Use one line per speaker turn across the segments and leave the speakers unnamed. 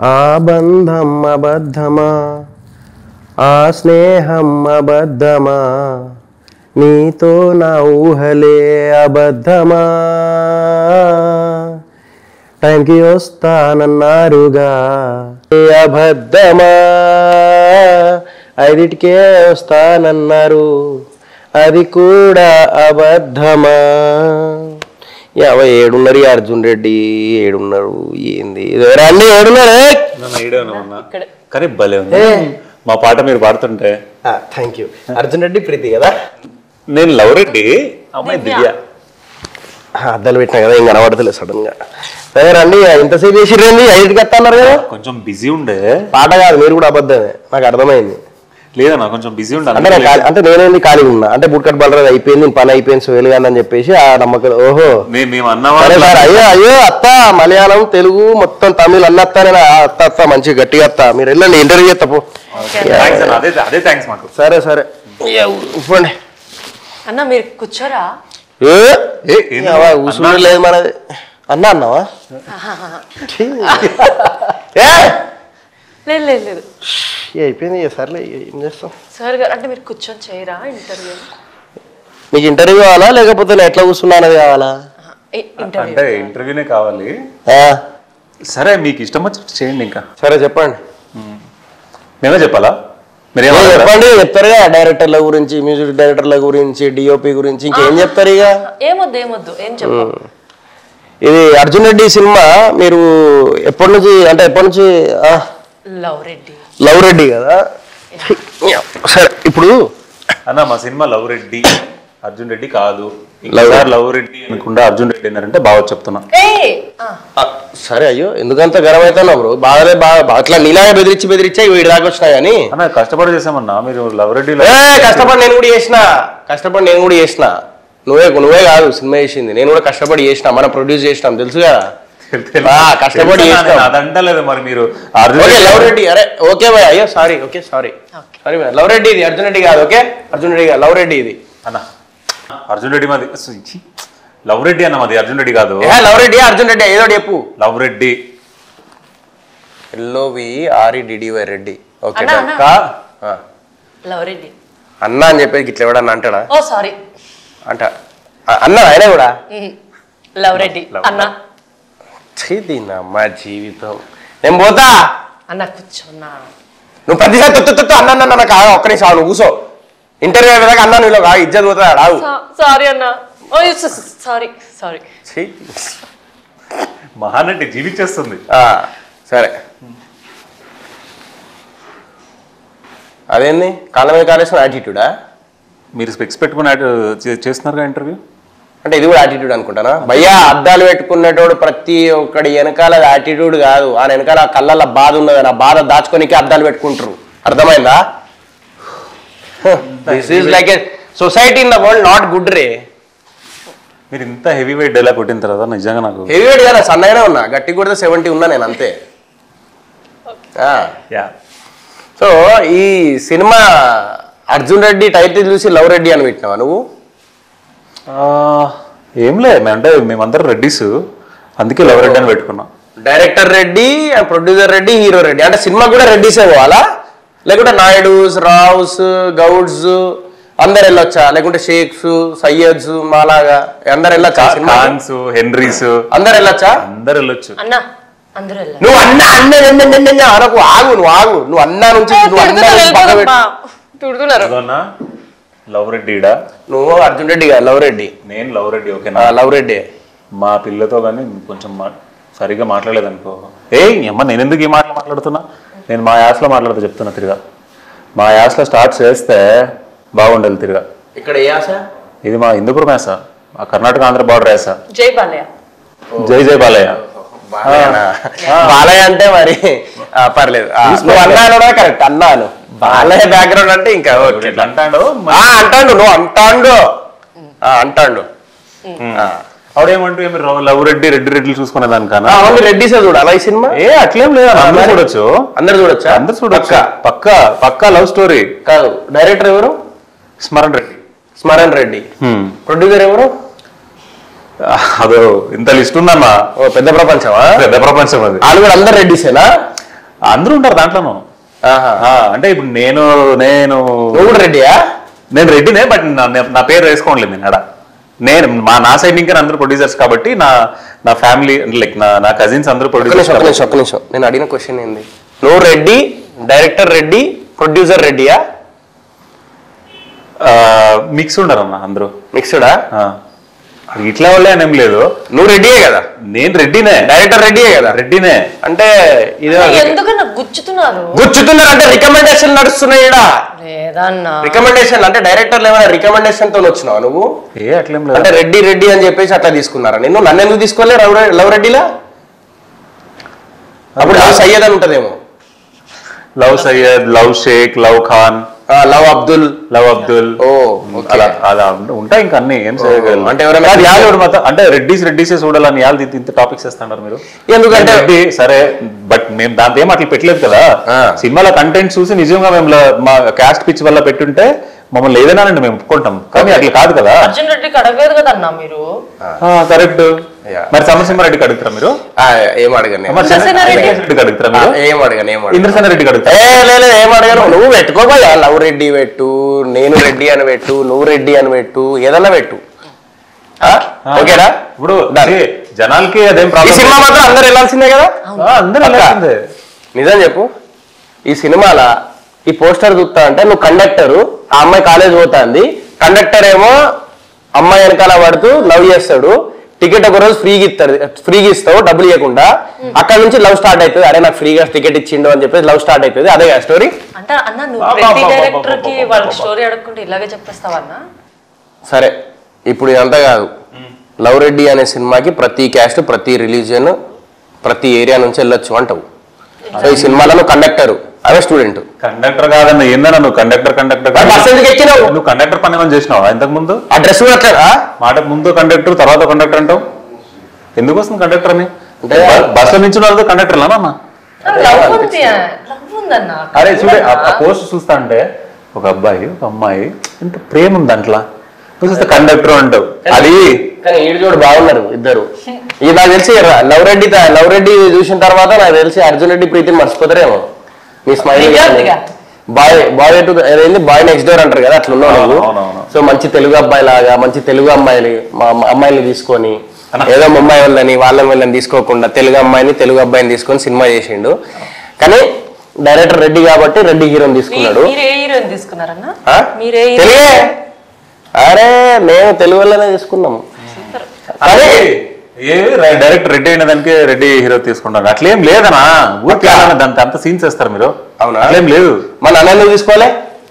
ఆ బంధం అబద్ధమా ఆ స్నేహం అబద్ధమా నీతో నా ఊహలే అబద్ధమా టైంకి వస్తానన్నారుగా ఏ అబద్ధమా ఐదిటికే వస్తానన్నారు అది కూడా అబద్ధమా యావ ఏడున్నారు ఈ అర్జున్ రెడ్డి ఏడున్నారు ఏంది రండి ఏడున్నారు
నన్ను ఐడియా ఉన్నా కానీ భలే ఉంది మా పాట మీరు పాడుతుంటే
థ్యాంక్ యూ అర్జున్ రెడ్డి ప్రీతి కదా
నేను లవ్ రెడ్డి అమ్మాయి దివ్య
అద్దాలు పెట్టినా కదా ఇంకా కనబడతలేదు సడన్ గా సరే రండి ఇంతసేపు చేసిరండి ఐదుకి వస్తున్నారు కదా
కొంచెం బిజీ ఉండే
పాట కాదు మీరు కూడా అబద్ధమే నాకు అర్థమైంది
లేదన్నా కొంచెం బిజీ ఉండే
అంటే నేను ఖాళీ- అంటే నేనేంది ఖాళీగా ఉన్నా అంటే బుట్కట్ బలరాదు అయిపోయింది పని అయిపోయింది సోయలు కానీ అని చెప్పేసి ఆ నమ్మకం ఓహో
మేము మేము అన్న
సరే
వాళ్ళ-
సార్ అయ్యో అయ్యో అత్త మలయాళం తెలుగు మొత్తం తమిళ్ అన్న అత్త నేను ఆ అత్త అత్త మంచిగా గట్టిగా అత్త మీరు వెళ్ళండి ఇంటర్వ్యూ చేస్తా పో
థ్యాంక్స్ అన్న అదే అదే థ్యాంక్స్ మాకు
సరే సరే అయ్యో, ఉప్పండి
అన్న మీరు కూర్చోరా
ఏ
ఏ, ఏంది?
అవ్వ, కూసుడు లేదు మనది అన్న అన్నావా ఛీ. ఏ
లేదు లేదు లేదు
ఏ, అయిపోయింది ఇక సర్లే ఇక ఏం చేస్తాం
సార్ గారు అంటే మీరు కూర్చొని చేయరా ఇంటర్వ్యూ
మీకు ఇంటర్వ్యూ కావాలా లేకపోతే నేను ఎట్లా కూర్చున్నా అనేది కావాలా
ఇంటర్వ్యూ
అంటే ఇంటర్వ్యూనే కావాలి
ఆ,
సరే మీకు ఇష్టం వచ్చినట్టు చేయండి ఇంకా
సరే చెప్పండి
మేమే చెప్పాలా
ఏ,
మీరేమో
చెప్పండి చెప్తారుగా డైరెక్టర్ల గురించి మ్యూజిక్ డైరెక్టర్ల గురించి డిఓపి గురించి ఇంకేం చెప్తారు ఇక
ఏమొద్దు ఏమొద్దు ఏం చెప్పు
ఇది అర్జున్ రెడ్డి సినిమా మీరు ఎప్పటి నుంచి అంటే ఎప్పటి నుంచి ఆ,
లవ్ రెడ్డి
లవ్ రెడ్డి కదా సరే ఇప్పుడు
అన్న మా సినిమా లవ్ రెడ్డి అర్జున్ రెడ్డి కాదు ఇంకోసారి లవ్ రెడ్డి అనుకుంటా అర్జున్ రెడ్డి అన్నారంటే బాగా చెప్తున్నా
ఏ
ఆ, సరే అయ్యో ఎందుకంత గరం అవుతున్నావు బ్రో బాగానే బాగా బా- అట్లా నీలాగా బెదిరించి బెదిరించా వీడి దాకా వచ్చినా కానీ
అన్న కష్టపడి చేసామన్నా మీరు లవ్ రెడ్డిలో
ఏ కష్టపడి నేను కూడా చేసిన కష్టపడి నేను కూడా చేసిన నువ్వే నువ్వే కాదు సినిమా చేసింది నేను కూడా కష్టపడి చేసిన మనం ప్రొడ్యూస్ చేసినాం తెలుసు కదా ఆ, కష్టపడి
తెలుసా
చేస్తాం.
నేను అదంటలేదు మరి మీరు అర్జున్
ఓకే
రెడ్డి
లవ్ రెడ్డి అరే ఓకే భయ్ అయ్యో sorry okay sorry
okay
sorry Love Reddy ఇది అర్జున్ రెడ్డి కాదు ఓకే అర్జున్ రెడ్డి కాదు లవ్ రెడ్డి ఇది
అన్న అర్జున్ రెడ్డి మాది అసలు ఛీ. లవ్ రెడ్డి అన్న మాది అర్జున్ రెడ్డి కాదు
ఏ, లవ్ రెడ్డి అర్జున్ రెడ్డి ఏదో ఒకటి చెప్పు
Love Reddy
L O V R E D D Y Reddy okay
అన్నా, అన్నా.
కా ఆ.
లవ్ రెడ్డి
అన్న అని చెప్పేసి ఇట్లా ఎవడన్నా అంటాడా
ఓ సారీ
అంట ఆ, అన్న ఆయన కూడా
లవ్ రెడ్డి
Love.
అన్న
దీనమ్మ జీవితం నేను పోతా
అన్న కూర్చోన్నా
నువ్వు ప్రతిసారి తొత్తు తొత్తు అన్న అన్న నాకు ఆగు, ఒక్క నిమిషం ఆగు, నువ్వు కూసో ఇంటర్వ్యూ అయ్యేదాకా అన్న నువ్వు కాదు ఇజ్జత్ పోతా రావు
సారీ అన్న ఓ సారీ సారీ
ఛీ.
మహానటి జీవించేస్తుంది
ఆ, సరే అదేంది కాళ్ళ మీద కాలేసిన యాటిట్యూడా
మీరు స్పెక్స్ పెట్టుకుని యాడ్ చే- చేస్తున్నారుగా ఇంటర్వ్యూ
అంటే ఇది కూడా యాటిట్యూడ్ అనుకుంటానా భయ్యా అద్దాలు పెట్టుకునేటోడు ప్రతి ఒక్కడి వెనకాల యాటిట్యూడ్ కాదు ఆ వెనకాల ఆ కళ్ళల్లో బాధ ఉన్నది ఆ బాధ దాచుకోనికి అద్దాలు పెట్టుకుంటారు అర్థమైందా this is like a society in the world not good రే
మీరు ఇంత హెవీ వెయిట్ డైలాగ్ కొట్టిన తర్వాత నిజంగా నాకు
హెవీ వెయిట్ కదా సన్నగానే ఉన్నా గట్టి కూడా సెవెంటీ ఉన్నా నేను అంతే ఆ.
యా
సో ఈ సినిమా అర్జున్ రెడ్డి టైటిల్ చూసి లవ్ రెడ్డి అని పెట్టినావా నువ్వు
ఏం లే మే- అంటే మేమందరం రెడ్డిస్ అందుకే లవ్ రెడ్డి అని పెట్టుకున్నాం
director Reddy producer Reddy hero Reddy అంటే సినిమా కూడా రెడ్డిసే పోవాలా లేకుంటే నాయుడుస్ రావుస్ గౌడ్స్ అందరు వెళ్ళొచ్చా లేకుంటే షేక్స్ సయ్యద్స్ మాలాగా అందరు వెళ్ళొచ్చా సినిమా
ఖాన్స్ హెన్రీస్
అందరు వెళ్ళొచ్చా
అందరు వెళ్ళొచ్చు
అన్న అందరూ వెళ్ళారు
నువ్వు అన్న అన్న అన్న, అన్న, అన్న, అనకు ఆగు నువ్వు ఆగు నువ్వు అన్నా నుంచి నువ్వు అన్నా నుంచి పక్క పెట్టు.
తిడుతున్నారు
అదన్నా లవ్ రెడ్డిడా
నువ్వు అర్జున్ రెడ్డి కాదు లవ్ రెడ్డి
నేను లవ్ రెడ్డి
ఆ,
ఓకేనా
లవ్ రెడ్డి
మా పిల్లతో కానీ కొంచెం మా సరిగ్గా మాట్లాడలేదనుకో ఏ అమ్మ నేను ఎందుకు ఈ మాటలు మాట్లాడుతున్నా నేను మా యాస్లో మాట్లాడుతూ చెప్తున్నా తిరిగా మా యాస్లో స్టార్ట్ చేస్తే బాగుండాలి తిరిగా
ఇక్కడ ఏ ఆశ
ఇది మా హిందూపురం యాస మా కర్ణాటక ఆంధ్ర బార్డర్ యాస
జై బాలయ్య
జై జై బాలయ్య
బాలయ్యనా? బాలయ్య అంటే మరి ఆ, పర్లేదు ఆ, నువ్వు అన్నాను కరెక్ట్ అన్నాను బాలయ్య బ్యాక్గ్రౌండ్ అంటే ఇంకా ఓకే
ఇట్లా అంటాడు
ఆ, అంటాడు నువ్వు అంటాండు ఆ, అంటాండు ఆ.
ఆవిడేమంటూ ఏమి రవ- లవ్ రెడ్డి రెడ్డి రెడ్డి చూసుకునే
ఆ,
దానికన్నా
ఓన్లీ రెడ్డిసే చూడాలా ఈ సినిమా
ఏ అట్లేం లేదు అందరూ
మరి?
చూడొచ్చు
అందరు చూడొచ్చా
అందరు చూడొచ్చు
పక్కా.
పక్కా పక్కా లవ్ స్టోరీ
కాదు డైరెక్టర్ ఎవరు
స్మరణ్ రెడ్డి
స్మరణ్ రెడ్డి ప్రొడ్యూసర్ ఎవరు
అదో ఇంత లిస్ట్ ఉందమ్మా
ఓ పెద్ద ప్రపంచమా
పెద్ద ప్రపంచం అది
వాళ్ళు కూడా అందరు రెడ్డిసేనా
అందరూ ఉంటారు దాంట్లోనూ
ఆహా.
ఆ, అంటే ఇప్పుడు నేను నేను
నువ్వు కూడా రెడ్డియా
నేను రెడ్డినే బట్ నా- నా పేరు వేసుకోవట్లేదు నేను అడ నేను మా నా సైడ్ ఇంకా అందరూ ప్రొడ్యూసర్స్ కాబట్టి నా నా ఫ్యామిలీ లైక్ నా నా కజిన్స్ అందరూ
ఒక్క నిమిషం
ప్రొడ్యూసర్స్
ఒక్క నిమిషం ఒక్క నిమిషం నేను అడిగిన క్వశ్చన్ ఏంది నువ్వు రెడ్డి డైరెక్టర్ రెడ్డి ప్రొడ్యూసర్ రెడ్డియా
మిక్స్ ఉండరు అన్న అందరూ
మిక్స్డా
ఆ. ఇట్లా వాళ్ళే అని ఏం లేదు
నువ్వు రెడ్డియే కదా
నేను రెడ్డినే
డైరెక్టర్ రెడ్డియే కదా
రెడ్డినే
అంటే ఇదే
ఎందుకన్నా గుచ్చుతున్నారు
గుచ్చుతున్నారు అంటే రికమెండేషన్ నడుస్తున్నాయి ఈడ
లేదన్నా
రికమెండేషన్ అంటే డైరెక్టర్లు ఏమైనా రికమెండేషన్ తో వచ్చినావు నువ్వు
ఏ అట్లేం లేదు
అంటే రెడ్డి రెడ్డి అని చెప్పేసి అట్లా తీసుకున్నారా నిన్ను నన్ను ఎందుకు తీసుకోలే లవ్ రె- లవ్ రెడ్డిలా అప్పుడు లవ్ సయ్యద్ అని ఉంటదేమో
Love Syed Love Sheikh Love Khan
ఆ, లవ్ అబ్దుల్
లవ్ అబ్దుల్
ఓ ఓకే.
అలా అలా ఉంట- ఉంటాయి ఇంకా అన్ని ఏం చేయగలరు
అంటే ఎవరైనా-
కాదు, యాళ్ళు ఎవడు మాత్రం అంటే రెడ్డిస్ రెడ్డిసే చూడాలని యాళ్ళు ఇంత- ఇంత టాపిక్స్ వేస్తున్నారు మీరు
ఎందుకంటే-
రెడ్డి సరే బట్ మేము దాంతో ఏం అట్లా పెట్టలేదు కదా
ఆ.
సినిమాలో కంటెంట్ చూసి నిజంగా మేము ల- మా క్యాస్ట్ పిచ్ వల్ల పెట్టుంటే మమ్మల్ని ఏదైనానండి మేము ఒప్పుకుంటాం కానీ అట్లా కాదు కదా
అర్జున్ రెడ్డికి అడగలేదు కదన్నా మీరు
కరెక్ట్
Yeah.
మరి సమరసింహారెడ్డికి అడుగుతారా మీరు
ఆ, ఏం అడగను నేను.
మరి
ఇంద్రసేనారెడ్డి?
రెడ్డికి అడుగుతారా
ఆ,
మీరు
ఏం అడగను ఏం అడగను
ఇంద్రసేనారెడ్డికి
ఏ
అడుగుతారా
లేదు ఏం అడగను నువ్వు పెట్టుకోబోయా లవ్ రెడ్డి పెట్టు నేను రెడ్డి అని పెట్టు నువ్వు రెడ్డి అని పెట్టు ఏదన్నా పెట్టు ఆ? ఓకేనా
ఇప్పుడు
Done.
see, జనాలకి అదేం
ఈ
ప్రాబ్లం
సినిమా మాత్రం అందరు వెళ్ళాల్సిందే కదా
అందరూ
పక్కా.
వెళ్ళాల్సిందే.
నిజం చెప్పు ఈ సినిమాల ఈ పోస్టర్ చూస్తా అంటే నువ్వు కండక్టర్ ఆ అమ్మాయి కాలేజ్ పోతాంది కండక్టర్ ఏమో అమ్మాయి వెనకాల పడుతూ లవ్ చేస్తాడు టికెట్ ఒక రోజు ఫ్రీగా ఇస్తారు ఫ్రీగా ఇస్తావు డబ్బులు ఇవ్వకుండా అక్కడ నుంచి లవ్ స్టార్ట్ అవుతుంది అరే నాకు ఫ్రీగా టికెట్ ఇచ్చిండు అని చెప్పేసి లవ్ స్టార్ట్ అవుతుంది అదే స్టోరీ
అంటే అన్న నువ్వు
బా, బా,
ప్రతి
బా, బా,
డైరెక్టర్ కి
బా, బా,
వాళ్ళకి
బా,
స్టోరీ అడగకుంటే ఇలాగే చెప్పేస్తావన్నా
సరే ఇప్పుడు ఇదంతా కాదు లవ్ రెడ్డి అనే సినిమాకి ప్రతి క్యాస్ట్ ప్రతి రిలీజియన్ ప్రతి ఏరియా నుంచి వెళ్ళొచ్చు అంటావు సో ఈ సినిమాలో నువ్వు కండక్టర్ అదే స్టూడెంట్
కండక్టర్ కాదన్న ఏందన్నా నువ్వు కండక్టర్ కండక్టర్
బస్ ఎందుకు ఎక్కినావు
నువ్వు కండక్టర్ పని ఏమైనా చేసినావా ఇంతకు ముందు
ఆ డ్రెస్ కూడా అట్లా
మాట ముందు కండక్టర్ తర్వాత కండక్టర్ అంటావు ఎందుకు వస్తుంది కండక్టర్ అని
అంటే-
బస్ లో నుంచి వాళ్ళతో కండక్టర్ అన్న
లవ్ ఉంది లవ్ ఉందన్న
అరే చూడే ఆ పోస్ట్ చూస్తా అంటే ఒక అబ్బాయి ఒక అమ్మాయి ఎంత ప్రేమ ఉంది దాంట్లో నువ్వు చూస్తే కండక్టర్ అంటావు అది
కానీ ఈడు చూడు బాగున్నారు ఇద్దరు ఇది నాకు తెలిసి ర- లవ్ రెడ్డి త- లవ్ రెడ్డి చూసిన తర్వాత నాకు తెలిసి అర్జున్ రెడ్డి ప్రీతిని మర్చిపోతారేమో మీ స్మైల్
నిజాంగా.
బాయ్ బాయ్ టు ఏదైంది బాయ్ నెక్స్ట్ డోర్ అంటారు కదా అట్లా ఉన్నావు
అవును,
నువ్వు
అవును, అవును.
సో మంచి తెలుగు అబ్బాయి లాగా మంచి తెలుగు అమ్మాయిని మా మా అమ్మాయిని తీసుకొని
అన్న.
ఏదో ముంబై వాళ్ళని వాళ్ళ వీళ్ళని తీసుకోకుండా తెలుగు అమ్మాయిని తెలుగు అబ్బాయిని తీసుకొని సినిమా చేసిండు కానీ డైరెక్టర్ రెడ్డి కాబట్టి రెడ్డి హీరోని తీసుకున్నాడు
మీరు ఏ హీరోయిన్ తీసుకున్నారన్న
ఆ?
మీరే
తెలుగే అరే మేము తెలుగు వాళ్ళనే తీసుకున్నాం అరే
ఏ డైరెక్టర్ రెడ్డి అయిన దానికి రెడ్డి హీరో తీసుకుంటారు అట్లేం లేదనా ఊరికి వెళ్ళాలని దాంతో అంత సీన్స్ వేస్తారు మీరు
అవునా?
అట్లేం లేదు
మన అన్న ఎందుకు తీసుకోలే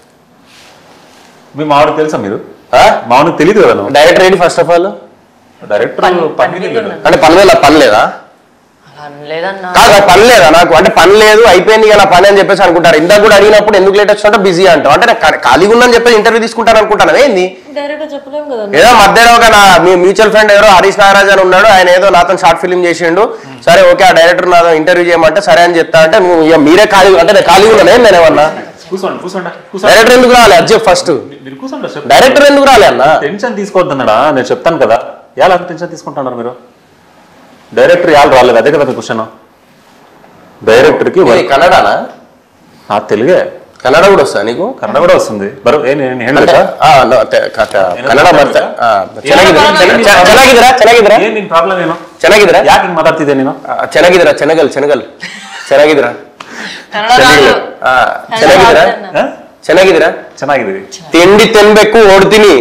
మీ మామిడి తెలుసా మీరు
ఆ?
మామిడికి తెలియదు కదా నువ్వు
డైరెక్టర్ ఏంటి ఫస్ట్ ఆఫ్ ఆల్
డైరెక్టర్
పని-
పని
పని మీద
తెలియదు.
ఉన్నాడు.
అంటే పని మీద పని లేదా
అలా అనలేదన్నా
కాదు నాకు పని లేదా నాకు అంటే పని లేదు అయిపోయింది ఇక నా పని అని చెప్పేసి అనుకుంటారు ఇందాక కూడా అడిగినప్పుడు ఎందుకు లేట్ వచ్చినట్టు బిజీ అంటావు అంటే నాకు ఖా- ఖాళీగా ఉందని చెప్పేసి ఇంటర్వ్యూ తీసుకుంటాను అనుకుంటాను ఏంది
డైరెక్ట్ చెప్పలేము కదా
ఏదో మధ్యలో ఒక నా మీ మ్యూచువల్ ఫ్రెండ్ ఎవరో హరీష్ నాగరాజ్ అని ఉన్నాడు ఆయన ఏదో నాతో షార్ట్ ఫిల్మ్ చేసిండు సరే ఓకే ఆ డైరెక్టర్ నాతో ఇంటర్వ్యూ చేయమంటే సరే అని చెప్తా అంటే నువ్వు ఇక మీరే ఖాళీ అంటే నేను ఖాళీగా ఉన్నాను నేను ఏమన్నా
కూర్చోండి కూర్చోండి కూర్చోండి
డైరెక్టర్ ఎందుకు రాలే అది చెప్పు ఫస్ట్
మీరు కూర్చోండి చెప్తాను.
డైరెక్టర్ ఎందుకు రాలే అన్న
టెన్షన్ తీసుకోవద్దన్నాడా నేను చెప్తాను కదా ఎలా అంత టెన్షన్ తీసుకుంటున్నారు మీరు డైరెక్టర్ యాలు రాలేదు అదే కదా మీ క్వశ్చన్ డైరెక్టర్ కి
ఇది కన్నడనా
ఆ తెలుగే
కన్నడ కూడా వస్తా నీకు
కన్నడ కూడా వస్తుంది ಬರೋ ಏನು ಏನು
అంటే
ಹೇಳಿದ
ಆ, no, ತೆ- ಕ- ಕ- ಕನ್ನಡ ಬರ್ತಾ ಆ, ಚೆನ್ನಾಗಿದ್ದೀರಾ ಚೆನ್ನ- ಚೆನ್ನ- ಚೆನ್ನಾಗಿದ್ದೀರಾ ಚೆನ್ನಾಗಿದ್ದೀರಾ
ಏನು ನಿನ್ ಪ್ರಾಬ್ಲಮ್ ಏನು
ಚೆನ್ನಾಗಿದ್ದೀರಾ
ಯಾಕೆ ಹಿಂಗ್ ಮಾತಾಡ್ತಿದ್ದೆ ನೀನು
ಆ, ಚೆನ್ನಾಗಿದ್ದೀರಾ ಚೆನ್ನಗಲ್ ಚೆನ್ನಗಲ್ ಚೆನ್ನಾಗಿದ್ದೀರಾ
కన్నడ రాదు.
ಆ, ಚೆನ್ನಾಗಿದ್ದೀರಾ
కన్నಡ
ಹ?
ಚೆನ್ನಾಗಿದ್ದೀರಾ
ಚೆನ್ನಾಗಿದ್ದೀವಿ
ತಿಂಡಿ ತಿನ್ಬೇಕು ಓಡ್ತೀನಿ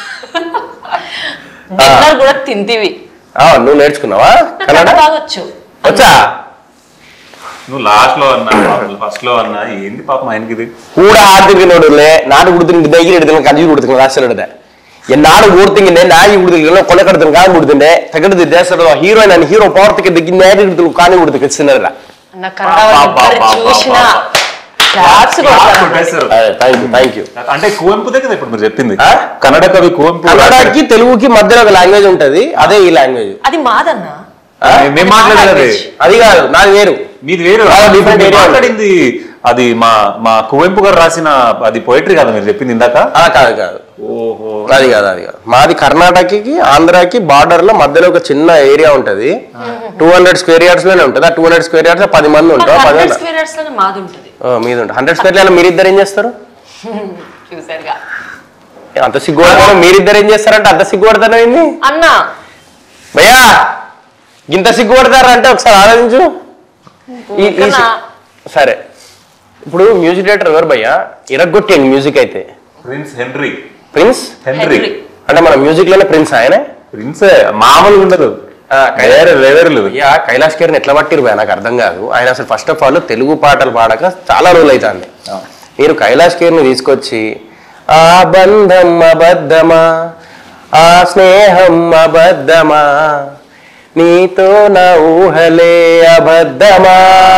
డిన్నర్ కూడా తింటివి
ఆ, నువ్వు నేర్చుకున్నావా
కన్నడ
కన్నడ
బాగొచ్చు
వచ్చా
నువ్వు లాస్ట్ లో అన్నా ఫస్ట్ లో అన్నా ఏంది పాపం ఆయనకి ఇది
ಕೂಡ ಆಡ್ತಿಗೆ ನೋಡಿರ್ಲೆ ನಾನು ಹುಡ್ತೀನಿ ದೈಗಿ ಹಿಡಿದಿಲ್ಲ ಕಂಜಿ ಹುಡ್ತೀನಿ ರಾಶಿ ಹಿಡಿದೆ ನಾಡು ಓಡ್ತಿಂಗಿನೆ ನಾಯಿ ಹುಡ್ದಿಲ್ಲ ಕೊಲೆ ಕಡ್ತೀನಿ ಕಾಯಿ ಹುಡ್ತಿಂಡೆ ತಗಡಿದ್ದೆ ದೇಶದ ಹೀರೋ ನಾನು ಹೀರೋ ಪವರ್ ತೆಗೆದು ನ್ಯಾಯ ಹಿಡಿದು ಕಾಣಿ ಹುಡ್ತೀನಿ ಸಿನ್ನರ
అన్న కన్నడ వాళ్ళు
బా, బా,
ఇద్దరు
బా,
చూసినా
బా,
క్లాప్స్ కొడతారు
కొట్టేశారు.
థ్యాంక్ యూ థ్యాంక్ యూ
అంటే కువెంపుదే కదా ఇప్పుడు మీరు చెప్పింది
ఆ?
కన్నడ కవి కువెంపు
కన్నడకి తెలుగుకి మధ్యలో ఒక లాంగ్వేజ్ ఉంటది అదే ఈ లాంగ్వేజ్
అది మాదన్నా
ఆ, మేము మాట్లాడేది అది.
అది కాదు నాది వేరు
మీది వేరు
చాలా different
మీరు
area
మాట్లాడింది అది మా మా కువెంపు గారు రాసిన అది పోయిటరీ కదా మీరు చెప్పింది ఇందాక
ఆ, కాదు కాదు
ఓహో
అది కాదు అది కాదు మాది కర్ణాటకకి ఆంధ్రాకి బార్డర్ లో మధ్యలో ఒక చిన్న ఏరియా ఉంటది టూ హండ్రెడ్ స్క్వేర్ యార్డ్స్ లోనే ఉంటుంది ఆ టూ హండ్రెడ్ స్క్వేర్ యార్డ్స్ పది మంది ఉంటారు పది
హండ్రెడ్ స్క్వేర్ యార్డ్స్ లోనే మాది ఉంటుంది
మీద ఉంటుంది హండ్రెడ్ స్క్వేర్ యార్డ్ మీరు ఇద్దరు ఏం చేస్తారు
చూసారుగా
అంత సిగ్గుపడతాను మీరిద్దరు ఏం చేస్తారంటే అంత సిగ్గుపడతాను ఏంది
అన్న
భయ్యా ఇంత సిగ్గుపడతారా అంటే ఒకసారి ఆలోచించు ఈ- ఈ సి- సరే ఇప్పుడు మ్యూజిక్ డైరెక్టర్ ఎవరు భయ్యా ఇరగొట్టండి మ్యూజిక్ అయితే
Prince Henry
Prince
Henry
Henry.
అంటే మన మ్యూజిక్ లోనే ప్రిన్స్ ఆయనే
ప్రిన్సే మామూలుగా ఉండదు
ఆ,
వేరే వేరేలు
అయ్యా కైలాష్ కేర్ని ఎట్లా పట్టిరు భయ నాకు అర్థం కాదు ఆయన అసలు ఫస్ట్ ఆఫ్ ఆల్ తెలుగు పాటలు పాడక చాలా రోజులు అవుతుంది మీరు కైలాష్ కేర్ని తీసుకొచ్చి ఆ బంధం అబద్ధమా ఆ స్నేహం అబద్ధమా నీతో నా ఊహలే అబద్ధమా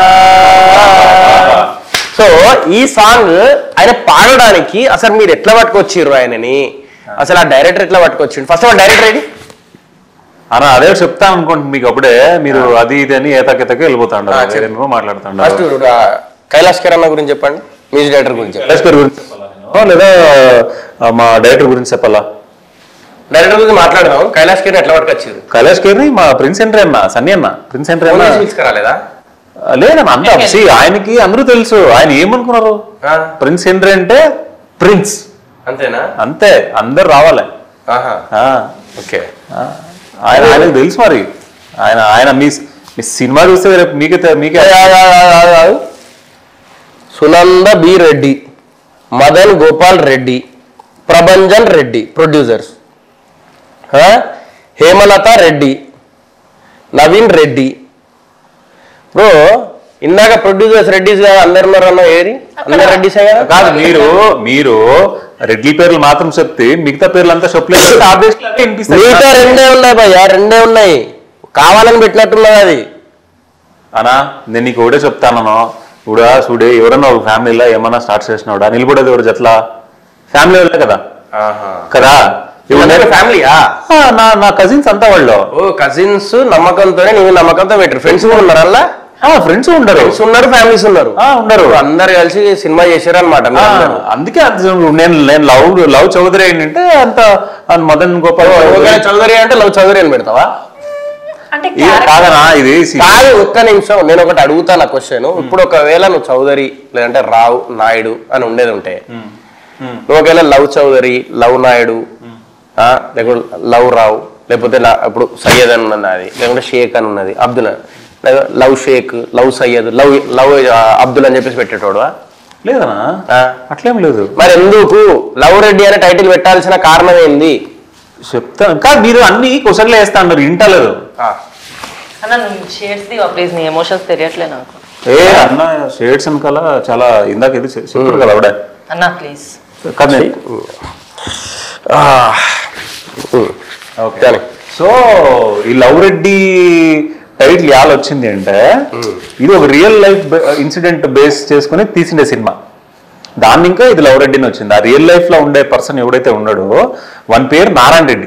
సో ఈ సాంగ్ ఆయన పాడడానికి అసలు మీరు ఎట్లా పట్టుకొచ్చిర్రు ఆయనని అసలు ఆ డైరెక్టర్ ఎట్లా పట్టుకొచ్చిండు ఫస్ట్ ఆఫ్ ఆల్ డైరెక్టర్ ఏంటి
అన్న అదే చెప్తాను అనుకోండి మీకు అప్పుడే మీరు అది ఇది అని ఏతకెతకి వెళ్ళిపోతాండ
ఆ, చెప్పు.
వేరేమో మాట్లాడుతాండ
ఫస్ట్ ఆ, కైలాష్ కిరణ్ గురించి చెప్పండి మ్యూజిక్ డైరెక్టర్ గురించి చెప్పండి
కైలాష్ గారి గురించి చెప్పాలా నేను? లేదా ఆ, మా డైరెక్టర్ గురించి చెప్పాలా
డైరెక్టర్ గురించి మాట్లాడదాం కైలాష్ కిరణ్ ఎట్లా పట్టుకొచ్చారు
కైలాష్ కేర్ని మా ప్రిన్స్ ఎంట్రీ అన్న సన్నీ అన్న ప్రిన్స్ ఎంట్రీ అన్న
తీసుకురాలేదా
లేదన్న అంత see, ఆయనకి అందరూ తెలుసు ఆయన ఏమనుకున్నారు
ఆ,
ప్రిన్స్ ఎంట్రీ అంటే ప్రిన్స్
అంతేనా
అంతే అందరు రావాలి
ఆహా
ఆ,
ఓకే
ఆ. ఆయన ఆయనకు తెలుసు మరి ఆయన ఆయన మీ మీ సినిమా చూస్తే రేపు మీకే తె- మీకే
సునంద బి రెడ్డి మదన్ గోపాల్ రెడ్డి ప్రభంజన్ రెడ్డి ప్రొడ్యూసర్స్ ఆ, హేమలత రెడ్డి నవీన్ రెడ్డి బ్రో ఇందాక ప్రొడ్యూసర్స్ రెడ్డిస్ కదా అందరు ఉన్నారు అన్న ఏరి అందరు రెడ్డిసే కదా
కాదు మీరు మీరు రెడ్డి పేర్లు మాత్రం చెప్తే మిగతా పేర్లు అంతా చెప్పలేదు ఆబ్వియస్లీ అవే వినిపిస్తాయి
మిగతా రెండే ఉన్నాయి భయ్యా రెండే ఉన్నాయి కావాలని పెట్టినట్టున్నది అది
అనా నేను నీకు ఒకటే చెప్తాను ఇప్పుడు చూడే ఎవరన్నా ఒక ఫ్యామిలీలో ఏమన్నా స్టార్ట్ చేసినాడా నిలబడేది ఎవరు జట్లా ఫ్యామిలీ వాళ్ళే కదా కదా ఇప్పుడు నేను-
ఫ్యామిలీయా
ఆ, నా నా కజిన్స్ అంతా వాళ్ళు
ఓ కజిన్స్ నమ్మకంతోనే నీవు నమ్మకంతో పెట్టరు ఫ్రెండ్స్ కూడా ఉన్నారు అలా
ఫ్రెండ్స్ ఉండరు
ఫ్రెండ్స్ ఉన్నారు ఫ్యామిలీస్ ఉన్నారు
ఆ, ఉండరు
అందరు కలిసి సినిమా చేశారు అనమాట
ఆ, అందుకే అది నేను నేను లవ్ లవ్ చౌదరి ఏంటంటే అంత ఆ మదన్ గోపాల్
చౌదరి అంటే లవ్ చౌదరి అని పెడతావా
అంటే
ఇది కాదనా ఇది సి-
కాదు ఒక్క నిమిషం నేను ఒకటి అడుగుతాను ఆ క్వశ్చన్ ఇప్పుడు ఒకవేళ నువ్వు చౌదరి లేదంటే రావు నాయుడు అని ఉండేది ఉంటే నువ్వు ఒకవేళ లవ్ చౌదరి లవ్ నాయుడు ఆ, లేకుంటే లవ్ రావు లేకపోతే లా- ఇప్పుడు సయ్యద్ అని ఉన్నది అది లేకుంటే షేక్ అని ఉన్నది అబ్దుల్ అని. లేదా Love Sheikh Love Syed Love Love ఆ, అబ్దుల్ అని చెప్పేసి పెట్టేటోడు
లేదనా అట్లేం లేదు
మరి ఎందుకు లవ్ రెడ్డి అనే టైటిల్ పెట్టాల్సిన కారణం ఏంది
చెప్తాను కాదు మీరు అన్ని క్వశ్చన్లు వేస్తా అన్నారు ఇంటలేదు
అన్న నువ్వు షేర్స్ ది ప్లీజ్ నీ ఎమోషన్స్ తెలియట్లే నాకు
ఏ అన్న షేడ్స్ వెనకాల చాలా ఇందాక ఇది చె- చెప్పాడు కదా ఆవిడ
అన్న ప్లీజ్
కదా
ఆ, ఉమ్.
ఓకే
కానీ.
సో ఈ లవ్ రెడ్డి టైటిల్ యాల్ వచ్చింది అంటే ఇది ఒక రియల్ లైఫ్ ఇన్సిడెంట్ బేస్ చేసుకుని తీసిండే సినిమా దాన్ని ఇంకా ఇది లవ్ రెడ్డిని వచ్చింది ఆ రియల్ లైఫ్ లో ఉండే పర్సన్ ఎవడైతే ఉన్నాడో వన్ పేరు నారాయణ రెడ్డి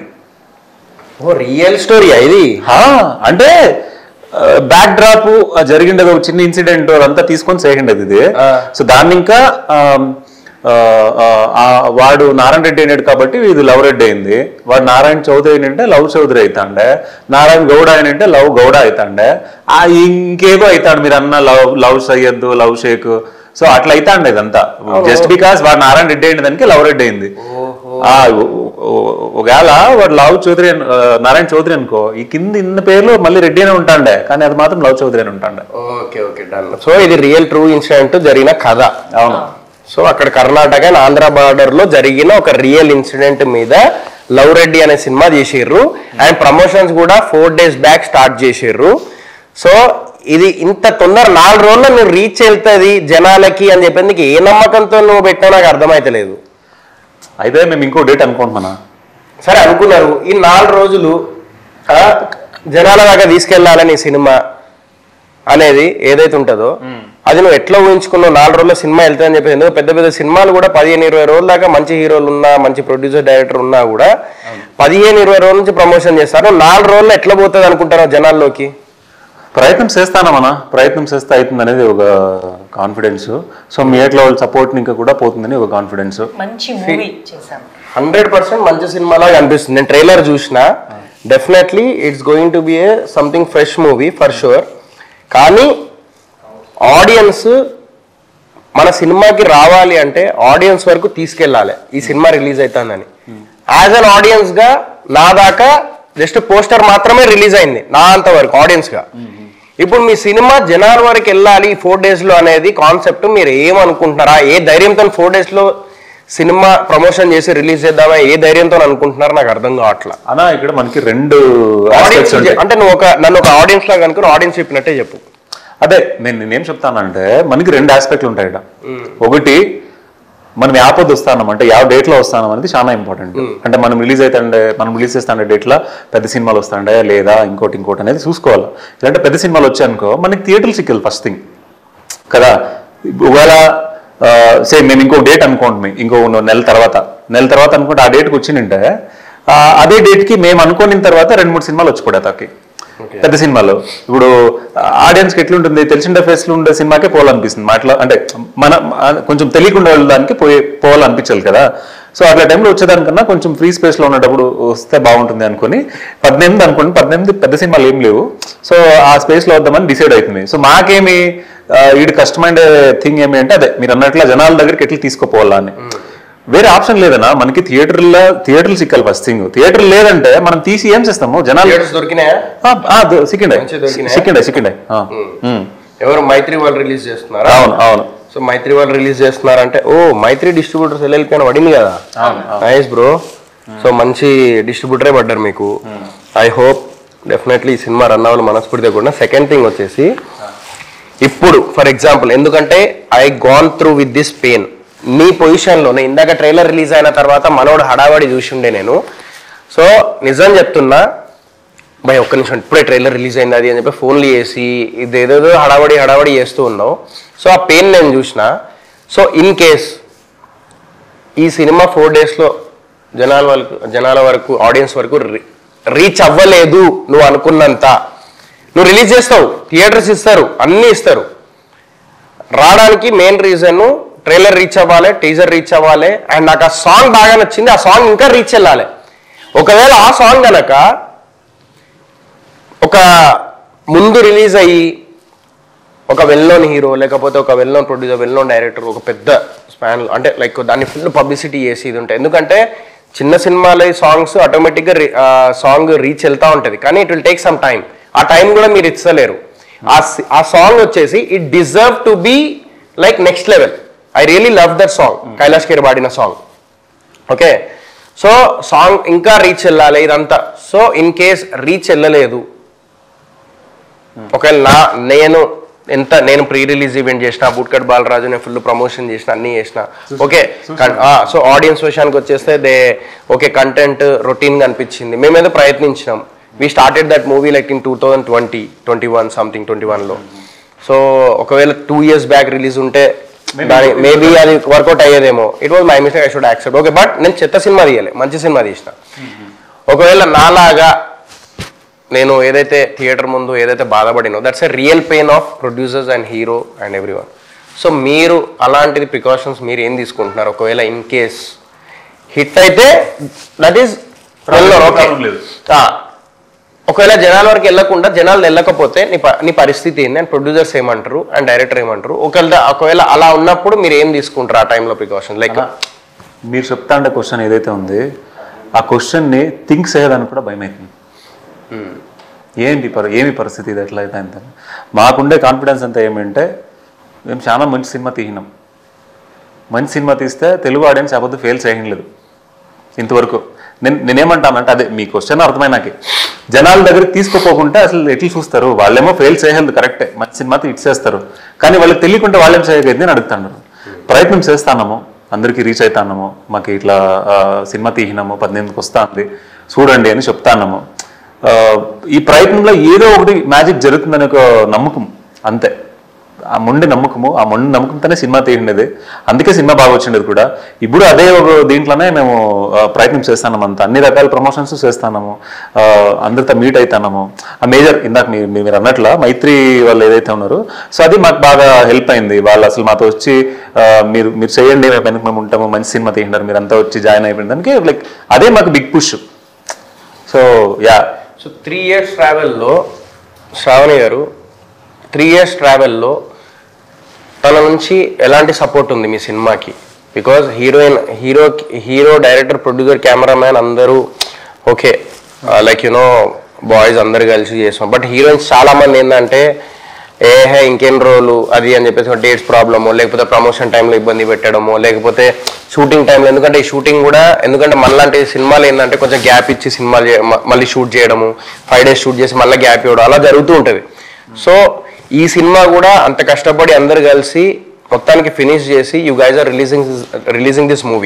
ఓ రియల్ స్టోరీయా ఇది
హా, అంటే బ్యాక్ డ్రాప్ జరిగిండేది ఒక చిన్న ఇన్సిడెంట్ అదంతా తీసుకొని చేయకండేది ఇది
ఆ.
సో దాన్ని ఇంకా ఆమ్, ఆ, ఆ, ఆ, వాడు నారాయణ రెడ్డి అయినాడు కాబట్టి ఇది లవ్ రెడ్డి అయింది వాడు నారాయణ చౌదరి అయినంటే లవ్ చౌదరి అవుతాండే నారాయణ గౌడ అయినంటే లవ్ గౌడ అవుతాండే ఆ ఇంకేదో అవుతాడు మీరు అన్న Love Love Syed Love Sheikh so అట్లా అవుతాండే ఇదంతా జస్ట్ బికాస్ వాడు నారాయణ రెడ్డి అయిన దానికి లవ్ రెడ్డి అయింది ఆ, ఓ- ఓ- ఒకవేళ వాడు లవ్ చౌదరి అను- ఆ, నారాయణ చౌదరి అనుకో ఈ కింద ఇన్న పేర్లు మళ్ళీ రెడ్డి అని ఉంటాండే కానీ అది మాత్రం లవ్ చౌదరి అని ఉంటాండే
ఓకే ఓకే డన్ సో ఇది రియల్ ట్రూ ఇన్సిడెంట్ జరిగిన కథ
అవును
సో అక్కడ కర్ణాటక అండ్ ఆంధ్ర బార్డర్ లో జరిగిన ఒక రియల్ ఇన్సిడెంట్ మీద లవ్ రెడ్డి అనే సినిమా చేసిర్రు అండ్ ప్రమోషన్స్ కూడా ఫోర్ డేస్ బ్యాక్ స్టార్ట్ చేసిర్రు సో ఇది ఇంత తొందర నాలుగు రోజుల్లో నువ్వు రీచ్ వెళ్తుంది జనాలకి అని చెప్పి నీకు ఏ నమ్మకంతో నువ్వు పెట్టినా నాకు అర్థమైతలేదు
అయితే మేము ఇంకో డేట్ అనుకుంటున్నా
సరే అనుకున్నారు ఈ నాలుగు రోజులు ఆ, జనాల దాకా తీసుకెళ్లాలని సినిమా అనేది ఏదైతే ఉంటుందో అది నువ్వు ఎట్లా ఊహించుకున్నావు నాలుగు రోజుల్లో సినిమా వెళ్తుందని చెప్పి ఎందుకు పెద్ద పెద్ద సినిమాలు కూడా పదిహేను ఇరవై రోజుల దాకా మంచి హీరోలు ఉన్నా మంచి ప్రొడ్యూసర్ డైరెక్టర్ ఉన్నా కూడా పదిహేను ఇరవై రోజుల నుంచి ప్రమోషన్ చేస్తారు నాలుగు రోజుల్లో ఎట్లా పోతుంది అనుకుంటారు జనాల్లోకి
ప్రయత్నం చేస్తానమన్నా ప్రయత్నం చేస్తే అవుతుంది అనేది ఒక కాన్ఫిడెన్స్ సో మీ ఎట్లా వాళ్ళ సపోర్ట్ ఇంకా కూడా పోతుందని ఒక కాన్ఫిడెన్స్
మంచి మూవీ చేశాం
హండ్రెడ్ పర్సెంట్ మంచి సినిమాలాగా అనిపిస్తుంది నేను ట్రైలర్ చూసిన definitely it's going to be a something fresh movie for sure కానీ ఆడియన్స్ మన సినిమాకి రావాలి అంటే ఆడియన్స్ వరకు తీసుకెళ్ళాలి ఈ సినిమా రిలీజ్ అవుతుందని యాజ్ అన్ ఆడియన్స్ గా నా దాకా జస్ట్ పోస్టర్ మాత్రమే రిలీజ్ అయింది నా అంత వరకు ఆడియన్స్ గా ఇప్పుడు మీ సినిమా జనాల వరకు వెళ్ళాలి ఫోర్ డేస్ లో అనేది కాన్సెప్ట్ మీరు ఏమనుకుంటున్నారా ఏ ధైర్యంతో ఫోర్ డేస్ లో సినిమా ప్రమోషన్ చేసి రిలీజ్ చేద్దామా ఏ ధైర్యంతో అనుకుంటున్నారో నాకు అర్థం కావట్లా
అన్నా ఇక్కడ మనకి రెండు
ఆడియన్స్
aspects ఉంటాయి
అంటే నువ్వు ఒక నన్ను ఒక ఆడియన్స్ లాగా అనుకుని ఆడియన్స్ చెప్పినట్టే చెప్పు
అదే నేను నేనేం చెప్తానంటే మనకి రెండు ఆస్పెక్ట్లు ఉంటాయి ఇక్కడ ఒకటి మనం యా పొద్దు వస్తానం అంటే యా డేట్ లో వస్తానం అనేది చాలా ఇంపార్టెంట్ అంటే మనం రిలీజ్ అవుతాండే మనం రిలీజ్ చేస్తాండే డేట్ లో పెద్ద సినిమాలు వస్తాండే లేదా ఇంకోటి ఇంకోటి అనేది చూసుకోవాలి ఇలాంటి పెద్ద సినిమాలు వచ్చాయనుకో మనకి థియేటర్లు సిక్కాలి ఫస్ట్ థింగ్ కదా ఒకవేళ సేమ్ మేము ఇంకో డేట్ అనుకోండి ఇంకో నెల తర్వాత నెల తర్వాత అనుకుంటే ఆ డేట్కి వచ్చిందంటే ఆ, అదే డేట్కి మేము అనుకున్న తర్వాత రెండు మూడు సినిమాలు వచ్చి పడేతాకి పెద్ద సినిమాలు ఇప్పుడు ఆడియన్స్కి ఎట్లుంటుంది తెలిసిన ఫేస్లో ఉండే సినిమాకే పోవాలనిపిస్తుంది మాటలో అంటే మన ఆ, కొంచెం తెలియకుండా వెళ్ళడానికి పోయే పోవాలనిపించాలి కదా సో అట్లా టైంలో వచ్చేదానికన్నా కొంచెం ఫ్రీ స్పేస్లో ఉన్నప్పుడు వస్తే బాగుంటుంది అనుకుని పద్దెనిమిది అనుకోండి పద్దెనిమిది పెద్ద సినిమాలు ఏం లేవు సో ఆ స్పేస్లో వద్దామని డిసైడ్ అవుతుంది సో మాకేమి ఆ, ఈడు కష్టమైన థింగ్ ఏమి అంటే అదే మీరు అన్నట్ల జనాల దగ్గరికి ఎట్లా తీసుకుపోవాలా అని వేరే ఆప్షన్ లేదన్నా మనకి థియేటర్లో థియేటర్లు సిక్కాలి ఫస్ట్ థింగ్ థియేటర్ లేదంటే మనం తీసి ఏం చేస్తాము జనాలు
థియేటర్స్ దొరికినాయా
సిక్కిండే
మంచిగా దొరికినాయా?
సిక్కిండే సిక్కిండే ఆ. ఉమ్.
ఎవరు మైత్రి వాళ్ళు రిలీజ్ చేస్తున్నారా
అవును అవును
సో మైత్రి వాళ్ళు రిలీజ్ చేస్తున్నారంటే ఓ మైత్రి డిస్ట్రిబ్యూటర్స్ ఎల్ఎల్పి అని పడింది కదా నైస్ బ్రో సో మంచి డిస్ట్రిబ్యూటరే పడ్డారు మీకు ఐ హోప్ డెఫినెట్లీ ఈ సినిమా రన్ అవ్వాలి మనస్ఫూర్తిగా కూడా సెకండ్ థింగ్ వచ్చేసి ఇప్పుడు ఫర్ ఎగ్జాంపుల్ ఎందుకంటే I gone through with this pain నీ పొజిషన్లోనే ఇందాక ట్రైలర్ రిలీజ్ అయిన తర్వాత మనోడు హడావడి చూసిండే నేను సో నిజం చెప్తున్నా భయ్ ఒక్క నిమిషం ఇప్పుడే ట్రైలర్ రిలీజ్ అయింది అది అని చెప్పి ఫోన్లు చేసి ఇది ఏదేదో హడావడి హడావడి చేస్తూ ఉన్నావు సో ఆ పెయిన్ నేను చూసిన సో ఇన్ కేస్ ఈ సినిమా ఫోర్ డేస్లో జనాల వరకు జనాల వరకు ఆడియన్స్ వరకు రీచ్ అవ్వలేదు నువ్వు అనుకున్నంత నువ్వు రిలీజ్ చేస్తావు థియేటర్స్ ఇస్తారు అన్నీ ఇస్తారు రావడానికి మెయిన్ రీజన్ ట్రైలర్ రీచ్ అవ్వాలి టీజర్ రీచ్ అవ్వాలి అండ్ నాకు ఆ సాంగ్ బాగా నచ్చింది ఆ సాంగ్ ఇంకా రీచ్ వెళ్ళాలి ఒకవేళ ఆ సాంగ్ గనక ఒక ముందు రిలీజ్ అయ్యి ఒక వెల్ నోన్ హీరో లేకపోతే ఒక well known producer well known director ఒక పెద్ద స్పాన్ అంటే లైక్ దాన్ని ఫుల్ పబ్లిసిటీ చేసి ఇది ఉంటుంది ఎందుకంటే చిన్న సినిమాల సాంగ్స్ ఆటోమేటిక్గా సాంగ్ రీచ్ వెళ్తా ఉంటుంది కానీ it will take some time ఆ టైం కూడా మీరు ఇచ్చలేరు ఆ సి- ఆ సాంగ్ వచ్చేసి it deserve to be like next level I really love that song Kailash Kher పాడిన సాంగ్ ఓకే సో సాంగ్ ఇంకా రీచ్ వెళ్ళాలి ఇదంతా సో ఇన్ కేస్ రీచ్ వెళ్ళలేదు ఒకవేళ నా నేను ఎంత నేను ప్రీ రిలీజ్ ఈవెంట్ చేసిన బూట్కట్ బాలరాజు నేను ఫుల్ ప్రమోషన్ చేసిన అన్ని చేసిన ఓకే సో ఆడియన్స్ విషయానికి వచ్చేస్తే దే ఓకే కంటెంట్ రొటీన్ గా అనిపించింది మేమేదో ప్రయత్నించినాం we started that movie like in two thousand twenty twenty one something twenty వన్లో సో ఒకవేళ టూ ఇయర్స్ బ్యాక్ రిలీజ్ ఉంటే దాని మేబీ అది వర్కౌట్ అయ్యేదేమో it was my mistake I should accept okay but నేను చెత్త సినిమా తీయలే మంచి సినిమా తీసిన ఒకవేళ నాలాగా నేను ఏదైతే థియేటర్ ముందు ఏదైతే బాధపడినో that's a real pain of producers and hero and everyone so మీరు అలాంటిది ప్రికాషన్స్ మీరు ఏం తీసుకుంటున్నారు ఒకవేళ ఇన్ కేస్ హిట్ అయితే దట్ ఈస్
Problem లేదు.
ఒకవేళ జనాల వరకు వెళ్ళకుండా జనాలు వెళ్ళకపోతే నీ ప- నీ పరిస్థితి ఏంది అండ్ ప్రొడ్యూసర్స్ ఏమంటారు అండ్ డైరెక్టర్ ఏమంటారు ఒకవేళ ఒకవేళ అలా ఉన్నప్పుడు మీరు ఏం తీసుకుంటారు ఆ టైంలో ప్రికాషన్ లైక్
మీరు చెప్తా అంటే క్వశ్చన్ ఏదైతే ఉంది ఆ క్వశ్చన్ని థింక్ చేయడానికి కూడా భయం అవుతుంది ఏంటి పరి ఏమి పరిస్థితి ఇది ఎట్లా అయితే అంత మాకుండే కాన్ఫిడెన్స్ అంతా ఏమంటే మేము చాలా మంచి సినిమా తీసినాం మంచి సినిమా తీస్తే తెలుగు ఆడియన్స్ అబద్ధం ఫెయిల్ చేయలేదు ఇంతవరకు నేను నేనేమంటానంటే అదే మీ క్వశ్చన్ అర్థమైనాకి నాకే జనాల దగ్గరికి తీసుకుపోకుంటే అసలు ఎట్లా చూస్తారు వాళ్ళేమో ఫెయిల్ చేయలేదు కరెక్టే మంచి సినిమా ఇచ్చేస్తారు కానీ వాళ్ళకి తెలియకుంటే వాళ్ళేం చేయగలిగింది అని అడుగుతున్నారు ప్రయత్నం చేస్తానము అందరికీ రీచ్ అవుతానము మాకు ఇట్లా ఆ, సినిమా తీసినాము పద్దెనిమిదికి వస్తుంది చూడండి అని చెప్తానము ఆ, ఈ ప్రయత్నంలో ఏదో ఒకటి మ్యాజిక్ జరుగుతుందనే ఒక నమ్మకం అంతే ఆ మొండి నమ్మకము ఆ మొండి నమ్మకంతోనే సినిమా తీయండేది అందుకే సినిమా బాగా వచ్చిండేది కూడా ఇప్పుడు అదే ఒక దీంట్లోనే మేము ఆ, ప్రయత్నం చేస్తున్నాము అంత అన్ని రకాల ప్రమోషన్స్ చేస్తున్నాము ఆ, అందరితో మీట్ అవుతున్నాము ఆ మేజర్ ఇందాక మీరు మీరు అన్నట్ల మైత్రి వాళ్ళు ఏదైతే ఉన్నారో సో అది మాకు బాగా హెల్ప్ అయింది వాళ్ళు అసలు మాతో వచ్చి ఆ, మీరు మీరు చేయండి మేము వెనక మేము ఉంటాము మంచి సినిమా తీయండి మీరు అంతా వచ్చి జాయిన్ అయిపోయింది దానికి లైక్ అదే మాకు big push so yeah
so three years ట్రావెల్లో శ్రావణి గారు త్రీ ఇయర్స్ ట్రావెల్లో తన నుంచి ఎలాంటి సపోర్ట్ ఉంది మీ సినిమాకి because heroine hero hero director producer cameraman అందరూ ఓకే లైక్ యునో బాయ్స్ అందరు కలిసి చేస్తాం బట్ హీరోయిన్స్ చాలా మంది ఏంటంటే ఏహే ఇంకెన్ని రోజులు అది అని చెప్పేసి డేట్స్ ప్రాబ్లము లేకపోతే ప్రమోషన్ టైంలో ఇబ్బంది పెట్టడము లేకపోతే షూటింగ్ టైంలో ఎందుకంటే ఈ షూటింగ్ కూడా ఎందుకంటే మనలాంటి సినిమాలు ఏంటంటే కొంచెం గ్యాప్ ఇచ్చి సినిమాలు చే- మ- మళ్ళీ షూట్ చేయడము ఫైవ్ డేస్ షూట్ చేసి మళ్ళీ గ్యాప్ ఇవ్వడం అలా జరుగుతూ ఉంటుంది సో ఈ సినిమా కూడా అంత కష్టపడి అందరు కలిసి మొత్తానికి ఫినిష్ చేసి you guys are releasing releasing this movie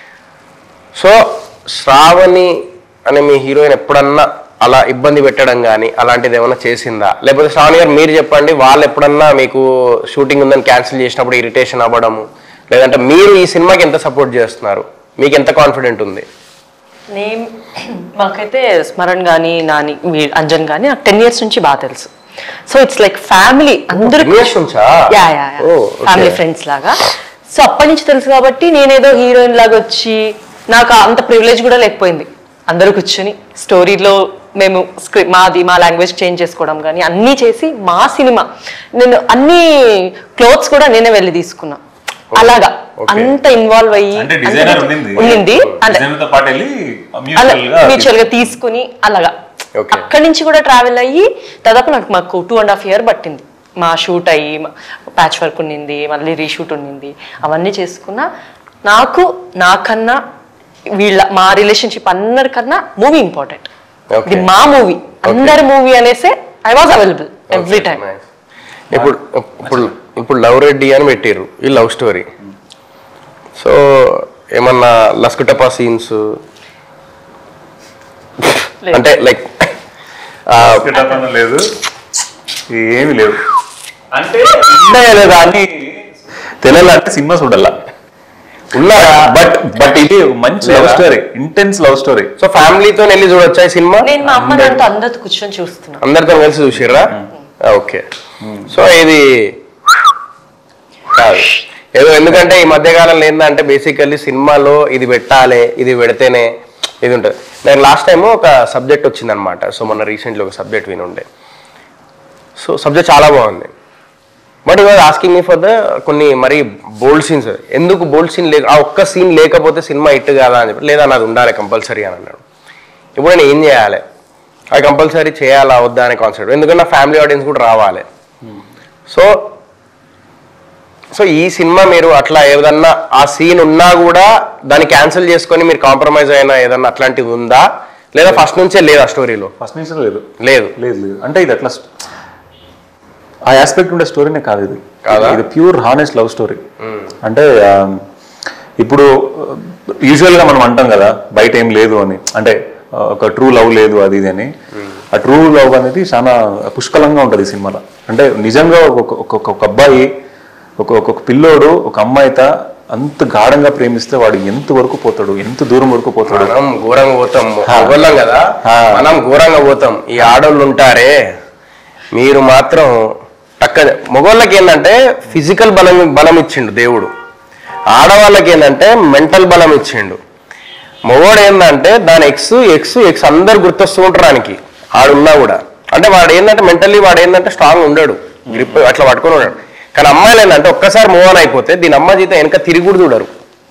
so Sravani అనే మీ హీరోయిన్ ఎప్పుడన్నా అలా ఇబ్బంది పెట్టడం కానీ అలాంటిది ఏమైనా చేసిందా లేకపోతే శ్రావణి గారు మీరు చెప్పండి వాళ్ళు ఎప్పుడన్నా మీకు షూటింగ్ ఉందని క్యాన్సిల్ చేసినప్పుడు ఇరిటేషన్ అవ్వడము లేదంటే మీరు ఈ సినిమాకి ఎంత సపోర్ట్ చేస్తున్నారు మీకు ఎంత కాన్ఫిడెంట్ ఉంది
నేమ్ మాకైతే స్మరణ్ కానీ నాని వీ- అంజన్ కానీ నాకు టెన్ ఇయర్స్ నుంచి బాగా తెలుసు సో ఇట్స్ లైక్ ఫ్యామిలీ అందరూ
10 years నుంచా?
Yeah yeah
Oh, okay.
Family friends లాగా సో అప్పటి నుంచి తెలుసు కాబట్టి నేనేదో హీరోయిన్ లాగా వచ్చి నాకు అంత ప్రివిలేజ్ కూడా లేకపోయింది అందరూ కూర్చొని స్టోరీలో మేము స్క్రిప్ట్ మాది మా లాంగ్వేజ్ చేంజ్ చేసుకోవడం కానీ అన్నీ చేసి మా సినిమా నేను అన్ని క్లోత్స్ కూడా నేనే వెళ్ళి తీసుకున్నా అలాగా
Okay.
అంత ఇన్వాల్వ్ అయ్యి
అంటే
అంత
డిజైనర్ ఉండింది
ఉండింది అంటే
డిజైనర్ తో పాటు వెళ్ళి
అలా
mutual గా
మ్యూచువల్ గా తీసుకుని అలాగా
Okay.
అక్కడి నుంచి కూడా ట్రావెల్ అయ్యి దాదాపు నాకు మాకు టూ అండ్ హాఫ్ ఇయర్ పట్టింది మా షూట్ అయ్యి ప్యాచ్ వర్క్ ఉండింది మళ్ళీ రీషూట్ ఉండింది అవన్నీ చేసుకున్నా నాకు నాకన్నా వీళ్ళ మా రిలేషన్షిప్ అందరికన్నా మూవీ ఇంపార్టెంట్
Okay.
ఇది మా మూవీ అందరి మూవీ అనేసే I was available every time
Nice. ఇప్పుడు ఇప్పుడు ఇప్పుడు లవ్ రెడ్డి అని పెట్టిర్రు ఈ లవ్ స్టోరీ సో ఏమన్నా లస్కుటపా సీన్స్
లేదు.
అంటే లైక్
పెట్టడం లేదు ఏమి లేవు అంటే ఉన్నాయా లేదా అని తెలియాలంటే సినిమా చూడాల
ఉన్నారా
బట్ బట్ ఇది మంచి లవ్
లేదా?
Story intense love story
so ఫ్యామిలీతో వెళ్ళి చూడొచ్చా ఈ సినిమా
నేను మా అమ్మ నాన్నతో అందరితో కూర్చొని చూస్తున్నా
అందరితో కలిసి చూసిర్రా ఓకే సో ఇది కాదు ఏదో ఎందుకంటే ఈ మధ్య కాలంలో ఏంటంటే బేసికల్లీ సినిమాలో ఇది పెట్టాలి ఇది పెడితేనే ఇది ఉంటుంది నేను లాస్ట్ టైం ఒక సబ్జెక్ట్ వచ్చిందనమాట సో మొన్న రీసెంట్లీ ఒక సబ్జెక్ట్ వినుండే సో సబ్జెక్ట్ చాలా బాగుంది బట్ ఇవాళ ఆస్కింగ్ మీ ఫర్ ద కొన్ని మరి బోల్డ్ సీన్స్ ఎందుకు బోల్డ్ సీన్ లేక ఆ ఒక్క సీన్ లేకపోతే సినిమా హిట్ కాదా అని చెప్పి లేదా నాది ఉండాలి కంపల్సరీ అని అన్నాడు ఇప్పుడు నేను ఏం చేయాలి అది కంపల్సరీ చేయాలా వద్దా అనే కాన్సెప్ట్ ఎందుకంటే నా ఫ్యామిలీ ఆడియన్స్ కూడా రావాలి సో సో ఈ సినిమా మీరు అట్లా ఏదన్నా ఆ సీన్ ఉన్నా కూడా దాన్ని క్యాన్సిల్ చేసుకొని మీరు కాంప్రమైజ్ అయినా ఏదన్నా అట్లాంటిది ఉందా లేదా ఫస్ట్ నుంచే లేదా స్టోరీలో
ఫస్ట్ నుంచి లేదు
లేదు
లేదు లేదు అంటే ఇది అట్లా st- ఆ ఆస్పెక్ట్ ఉండే స్టోరీనే కాదు ఇది
కాదా?
ఇది ప్యూర్ హానెస్ట్ లవ్ స్టోరీ అంటే ఆ, ఇప్పుడు యూజువల్గా మనం అంటాం కదా బయట ఏం లేదు అని అంటే ఆ, ఒక ట్రూ లవ్ లేదు అది ఇది అని ఆ ట్రూ లవ్ అనేది చాలా పుష్కలంగా ఉంటుంది ఈ సినిమాలో అంటే నిజంగా ఒక ఒక- ఒక అబ్బాయి ఒక ఒక పిల్లోడు ఒక అమ్మాయిత అంత గాఢంగా ప్రేమిస్తే వాడు ఎంత వరకు పోతాడు ఎంత దూరం వరకు పోతాడు
మనం ఘోరంగా పోతాం మగోళ్ళం కదా
ఆ.
మనం ఘోరంగా పోతాం ఈ ఆడోళ్ళు ఉంటారే మీరు మాత్రం టక్క మగోళ్ళకి ఏంటంటే ఫిజికల్ బలం బలం ఇచ్చిండు దేవుడు ఆడవాళ్ళకి ఏంటంటే మెంటల్ బలం ఇచ్చిండు మగోడు ఏంటంటే దాని ఎక్స్ ఎక్స్ ఎక్స్ అందరు గుర్తొస్తూ ఉంటారు ఆయనకి ఆడున్నా కూడా అంటే వాడు ఏంటంటే మెంటల్లీ వాడు ఏంటంటే స్ట్రాంగ్ ఉండడు గ్రిప్ అట్లా పట్టుకొని ఉన్నాడు కానీ అమ్మాయిలు ఏంటంటే ఒక్కసారి మూవ్ ఆన్ అయిపోతే దీని అమ్మ జీతం వెనక తిరిగి కూడా చూడరు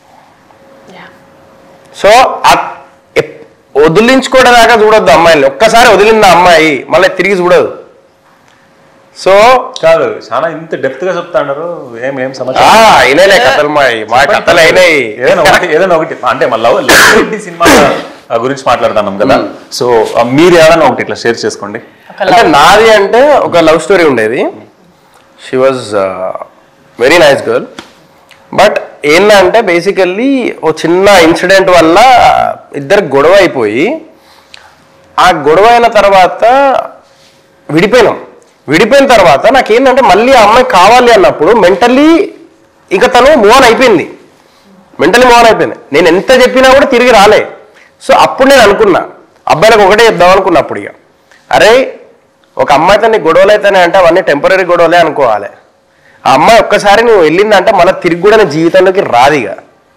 సో ఆ- ఎప్- వదిలించుకోవడాగా చూడొద్దు అమ్మాయిని ఒక్కసారి వదిలింది ఆ అమ్మాయి మళ్ళీ తిరిగి చూడదు సో
కాదు చాలా ఇంత డెప్త్ గా చెప్తాడారు ఏం ఏం
ఆ,
సమాచారం
అయినాయిలే కథలు మా మా కథలు అయినాయి
ఏదైనా ఒకటి ఏదైనా ఒకటి అంటే మా లవ్ రెడ్డి సినిమా గురించి మాట్లాడుతున్నాం కదా సో ఆ, మీరు ఏదైనా ఒకటి ఇట్లా షేర్ చేసుకోండి
అంటే నాది అంటే ఒక లవ్ స్టోరీ ఉండేది she was very nice girl but ఏంటంటే బేసికల్లీ ఓ చిన్న ఇన్సిడెంట్ వల్ల ఇద్దరు గొడవ అయిపోయి ఆ గొడవ అయిన తర్వాత విడిపోయినాం విడిపోయిన తర్వాత నాకేంటంటే మళ్ళీ ఆ అమ్మాయి కావాలి అన్నప్పుడు మెంటల్లీ ఇక తను మూవ్ ఆన్ అయిపోయింది మెంటల్లీ మూవ్ ఆన్ అయిపోయింది నేను ఎంత చెప్పినా కూడా తిరిగి రాలే సో అప్పుడు నేను అనుకున్నా అబ్బాయిలకు ఒకటే చెప్దాం అనుకున్నా అప్పుడు ఇక అరే ఒక అమ్మాయితో నీ గొడవలు అయితేనే అంటే అవన్నీ టెంపరీ గొడవలే అనుకోవాలి ఆ అమ్మాయి ఒక్కసారి నువ్వు వెళ్ళిందంటే మళ్ళీ తిరిగి కూడా నీ జీవితంలోకి రాదు ఇక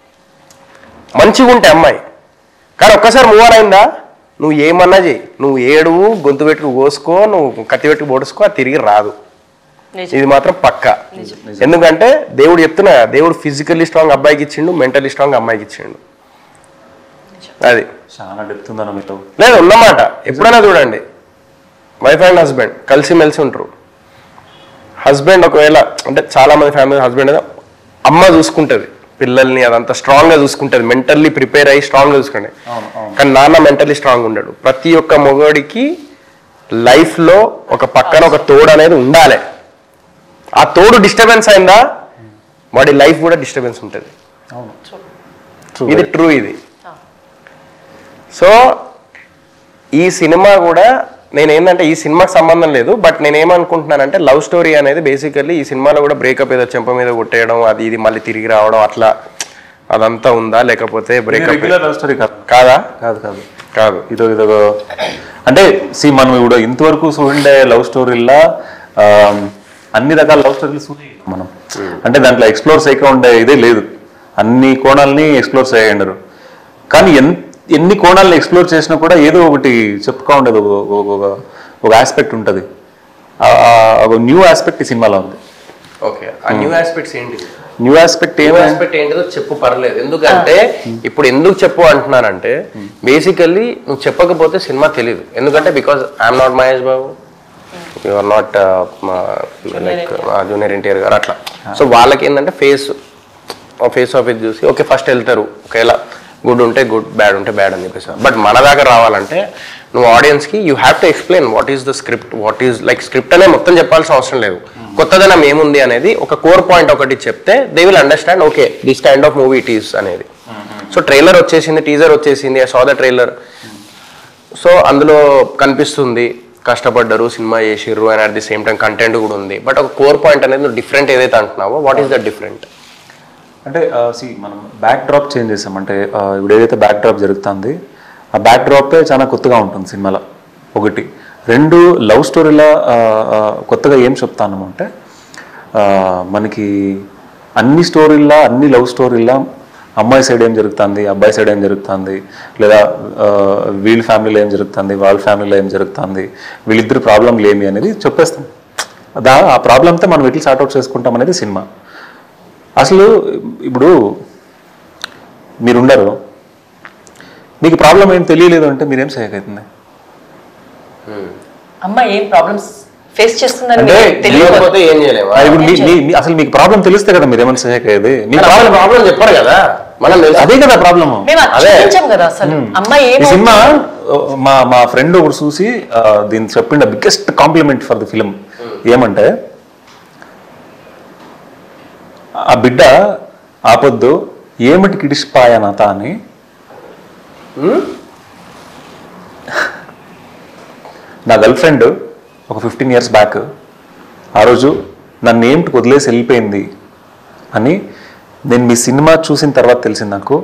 మంచిగా ఉంటే అమ్మాయి కానీ ఒక్కసారి మూవ్ ఆన్ అయిందా నువ్వు ఏమన్నా చెయ్యి నువ్వు ఏడువు గొంతు పెట్టుకు కోసుకో నువ్వు కత్తి పెట్టుకు పొడుసుకో అది తిరిగి రాదు
నిజం.
ఇది మాత్రం పక్క ఎందుకంటే దేవుడు చెప్తున్నా కదా, దేవుడు ఫిజికల్లీ స్ట్రాంగ్ అబ్బాయికి ఇచ్చిండు మెంటల్లీ స్ట్రాంగ్ అమ్మాయికి ఇచ్చిండు అది
చాలా డెప్త్ ఉందన్న మీతో
లేదు ఉన్నమాట ఎప్పుడైనా చూడండి వైఫ్ అండ్ హస్బెండ్ కలిసి మెలిసి ఉంటారు హస్బెండ్ ఒకవేళ అంటే చాలా మంది ఫ్యామిలీ హస్బెండ్ ఏదో అమ్మ చూసుకుంటది పిల్లల్ని అదంతా స్ట్రాంగ్ గా చూసుకుంటది మెంటల్లీ ప్రిపేర్ అయ్యి స్ట్రాంగ్ గా చూసుకుంటది
అవును, అవును.
కానీ నాన్న మెంటల్లీ స్ట్రాంగ్ ఉండడు ప్రతి ఒక్క మొగోడికి లైఫ్ లో ఒక పక్కన ఒక తోడు అనేది ఉండాలి ఆ తోడు డిస్టర్బెన్స్ అయిందా వాడి లైఫ్ కూడా డిస్టర్బెన్స్ ఉంటుంది
అవును
ఇది ట్రూ ఇది సో ఈ సినిమా కూడా నేను ఏంటంటే ఈ సినిమాకి సంబంధం లేదు బట్ నేను ఏమనుకుంటున్నానంటే లవ్ స్టోరీ అనేది బేసికల్లీ ఈ సినిమాలో కూడా బ్రేకప్ ఏదో చెంప మీద కొట్టేయడం అది ఇది మళ్ళీ తిరిగి రావడం అట్లా అదంతా ఉందా లేకపోతే బ్రేకప్
రెగ్యులర్ లవ్ స్టోరీ కాదు
కాదా
కాదు కాదు
కాదు
ఇదో ఇదో అంటే సి మనం ఇప్పుడు ఇంతవరకు చూడండే లవ్ స్టోరీలా అన్ని రకాల లవ్ స్టోరీలు చూడాలి మనం అంటే దాంట్లో ఎక్స్ప్లోర్ చేయక ఉండే ఇదే లేదు అన్ని కోణాలని ఎక్స్ప్లోర్ చేయగలరు కానీ ఎన్ ఎన్ని కోణాలను ఎక్స్ప్లోర్ చేసినా కూడా ఏదో ఒకటి చెప్పుకో ఉండదు ఒక- ఒక- ఒక- ఒక ఆస్పెక్ట్ ఉంటుంది ఒక న్యూ ఆస్పెక్ట్ ఈ సినిమాలో ఉంది
ఓకే ఆ న్యూ ఆస్పెక్ట్స్ ఏంటి
న్యూ ఆస్పెక్ట్
న్యూ
ఏమైనా
ఆస్పెక్ట్ ఏంటిదో చెప్పు పర్లేదు ఎందుకంటే ఇప్పుడు ఎందుకు చెప్పు అంటున్నానంటే బేసికల్లీ నువ్వు చెప్పకపోతే సినిమా తెలియదు ఎందుకంటే because I'm not Mahesh Babu you are not like junior NTR garu అట్లా సో వాళ్ళకి ఏంటంటే ఫేస్ ఫేస్ ఆఫ్ ఇది చూసి ఓకే ఫస్ట్ వెళ్తారు ఒకవేళ గుడ్ ఉంటే గుడ్ బ్యాడ్ ఉంటే బ్యాడ్ అని చెప్పేసి బట్ మన దాకా రావాలంటే నువ్వు ఆడియన్స్కి you have to explain what is the script what is like script అనే మొత్తం చెప్పాల్సిన అవసరం లేదు కొత్తదనం ఏముంది అనేది ఒక కోర్ పాయింట్ ఒకటి చెప్తే they will understand okay this kind of movie it is అనేది సో ట్రైలర్ వచ్చేసింది టీజర్ వచ్చేసింది I saw the trailer so అందులో కనిపిస్తుంది కష్టపడ్డారు సినిమా చేసిర్రు and at the same time content కూడా ఉంది బట్ ఒక కోర్ పాయింట్ అనేది నువ్వు డిఫరెంట్ ఏదైతే అంటున్నావో వాట్ ఈస్ ద డిఫరెంట్
అంటే సి మనం బ్యాక్ డ్రాప్ చేంజ్ చేసాం అంటే ఆ, ఇప్పుడు ఏదైతే బ్యాక్ డ్రాప్ జరుగుతుంది ఆ బ్యాక్ డ్రాపే చాలా కొత్తగా ఉంటుంది సినిమాలో ఒకటి రెండు లవ్ స్టోరీలో కొత్తగా ఏం చెప్తాను అంటే ఆ, మనకి అన్ని స్టోరీల్లో అన్ని లవ్ స్టోరీల్లో అమ్మాయి సైడ్ ఏం జరుగుతుంది అబ్బాయి సైడ్ ఏం జరుగుతుంది లేదా ఆ, వీళ్ళ ఫ్యామిలీలో ఏం జరుగుతుంది వాళ్ళ ఫ్యామిలీలో ఏం జరుగుతుంది వీళ్ళిద్దరు ప్రాబ్లంలు ఏమి అనేది చెప్పేస్తాం దా ఆ ప్రాబ్లంతో మనం ఎట్లా సార్ట్అవుట్ చేసుకుంటాం అనేది సినిమా అసలు ఇప్పుడు మీరుండరు మీకు ప్రాబ్లం ఏం తెలియలేదు అంటే మీరేం చేయగలుగుతుంది
అమ్మ ఏం ప్రాబ్లమ్స్ ఫేస్ చేస్తుందని
అంటే
మీకు తెలియకపోతే
తెలియకపోతే ఏం చేయలేము
ఆ, ఇప్పుడు మీ- మీ- మీ- అసలు మీకు ప్రాబ్లం తెలిస్తే కదా మీరు ఏమైనా చేయగలిగేది మీ ప్రాబ్లం
ప్రాబ్లం చెప్పారు కదా మనం తెలుసు.
అదే కదా ప్రాబ్లము
మేము అది
అదే.
చూపించాం కదా అసలు అమ్మ ఏం
ఈ సినిమా మా మా ఫ్రెండ్ ఒకటి చూసి ఆ, దీన్ని చెప్పిండ biggest compliment for the film ఏమంటే ఆ బిడ్డ ఆపొద్దు ఏమిటి కిడిసిపాయ నాత అని నా గర్ల్ ఫ్రెండ్ ఒక ఫిఫ్టీన్ ఇయర్స్ బ్యాక్ ఆ రోజు నన్ను ఏమిటి వదిలేసి వెళ్ళిపోయింది అని నేను మీ సినిమా చూసిన తర్వాత తెలిసింది నాకు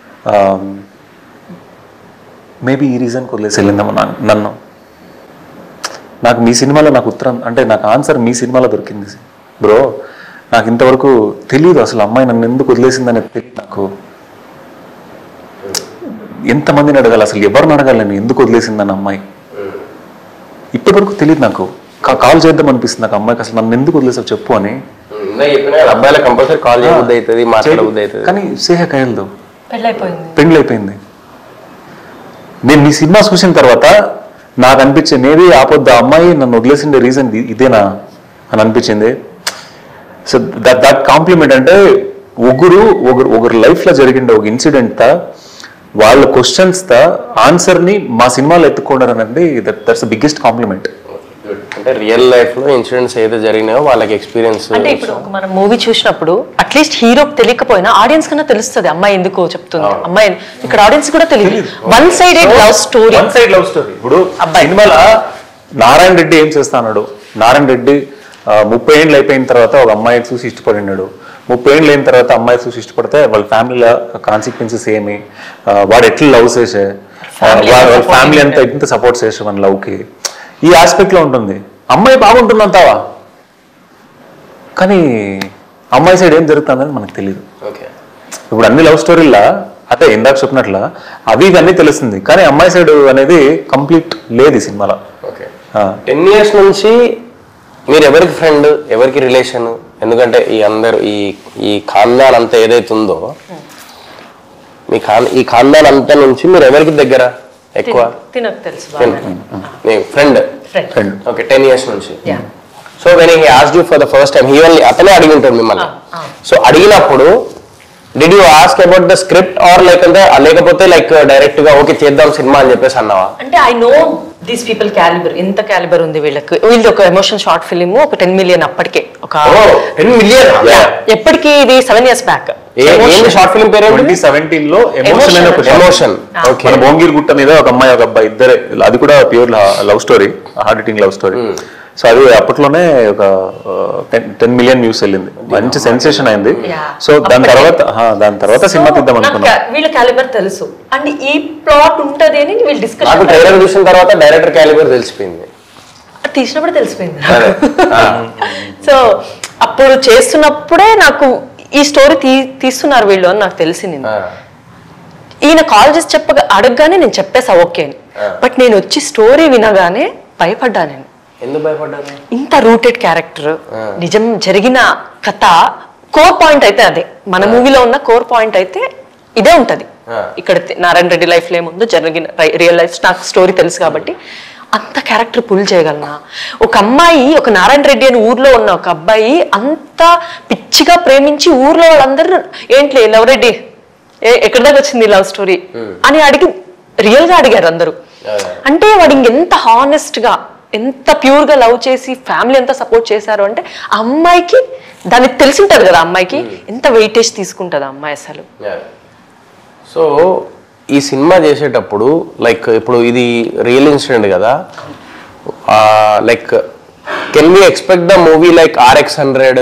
మేబీ ఈ రీజన్కి వదిలేసి వెళ్ళిందేమో నా- నన్ను నాకు మీ సినిమాలో నాకు ఉత్తరం అంటే నాకు ఆన్సర్ మీ సినిమాలో దొరికింది బ్రో నాకు ఇంతవరకు తెలియదు అసలు అమ్మాయి నన్ను ఎందుకు వదిలేసిందని తెలియదు నాకు ఎంతమందిని అడగాలి అసలు ఎవరిని అడగాలి నేను ఎందుకు వదిలేసిందని అమ్మాయి ఇప్పటి వరకు తెలియదు నాకు కా- కాల్ చేద్దాం అనిపిస్తుంది నాకు అమ్మాయికి అసలు నన్ను ఎందుకు వదిలేసావు చెప్పు అని
ఇందాక చెప్పిన కదా, అబ్బాయిలకు కంపల్సరీ కాల్ చేయబుద్ధి అవుతుంది మాట్లాడబుద్ధి అవుతుంది
కానీ సేహ కయలదు
పెళ్ళైపోయింది
పెండ్లి అయిపోయింది నేను నీ సినిమా చూసిన తర్వాత నాకు అనిపించే మేబీ ఆపొద్దు ఆ అమ్మాయి నన్ను వదిలేసిండే రీజన్ ఇదేనా అని అనిపించింది సో దట్ దట్ కాంప్లిమెంట్ అంటే ఒకరు ఒకరు ఒకరు లైఫ్లో జరిగిండే ఒక ఇన్సిడెంట్ వాళ్ళ క్వశ్చన్స్ త ఆన్సర్ని మా సినిమాలో ఎత్తుకోవడం అనేది that that's the biggest compliment
అంటే రియల్ లైఫ్ లో ఇన్సిడెంట్స్ ఏదైతే జరిగినాయో వాళ్ళకి ఎక్స్పీరియన్స్
అంటే ఇప్పుడు ఒక మనం మూవీ చూసినప్పుడు అట్లీస్ట్ హీరోకి తెలియకపోయినా ఆడియన్స్ కన్నా తెలుస్తుంది అమ్మాయి ఎందుకు చెప్తుంది అమ్మాయి ఇక్కడ ఆడియన్స్ కూడా తెలియదు one sided love story
one side love story ఇప్పుడు
అబ్బాయి.
సినిమాలో నారాయణ రెడ్డి ఏం చేస్తాడు నారాయణ రెడ్డి ఆ, ముప్పై ఏళ్ళు అయిపోయిన తర్వాత ఒక అమ్మాయి చూసి ఇష్టపడినాడు ముప్పై ఏళ్ళు అయిన తర్వాత అమ్మాయి చూసి ఇష్టపడితే వాళ్ళ ఫ్యామిలీలో కాన్సిక్వెన్సెస్ ఏమి ఆ, వాడు ఎట్లా లవ్ చేసే
Family
వాళ్ళ
ఎంత
ఫ్యామిలీ
supporting
అంతా ఎంత సపోర్ట్ చేసే మన లవ్కి ఈ ఆస్పెక్ట్ లో ఉంటుంది అమ్మాయి బాగుంటుందంటావా కానీ అమ్మాయి సైడ్ ఏం జరుగుతుందని మనకు తెలియదు
ఓకే
ఇప్పుడు అన్ని లవ్ స్టోరీలా అదే ఇందాక చెప్పినట్ల అవి ఇవన్నీ తెలుస్తుంది కానీ అమ్మాయి సైడ్ అనేది కంప్లీట్ లేదు ఈ సినిమాలో
ఓకే
ఆ,
టెన్ ఇయర్స్ నుంచి మీరు ఎవరికి ఫ్రెండ్ ఎవరికి రిలేషన్ ఎందుకంటే ఈ అందరు ఈ ఈ ఖాందాన్ అంతా ఏదైతే ఉందో మీ ఖాన్ ఈ ఖాందాన్ అంతా నుంచి మీరు ఎవరికి దగ్గర ఎక్కువ
తినకు తెలుసు బాగా.
మీ friend
Friend.
friend.
Okay ten years నుంచి
Yeah.
So when he asked you for the first time he only అతనే అడిగి ఉంటాడు మిమ్మల్ని
Ah, ah.
సో అడిగినప్పుడు did you ask about the script or లేకపోతే లేకపోతే లైక్ డైరెక్ట్ గా ఓకే చేద్దాం సినిమా అని చెప్పేసి అన్నావా
అంటే I know these people calibre ఎంత క్యాలిబర్ ఉంది వీళ్ళకి వీళ్ళది ఒక ఎమోషన్ షార్ట్ ఫిలిం ఒక టెన్ మిలియన్ అప్పటికే ఒక
టెన్ మిలియన్
ఎప్పటికి ఇది సెవెన్ ఇయర్స్ బ్యాక్
ఏంటి షార్ట్ ఫిల్మ్ పేరు
ట్వంటీ సెవెంటీన్ లో ఎమోషన్ అనే ఒక
ఎమోషన్
Ah.
ఓకే
మన భోంగిరి గుట్ట మీద ఒక అమ్మాయి ఒక అబ్బాయి ఇద్దరే అది కూడా pure love story hard hitting love story so అది అప్పట్లోనే ఒక టెన్ మిలియన్ వ్యూస్ వెళ్ళింది మంచి సెన్సేషన్ అయింది
Yeah.
సో దాని
అప్పటికే.
తర్వాత ఆ, దాని తర్వాత సినిమా తీద్దాం అనుకున్నాం
వీళ్ళ క్యాలిబర్ తెలుసు అండ్ ఈ ప్లాట్ ఉంటది అని వీళ్ళు
నాకు
డిస్కషన్
ట్రైలర్ చూసిన తర్వాత డైరెక్టర్ క్యాలిబర్ తెలిసిపోయింది
తీసినప్పుడు తెలిసిపోయింది
అదే. ఆ.
సో అప్పుడు చేస్తున్నప్పుడే నాకు ఈ స్టోరీ తీ తీస్తున్నారు వీళ్ళు అని నాకు తెలిసింది
ఆ.
ఈయన కాల్ చేసి చెప్పగా అడగగానే నేను చెప్పేసా ఓకే అని
Ah.
బట్ నేను వచ్చి స్టోరీ వినగానే భయపడ్డా నేను
ఎందుకు భయపడ్డారు
ఇంత రూటెడ్ క్యారెక్టర్
Ah.
నిజం జరిగిన కథ కోర్ పాయింట్ అయితే అదే మన మూవీలో ఉన్న కోర్ పాయింట్ అయితే ఇదే ఉంటది
Ah.
ఇక్కడ తి- నారాయణ రెడ్డి లైఫ్ లో ఏముందో జరిగిన రియల్ లైఫ్ నాకు స్టోరీ తెలుసు కాబట్టి అంత క్యారెక్టర్ పుల్ చేయగలనా ఒక అమ్మాయి ఒక నారాయణ రెడ్డి అని ఊర్లో ఉన్న ఒక అబ్బాయి అంత పిచ్చిగా ప్రేమించి ఊర్లో వాళ్ళందరూ ఏంటి లవ్ రెడ్డి ఏ ఎక్కడి దాకా వచ్చింది లవ్ స్టోరీ అని అడిగి రియల్ గా అడిగారు అందరూ
అదే.
అంటే వాడు ఇంకెంత హానెస్ట్ గా ఎంత ప్యూర్ గా లవ్ చేసి ఫ్యామిలీ ఎంత సపోర్ట్ చేశారు అంటే ఆ అమ్మాయికి దానికి తెలిసి ఉంటది కదా ఆ అమ్మాయికి ఎంత వెయిటేజ్ తీసుకుంటది ఆ అమ్మాయి అసలు
సో ఈ సినిమా చేసేటప్పుడు లైక్ ఇప్పుడు ఇది రియల్ ఇన్సిడెంట్ కదా like can we expect the movie like RX hundred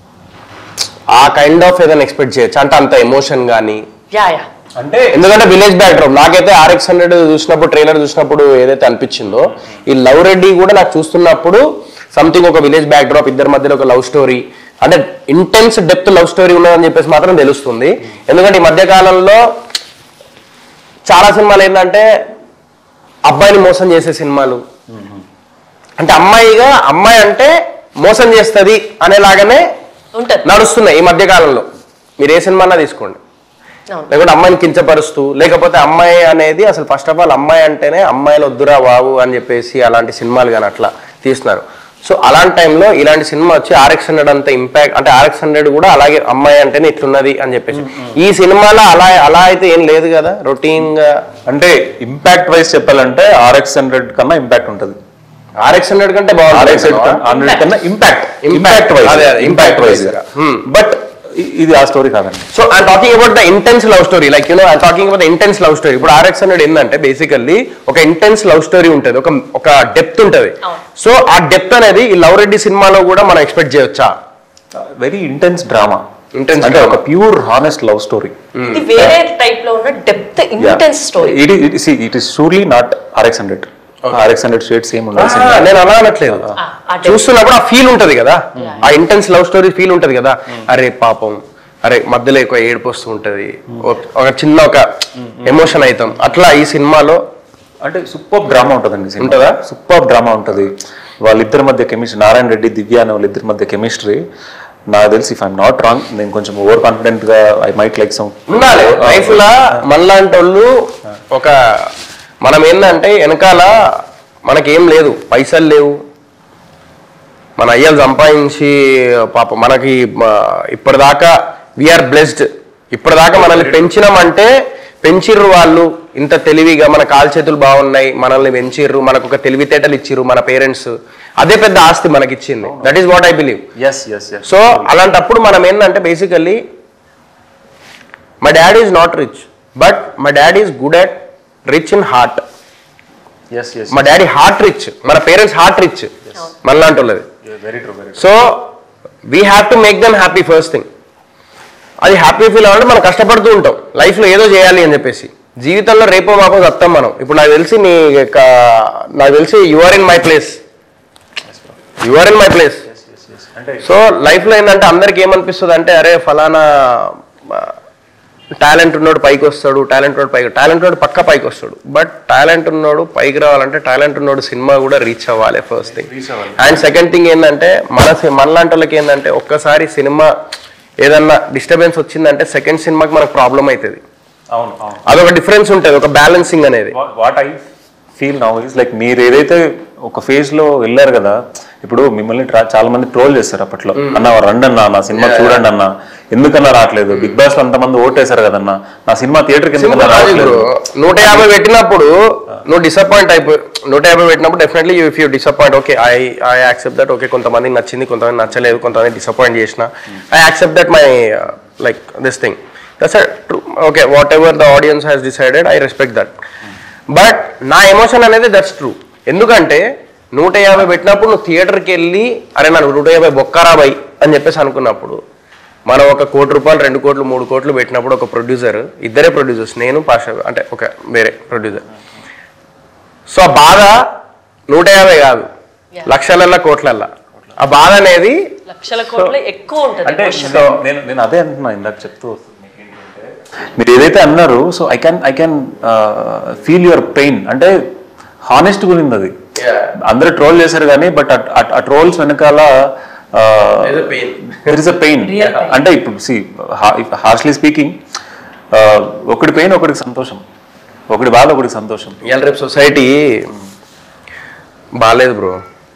ఆ కైండ్ ఆఫ్ ఏదైనా ఎక్స్పెక్ట్ చేయొచ్చు అంటే అంత ఎమోషన్ కానీ
యా యా
అంటే
ఎందుకంటే విలేజ్ బ్యాక్డ్రాప్ నాకైతే ఆర్ఎక్స్ హండ్రెడ్ చూసినప్పుడు ట్రైలర్ చూసినప్పుడు ఏదైతే అనిపించిందో ఈ లవ్ రెడ్డి కూడా నాకు చూస్తున్నప్పుడు సంథింగ్ ఒక విలేజ్ బ్యాక్డ్రాప్ ఇద్దరి మధ్యలో ఒక లవ్ స్టోరీ అంటే ఇంటెన్స్ డెప్త్ లవ్ స్టోరీ ఉన్నదని చెప్పేసి మాత్రం తెలుస్తుంది ఎందుకంటే ఈ మధ్య కాలంలో చాలా సినిమాలు ఏంటంటే అబ్బాయిని మోసం చేసే సినిమాలు అంటే అమ్మాయిగా అమ్మాయి అంటే మోసం చేస్తుంది అనేలాగానే
ఉంటది
నడుస్తున్నాయి ఈ మధ్య కాలంలో మీరు ఏ సినిమా అన్నా తీసుకోండి
అవును.
లేకుంటే అమ్మాయిని కించపరుస్తూ లేకపోతే అమ్మాయి అనేది అసలు ఫస్ట్ ఆఫ్ ఆల్ అమ్మాయి అంటేనే అమ్మాయిలు వద్దురా బాబు అని చెప్పేసి అలాంటి సినిమాలు కానీ అట్లా తీస్తున్నారు సో అలాంటి టైంలో ఇలాంటి సినిమా వచ్చి ఆర్ఎక్స్ హండ్రెడ్ అంత ఇంపాక్ట్ అంటే ఆర్ఎక్స్ హండ్రెడ్ కూడా అలాగే అమ్మాయి అంటేనే ఇట్లున్నది అని చెప్పేసి ఈ సినిమాలో అలా అలా అయితే ఏం లేదు కదా రొటీన్ గా
అంటే ఇంపాక్ట్ వైజ్ చెప్పాలంటే ఆర్ఎక్స్ హండ్రెడ్ కన్నా ఇంపాక్ట్ ఉంటుంది
ఆర్ఎక్స్ హండ్రెడ్ కంటే
ఆర్ఎక్స్
బాగుంది
హండ్రెడ్ కన్నా ఇంపాక్ట్
Impact.
ఇంపాక్ట్ వైజ్
అదే, అదే,
ఇంపాక్ట్
impact
వైజ్
wise గా. Hmm.
బట్ ఇది ఆ స్టోరీ కాదండి
so I talking about the intense love story like you know I talking about the intense love story ఇప్పుడు ఆర్ఎక్స్ హండ్రెడ్ ఏంటంటే basically ఒక intense love story ఉంటుంది ఒక ఒక డెప్త్ ఉంటుంది
అవును.
సో ఆ డెప్త్ అనేది ఈ లవ్ రెడ్డి సినిమాలో కూడా మనం ఎక్స్పెక్ట్ చేయొచ్చా
వెరీ ఇంటెన్స్ డ్రామా
Intense
అంటే
drama.
ఒక ప్యూర్ హానెస్ట్ లవ్ స్టోరీ
ఇది వేరే టైప్ లో ఉన్న depth intense story
it it it is surely not RX hundred RX hundred shades ఏమి
ఆ,
ఉండాల్సింది
నేను అలా అనట్లేదు
ఆ depth.
చూస్తున్నప్పుడు ఆ ఫీల్ ఉంటది కదా ఆ ఇంటెన్స్ లవ్ స్టోరీ ఫీల్ ఉంటది కదా అరే పాపం అరే మధ్యలో ఎక్కువ ఏడుపు వస్తూ ఉంటది ఒక- ఒక చిన్న ఒక ఎమోషన్ అవుతాం అట్లా ఈ సినిమాలో
అంటే సూపర్ డ్రామా ఉంటుందండి
ఉంటుందా?
సూపర్ డ్రామా ఉంటుంది వాళ్ళిద్దరి మధ్య కెమిస్ట్రీ నారాయణ రెడ్డి దివ్య అనే వాళ్ళిద్దరి మధ్య కెమిస్ట్రీ నాకు తెలిసి ఇఫ్ ఐఎమ్ నాట్ రాంగ్ నేను కొంచెం ఓవర్ కాన్ఫిడెంట్ గా ఐ మైట్ లైక్ సమ్
ఉండాలి లైఫ్ లా మనలాంటి వాళ్ళు ఒక మనం ఏంటంటే వెనకాల మనకేం లేదు పైసలు లేవు మన అయ్యలు సంపాదించి పాప మనకి మ- ఇప్పటిదాకా వీఆర్ బ్లెస్డ్ ఇప్పటిదాకా మనల్ని పెంచినామంటే పెంచిర్రు వాళ్ళు ఇంత తెలివిగా మన కాలు చేతులు బాగున్నాయి మనల్ని పెంచిర్రు మనకు ఒక తెలివితేటలు ఇచ్చిర్రు మన పేరెంట్స్ అదే పెద్ద ఆస్తి మనకి ఇచ్చింది that is what I believe
yes yes yes
so అలాంటప్పుడు మనం ఏంటంటే basically my dad is not rich but my dad is good at rich in heart
yes yes
మా డాడీ హార్ట్ రిచ్ మన పేరెంట్స్ హార్ట్ రిచ్ మనలాంటి వాళ్ళది
very true very
so we have to make them happy first thing అది happy feel అవ్వాలంటే మనం కష్టపడుతూ ఉంటాం లైఫ్లో ఏదో చేయాలి అని చెప్పేసి జీవితంలో రేపో మాపో వస్తాం మనం ఇప్పుడు నాకు తెలిసి నీ యొక్క నాకు తెలిసి you are in my place you are in my place
అంటే
సో లైఫ్లో ఏంటంటే అందరికి ఏమనిపిస్తుంది అంటే అరే ఫలానా టాలెంట్ ఉన్నోడు పైకి వస్తాడు టాలెంట్ ఉన్నోడు పైకి టాలెంట్ ఉన్నోడు పక్క పైకి వస్తాడు బట్ టాలెంట్ ఉన్నోడు పైకి రావాలంటే టాలెంట్ ఉన్నోడు సినిమా కూడా రీచ్ అవ్వాలి ఫస్ట్ థింగ్
Reach అవ్వాలి.
అండ్ సెకండ్ థింగ్ ఏంటంటే మన సి- మనలాంటి వాళ్ళకి ఏంటంటే ఒక్కసారి సినిమా ఏదన్నా డిస్టర్బెన్స్ వచ్చిందంటే సెకండ్ సినిమాకి మనకు ప్రాబ్లం అవుతుంది
అవును అవును
అదొక డిఫరెన్స్ ఉంటుంది ఒక బ్యాలెన్సింగ్ అనేది
what I feel now is like మీరు ఏదైతే ఒక ఫేజ్ లో వెళ్ళారు కదా ఇప్పుడు మిమ్మల్ని tra- చాలా మంది ట్రోల్ చేస్తారు అప్పట్లో అన్న రండి అన్న నా సినిమా చూడండి అన్న ఎందుకన్నా రావట్లేదు బిగ్ బాస్ లో అంతమంది ఓటేశారు కదన్న నా సినిమా థియేటర్ కి ఎందుకన్నా రావట్లేదు
నూట యాభై పెట్టినప్పుడు నువ్వు డిసప్పాయింట్ అయిపోయి నూట యాభై పెట్టినప్పుడు definitely if you disappoint okay I I accept that okay కొంతమందికి నచ్చింది కొంతమంది నచ్చలేదు కొంతమంది డిసప్పాయింట్ చేసిన I accept that my like this thing that's true okay whatever the audience has decided I respect that but నా emotion అనేది that's true ఎందుకంటే నూట యాభై పెట్టినప్పుడు నువ్వు థియేటర్కి వెళ్ళి అరే నాకు నూట యాభై బొక్కరా బై అని చెప్పేసి అనుకున్నప్పుడు మనం ఒక కోటి రూపాయలు రెండు కోట్లు మూడు కోట్లు పెట్టినప్పుడు ఒక ప్రొడ్యూసర్ ఇద్దరే ప్రొడ్యూసర్స్ నేను పాష అంటే ఒక వేరే ప్రొడ్యూసర్ సో ఆ బాధ నూట యాభై కాదు లక్షలల్లా కోట్లల్లా ఆ బాధ అనేది
లక్షల కోట్ల ఎక్కువ ఉంటుంది
అంటే నేను నేను అదే అంటున్నా ఇందాక చెప్తూ మీకు ఏంటంటే, మీరు ఏదైతే అన్నారు so I can I can feel your pain అంటే హానెస్ట్ గురింది అది అందరూ ట్రోల్ చేశారు కానీ బట్ ఆ ట్రోల్స్ వెనకాల there is a pain
Real pain.
అంటే ఇప్పుడు సి హార్ష్లీ స్పీకింగ్ ఒకటి పెయిన్ ఒకటికి సంతోషం ఒకటి బాధ ఒకటికి సంతోషం
ఇవాళ రేపు సొసైటీ బాగాలేదు బ్రో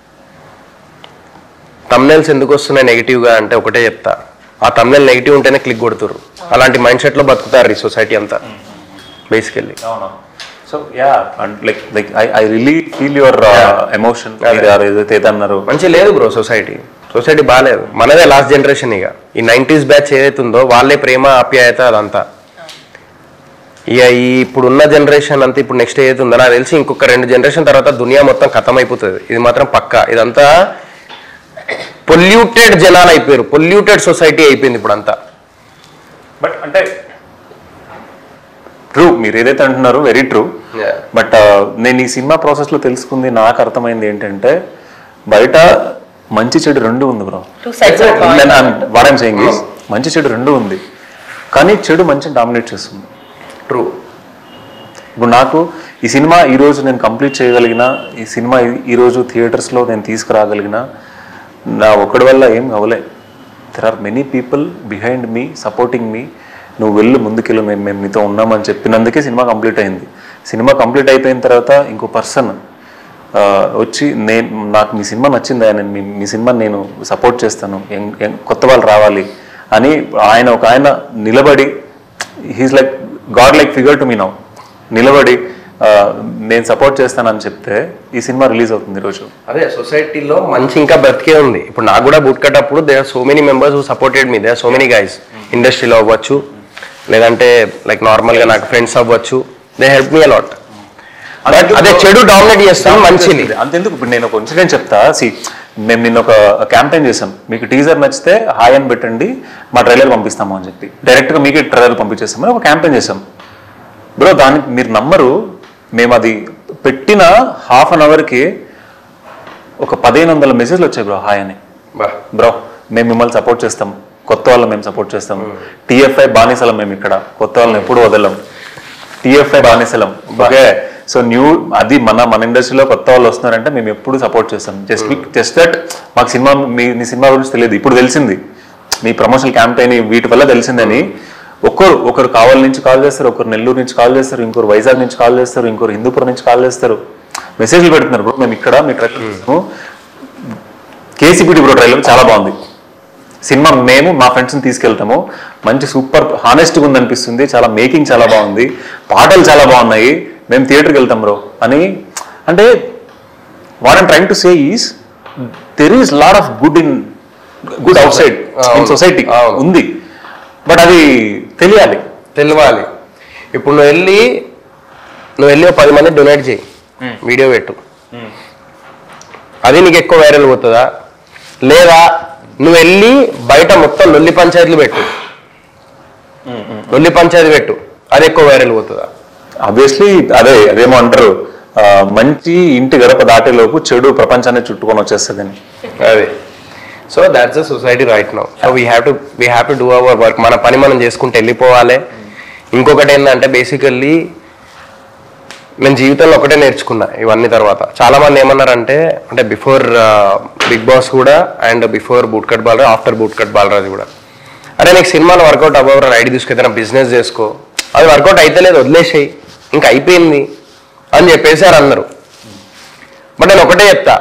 తమ్నెల్స్ ఎందుకు వస్తున్నాయి నెగిటివ్గా అంటే ఒకటే చెప్తా ఆ తమ్నెల్ నెగిటివ్ ఉంటేనే క్లిక్ కొడుతుర్రు అలాంటి మైండ్ సెట్లో బతుకుతారు ఈ సొసైటీ అంతా బేసికల్లీ
అవునా so yeah and like like I I really feel your emotion మీరు ఏదైతే ఏదైతే అన్నారు
మంచి లేదు బ్రో సొసైటీ సొసైటీ బాగాలేదు మనదే లాస్ట్ జనరేషన్ ఇక ఈ నైంటీస్ బ్యాచ్ ఏదైతే ఉందో వాళ్ళే ప్రేమ ఆప్యాయత అదంతా ఇక ఈ ఇప్పుడున్న జనరేషన్ అంతా ఇప్పుడు నెక్స్ట్ ఏదైతే ఉందో నాకు తెలిసి ఇంకొక రెండు జనరేషన్ తర్వాత దునియా మొత్తం ఖతం అయిపోతుంది ఇది మాత్రం పక్కా ఇదంతా పొల్యూటెడ్ జనాలు అయిపోయారు పొల్యూటెడ్ సొసైటీ అయిపోయింది ఇప్పుడు అంతా
బట్ అంటే ట్రూ మీరు ఏదైతే అంటున్నారో వెరీ ట్రూ
Yeah.
బట్ నేను ఈ సినిమా ప్రాసెస్లో తెలుసుకుంది నాకు అర్థమైంది ఏంటంటే బయట మంచి చెడు రెండు ఉంది bro
two sides
what I'm saying is మంచి చెడు రెండు ఉంది కానీ చెడు మంచిని డామినేట్ చేస్తుంది
ట్రూ
ఇప్పుడు నాకు ఈ సినిమా ఈ రోజు నేను కంప్లీట్ చేయగలిగిన ఈ సినిమా ఈ- ఈ రోజు థియేటర్స్లో నేను తీసుకురాగలిగిన నా ఒక్కడి వల్ల ఏం అవలే there are many people behind me supporting me నువ్వు వెళ్ళు ముందుకెళ్ళు మేము మేము నీతో ఉన్నామని చెప్పినందుకే సినిమా కంప్లీట్ అయింది సినిమా కంప్లీట్ అయిపోయిన తర్వాత ఇంకో పర్సన్ వచ్చి నేను నాకు మీ సినిమా నచ్చిందా నేను మీ మీ సినిమా నేను సపోర్ట్ చేస్తాను యంగ్- యంగ్ కొత్త వాళ్ళు రావాలి అని ఆయన ఒక ఆయన నిలబడి he's like god like figure to me now నిలబడి ఆ, నేను సపోర్ట్ చేస్తానని చెప్తే ఈ సినిమా రిలీజ్ అవుతుంది ఈరోజు
అదే సొసైటీలో మంచి ఇంకా బ్రతికే ఉంది ఇప్పుడు నాకు కూడా బూట్ కట్టప్పుడు they are so many members who supported me they are so many guys ఇండస్ట్రీలో అవ్వచ్చు లేదంటే లైక్ నార్మల్గా నాకు ఫ్రెండ్స్ అవ్వచ్చు దే హెల్ప్ మీ అలాట్ అదే చెడు డామినేట్ చేస్తాను మంచిని
అంతెందుకు ఇప్పుడు నేను ఒక ఇన్సిడెంట్ చెప్తా సి మేము నిన్న ఒక క్యాంపెయిన్ చేసాం మీకు టీజర్ నచ్చితే హాయ్ అని పెట్టండి మా ట్రైలర్ పంపిస్తాము అని చెప్పి డైరెక్ట్గా మీకే ట్రైలర్ పంపించేస్తామని ఒక క్యాంపెయిన్ చేసాం బ్రో దానికి మీరు నమ్మరు మేము అది పెట్టిన హాఫ్ అన్ అవర్కి ఒక పదిహేను వందల మెసేజ్లు వచ్చాయి బ్రో హాయ్ అని బ్రో మేము మిమ్మల్ని సపోర్ట్ చేస్తాం కొత్త వాళ్ళని మేము సపోర్ట్ చేస్తాం టిఎఫ్ఐ బానిసలం మేము ఇక్కడ కొత్త వాళ్ళని ఎప్పుడు వదలం టిఎఫ్ఐ బానిసలం ఓకే సో న్యూ అది మన మన ఇండస్ట్రీలో కొత్త వాళ్ళు వస్తున్నారంటే మేము ఎప్పుడు సపోర్ట్ చేస్తాం జస్ట్ జస్ట్ దట్ మాకు సినిమా మీ మీ సినిమా గురించి తెలియదు ఇప్పుడు తెలిసింది మీ ప్రమోషనల్ క్యాంపెయిన్ వీటి వల్ల తెలిసిందని ఒక్కరు ఒకరు కావల్ నుంచి కాల్ చేస్తారు ఒకరు నెల్లూరు నుంచి కాల్ చేస్తారు ఇంకొకరు వైజాగ్ నుంచి కాల్ చేస్తారు ఇంకొకరు హిందూపురం నుంచి కాల్ చేస్తారు మెసేజ్లు పెడుతున్నారు బ్రో మేము ఇక్కడ మీ ట్రైలర్ కేసీపీటీ బ్రో ట్రైలర్ చాలా బాగుంది సినిమా మేము మా ఫ్రెండ్స్ని తీసుకెళ్తాము మంచి సూపర్ హానెస్ట్గా ఉంది అనిపిస్తుంది చాలా మేకింగ్ చాలా బాగుంది పాటలు చాలా బాగున్నాయి మేము థియేటర్కి వెళ్తాం బ్రో అని అంటే what I'm trying to say is there is lot of good in good outside in
అవును.
సొసైటీ
అవును.
ఉంది బట్ అది తెలియాలి
తెలియాలి ఇప్పుడు నువ్వు వెళ్ళి నువ్వు వెళ్ళి ఒక పది మంది డొనేట్ చేయి వీడియో పెట్టు అది నీకు ఎక్కువ వైరల్ పోతుందా లేదా నువ్వు వెళ్ళి బయట మొత్తం లొల్లి పంచాయతీలు పెట్టు లొల్లి పంచాయతీ పెట్టు అది ఎక్కువ వైరల్ పోతుందా
ఆబ్వియస్లీ అదే అదేమో అంటారు ఆ, మంచి ఇంటి గడప దాటేలోపు చెడు ప్రపంచాన్ని చుట్టుకొని వచ్చేస్తుందని
అదే so that's the society right now so we have to we have to do our work మన పని మనం చేసుకుంటూ వెళ్ళిపోవాలి ఇంకొకటి ఏంటంటే బేసికల్లీ నేను జీవితంలో ఒకటే నేర్చుకున్నా ఇవన్నీ తర్వాత చాలా మంది ఏమన్నారంటే అంటే బిఫోర్ బిగ్ బాస్ కూడా and before boot cut Balaraju after boot cut Balaraju కూడా అరే నీకు సినిమాలు వర్కౌట్ అవ్వరు రైడ్ తీసుకెళ్తే బిజినెస్ చేసుకో అది వర్కౌట్ అయితే లేదు వదిలేసేయి ఇంకా అయిపోయింది అని చెప్పేశారు అందరూ బట్ నేను ఒకటే చెప్తా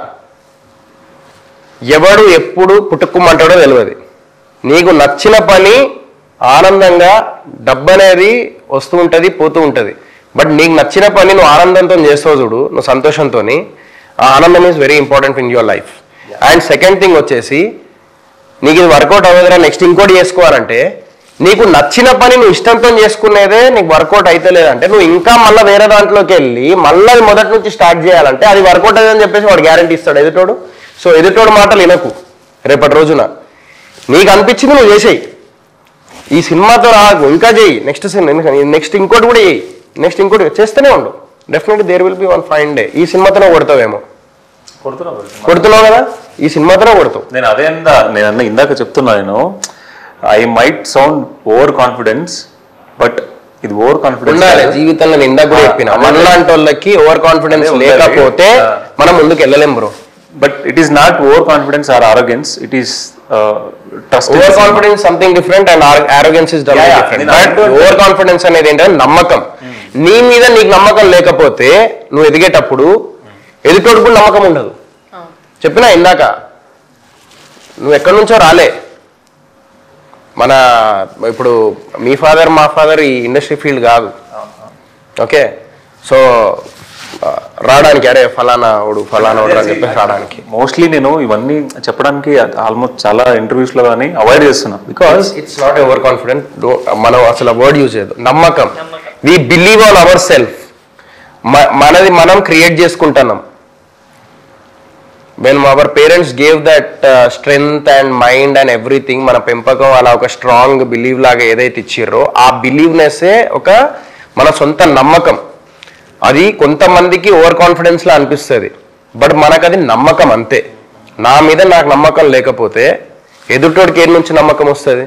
ఎవడు ఎప్పుడు పుట్టుకుమంటాడో తెలియదు నీకు నచ్చిన పని ఆనందంగా డబ్బు అనేది వస్తూ ఉంటుంది పోతూ ఉంటుంది బట్ నీకు నచ్చిన పని నువ్వు ఆనందంతో చేస్తావు చూడు నువ్వు సంతోషంతో ఆ ఆనందం is very important in your life and second thing వచ్చేసి నీకు ఇది వర్కౌట్ అవ్వదురా నెక్స్ట్ ఇంకోటి చేసుకోవాలంటే నీకు నచ్చిన పని నువ్వు ఇష్టంతో చేసుకునేదే నీకు వర్కౌట్ అయితే లేదంటే నువ్వు ఇంకా మళ్ళీ వేరే దాంట్లోకి వెళ్ళి మళ్ళీ అది మొదటి నుంచి స్టార్ట్ చేయాలంటే అది వర్కౌట్ అయ్యని చెప్పేసి వాడు గ్యారంటీ ఇస్తాడు ఎదుటోడు సో ఎదుటోడు మాటలు వినకు రేపటి రోజున నీకు అనిపించింది నువ్వు చేసేయి ఈ సినిమాతో రాకు ఇంకా చేయి నెక్స్ట్ సినిమా నెక్స్ట్ ఇంకోటి కూడా చేయి నెక్స్ట్ ఇంకోటి చేస్తూనే ఉండు definitely there will be one fine day ఈ సినిమాతోనే కొడతావేమో కొడుతున్నావు కదా ఈ సినిమాతోనే కొడతావు
నేను అదే అందా నేను అన్న ఇందాక చెప్తున్నా నేను I might sound over confidence but ఇది ఓవర్ కాన్ఫిడెన్స్
ఉండాలి జీవితంలో నేను ఇందాక కూడా చెప్పిన మనలాంటి వాళ్ళకి ఓవర్ కాన్ఫిడెన్స్
అదే ఉండాలి.
లేకపోతే
ఆ.
మనం ముందుకు వెళ్ళలేం bro
but it is not over confidence or arrogance it is trust
over confidence something different and arrogance is
Yeah, yeah.
Different
నేను
బట్
అంటున్నా.
ఓవర్ కాన్ఫిడెన్స్ అనేది ఏంటంటే నమ్మకం నీ మీద నీకు నమ్మకం లేకపోతే నువ్వు ఎదిగేటప్పుడు ఎదుటోడు కూడా నమ్మకం ఉండదు చెప్పినా ఇందాక నువ్వు ఎక్కడి నుంచో రాలే మన ఇప్పుడు మీ ఫాదర్ మా ఫాదర్ ఈ ఇండస్ట్రీ ఫీల్డ్ కాదు ఓకే సో రావడానికి అరే ఫలానా వాడు ఫలానా వాడు అని చెప్పేసి రావడానికి
మోస్ట్లీ నేను ఇవన్నీ చెప్పడానికి ఆల్మోస్ట్ చాలా ఇంటర్వ్యూస్ లో కానీ అవాయిడ్ చేస్తున్నా because
it's not over confident మనం అసలు వర్డ్ యూజ్ చేయదు నమ్మకం we believe on our self మనది మనం క్రియేట్ చేసుకుంటున్నాం when our parents gave that strength and mind and everything మన పెంపకం అలా ఒక స్ట్రాంగ్ బిలీవ్ లాగా ఏదైతే ఇచ్చిర్రో ఆ బిలీవ్నెస్సే ఒక మన సొంత నమ్మకం అది కొంతమందికి ఓవర్ కాన్ఫిడెన్స్ లా అనిపిస్తుంది బట్ మనకు అది నమ్మకం అంతే నా మీద నాకు నమ్మకం లేకపోతే ఎదుటోడికి ఏం నుంచి నమ్మకం వస్తుంది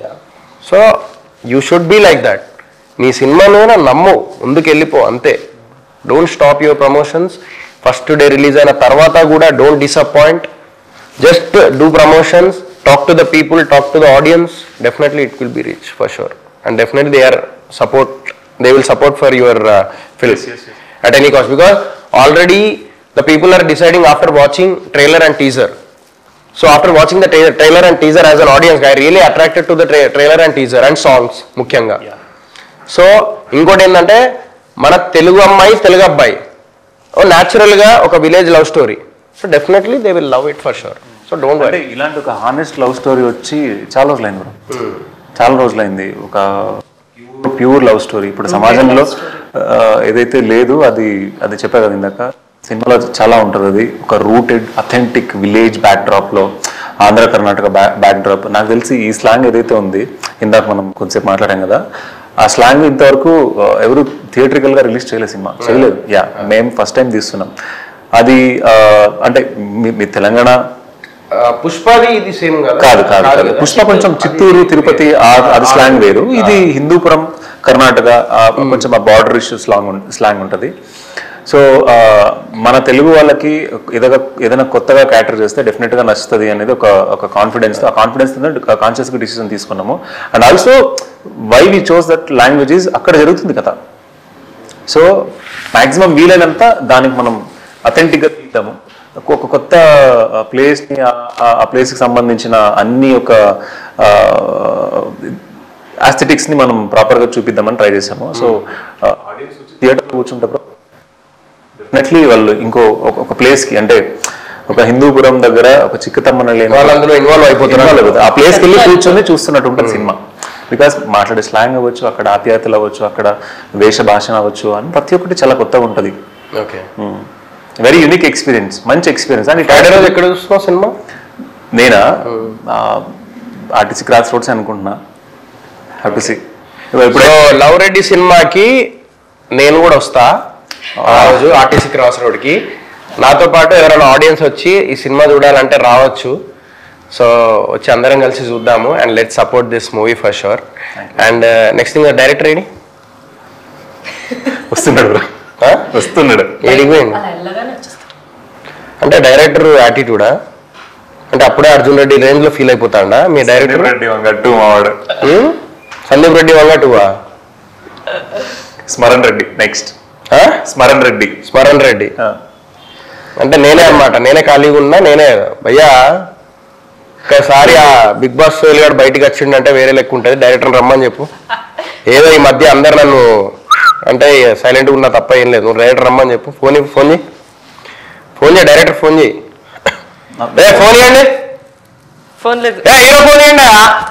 so you should be like that నీ సినిమా మీద నమ్ము ముందుకు వెళ్ళిపో అంతే don't stop your promotions first day release అయిన తర్వాత కూడా don't disappoint just do promotions talk to the people talk to the audience definitely it will be reach for sure and definitely they are support they will support for your film at any cost because already the people are deciding after watching trailer and teaser so after watching the tra- trailer and teaser as an audience i really attracted to the tra- trailer and teaser and songs ముఖ్యంగా so ఇంకోటి ఏంటంటే మన తెలుగు అమ్మాయి తెలుగు అబ్బాయి ఓ natural గా ఒక village love story so definitely they will love it for sure so don't
అంటే
worry
ఇలాంటి ఒక హానెస్ట్ లవ్ స్టోరీ వచ్చి చాలా రోజులైంది బ్రో చాలా రోజులైంది ఒక ప్యూర్ లవ్ స్టోరీ ఇప్పుడు సమాజంలో ఆ, ఏదైతే లేదు అది అది చెప్పా కదా ఇందాక సినిమాలో చాలా ఉంటుంది అది ఒక rooted authentic village backdrop లో ఆంధ్ర కర్ణాటక బ్యాక్ డ్రాప్ నాకు తెలిసి ఈ స్లాంగ్ ఏదైతే ఉంది ఇందాక మనం కొంచెంసేపు మాట్లాడాం కదా ఆ స్లాంగ్ ఇంతవరకు ఆ, ఎవరు థియేట్రికల్ గా రిలీజ్ చేయలేదు సినిమా చేయలేదు యా మేము ఫస్ట్ టైం తీస్తున్నాం అది ఆ, అంటే మీ మీ తెలంగాణ
పుష్పది ఇది సేమ్ కదా
కాదు కాదు కాదు
కదా?
పుష్ప కొంచెం చిత్తూరు తిరుపతి ఆ- అది స్లాంగ్ వేరు ఇది హిందూపురం కర్ణాటక ఆ కొంచెం ఆ బార్డర్ ఇష్యూ స్లాంగ్ స్లాంగ్ ఉంటుంది సో ఆ, మన తెలుగు వాళ్ళకి ఏదైనా ఏదైనా కొత్తగా క్యాటర్ చేస్తే డెఫినెట్ గా నచ్చుతుంది అనేది ఒక ఒక కాన్ఫిడెన్స్ ఆ కాన్ఫిడెన్స్ కాన్షియస్ గా డిసిజన్ తీసుకున్నాము and also why we chose that language is అక్కడ జరుగుతుంది కదా సో మాక్సిమం వీలైనంత దానికి మనం అథెంటిక్గా తీద్దాము ఒక కొత్త ప్లేస్ని ఆ ప్లేస్కి సంబంధించిన అన్ని ఒక ఆస్థెటిక్స్ని మనం ప్రాపర్గా చూపిద్దామని ట్రై చేసాము సో ఆడియన్స్ వచ్చి థియేటర్ కూర్చుంటప్పుడు డెఫినెట్లీ వాళ్ళు ఇంకో ఒక- ఒక ప్లేస్కి అంటే ఒక హిందూపురం దగ్గర ఒక చిక్కతమ్మన
వాళ్ళు అందులో ఇన్వాల్వ్ అయిపోతున్నారు
ఇన్వాల్వ్ అవుతుంది. ఆ ప్లేస్కి వెళ్ళి కూర్చొని చూస్తున్నట్టు ఉంటుంది సినిమా బికాస్ మాట్లాడే స్లాంగ్ అవ్వచ్చు అక్కడ ఆప్యాయతలు అవ్వచ్చు అక్కడ వేష భాష అవ్వచ్చు అని ప్రతి ఒక్కటి చాలా కొత్తగా ఉంటుంది
ఓకే
వెరీ యూనిక్ ఎక్స్పీరియన్స్ మంచి ఎక్స్పీరియన్స్ అండ్
ఫ్రైడే రోజు
ఇట్
ఎక్కడ చూస్తున్నావు సినిమా
నేనా ఆర్టీసీ క్రాస్ రోడ్స్ అనుకుంటున్నా హ్యావ్ టు సీ ఇప్పుడు
సో లవ్ రెడ్డి సినిమాకి నేను కూడా వస్తా ఆ రోజు ఆర్టీసీ క్రాస్ రోడ్ కి నాతో పాటు ఎవరైనా ఆడియన్స్ వచ్చి ఈ సినిమా చూడాలంటే రావచ్చు సో వచ్చి అందరం కలిసి చూద్దాము and let support this movie for sure and next thing director ఏడి
వస్తున్నాడు bro. వస్తున్నాడు
ఏడికి పోయింది అంటే డైరెక్టర్ యాటిట్యూడా అంటే అప్పుడే అర్జున్ రెడ్డి రేంజ్ లో ఫీల్ అయిపోతాడా మీ డైరెక్టర్
రెడ్డి వంగట్టు మావాడు
సందీప్ రెడ్డి వంగటువా
స్మరణ్ రెడ్డి నెక్స్ట్ స్మరణ్ రెడ్డి
స్మరణ్ రెడ్డి అంటే నేనే అన్నమాట నేనే ఖాళీగా ఉన్నా నేనే భయ్యా ఒకసారి ఆ బిగ్ బాస్ సోల్ గారు బయటికి వచ్చిండంటే వేరే లెక్క ఉంటుంది డైరెక్టర్ రమ్మని చెప్పు ఏదో ఈ మధ్య అందరు నన్ను అంటే సైలెంట్ ఉన్నా తప్ప ఏం లేదు నువ్వు డైరెక్టర్ రమ్మని చెప్పు ఫోన్ ఇవ్వు, ఫోన్ చేయి ఫోన్ చేయి డైరెక్టర్ ఫోన్ చేయి ఏ ఫోన్ ఇవ్వండి
ఫోన్ లేదు
ఏ హీరో ఫోన్ ఇవ్వండి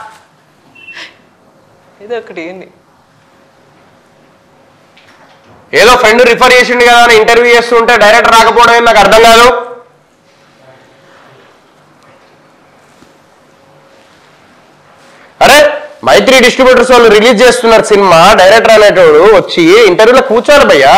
ఇది ఒకటి ఏంది
ఏదో ఫ్రెండ్ రిఫర్ చేసిండు కదా అని ఇంటర్వ్యూ చేస్తుంటే డైరెక్టర్ రాకపోవడం ఏంది నాకు అర్థం కాదు అరే మైత్రి డిస్ట్రిబ్యూటర్స్ వాళ్ళు రిలీజ్ చేస్తున్నారు సినిమా డైరెక్టర్ అనేటోడు వచ్చి ఇంటర్వ్యూలో కూర్చోవాలి భయ్యా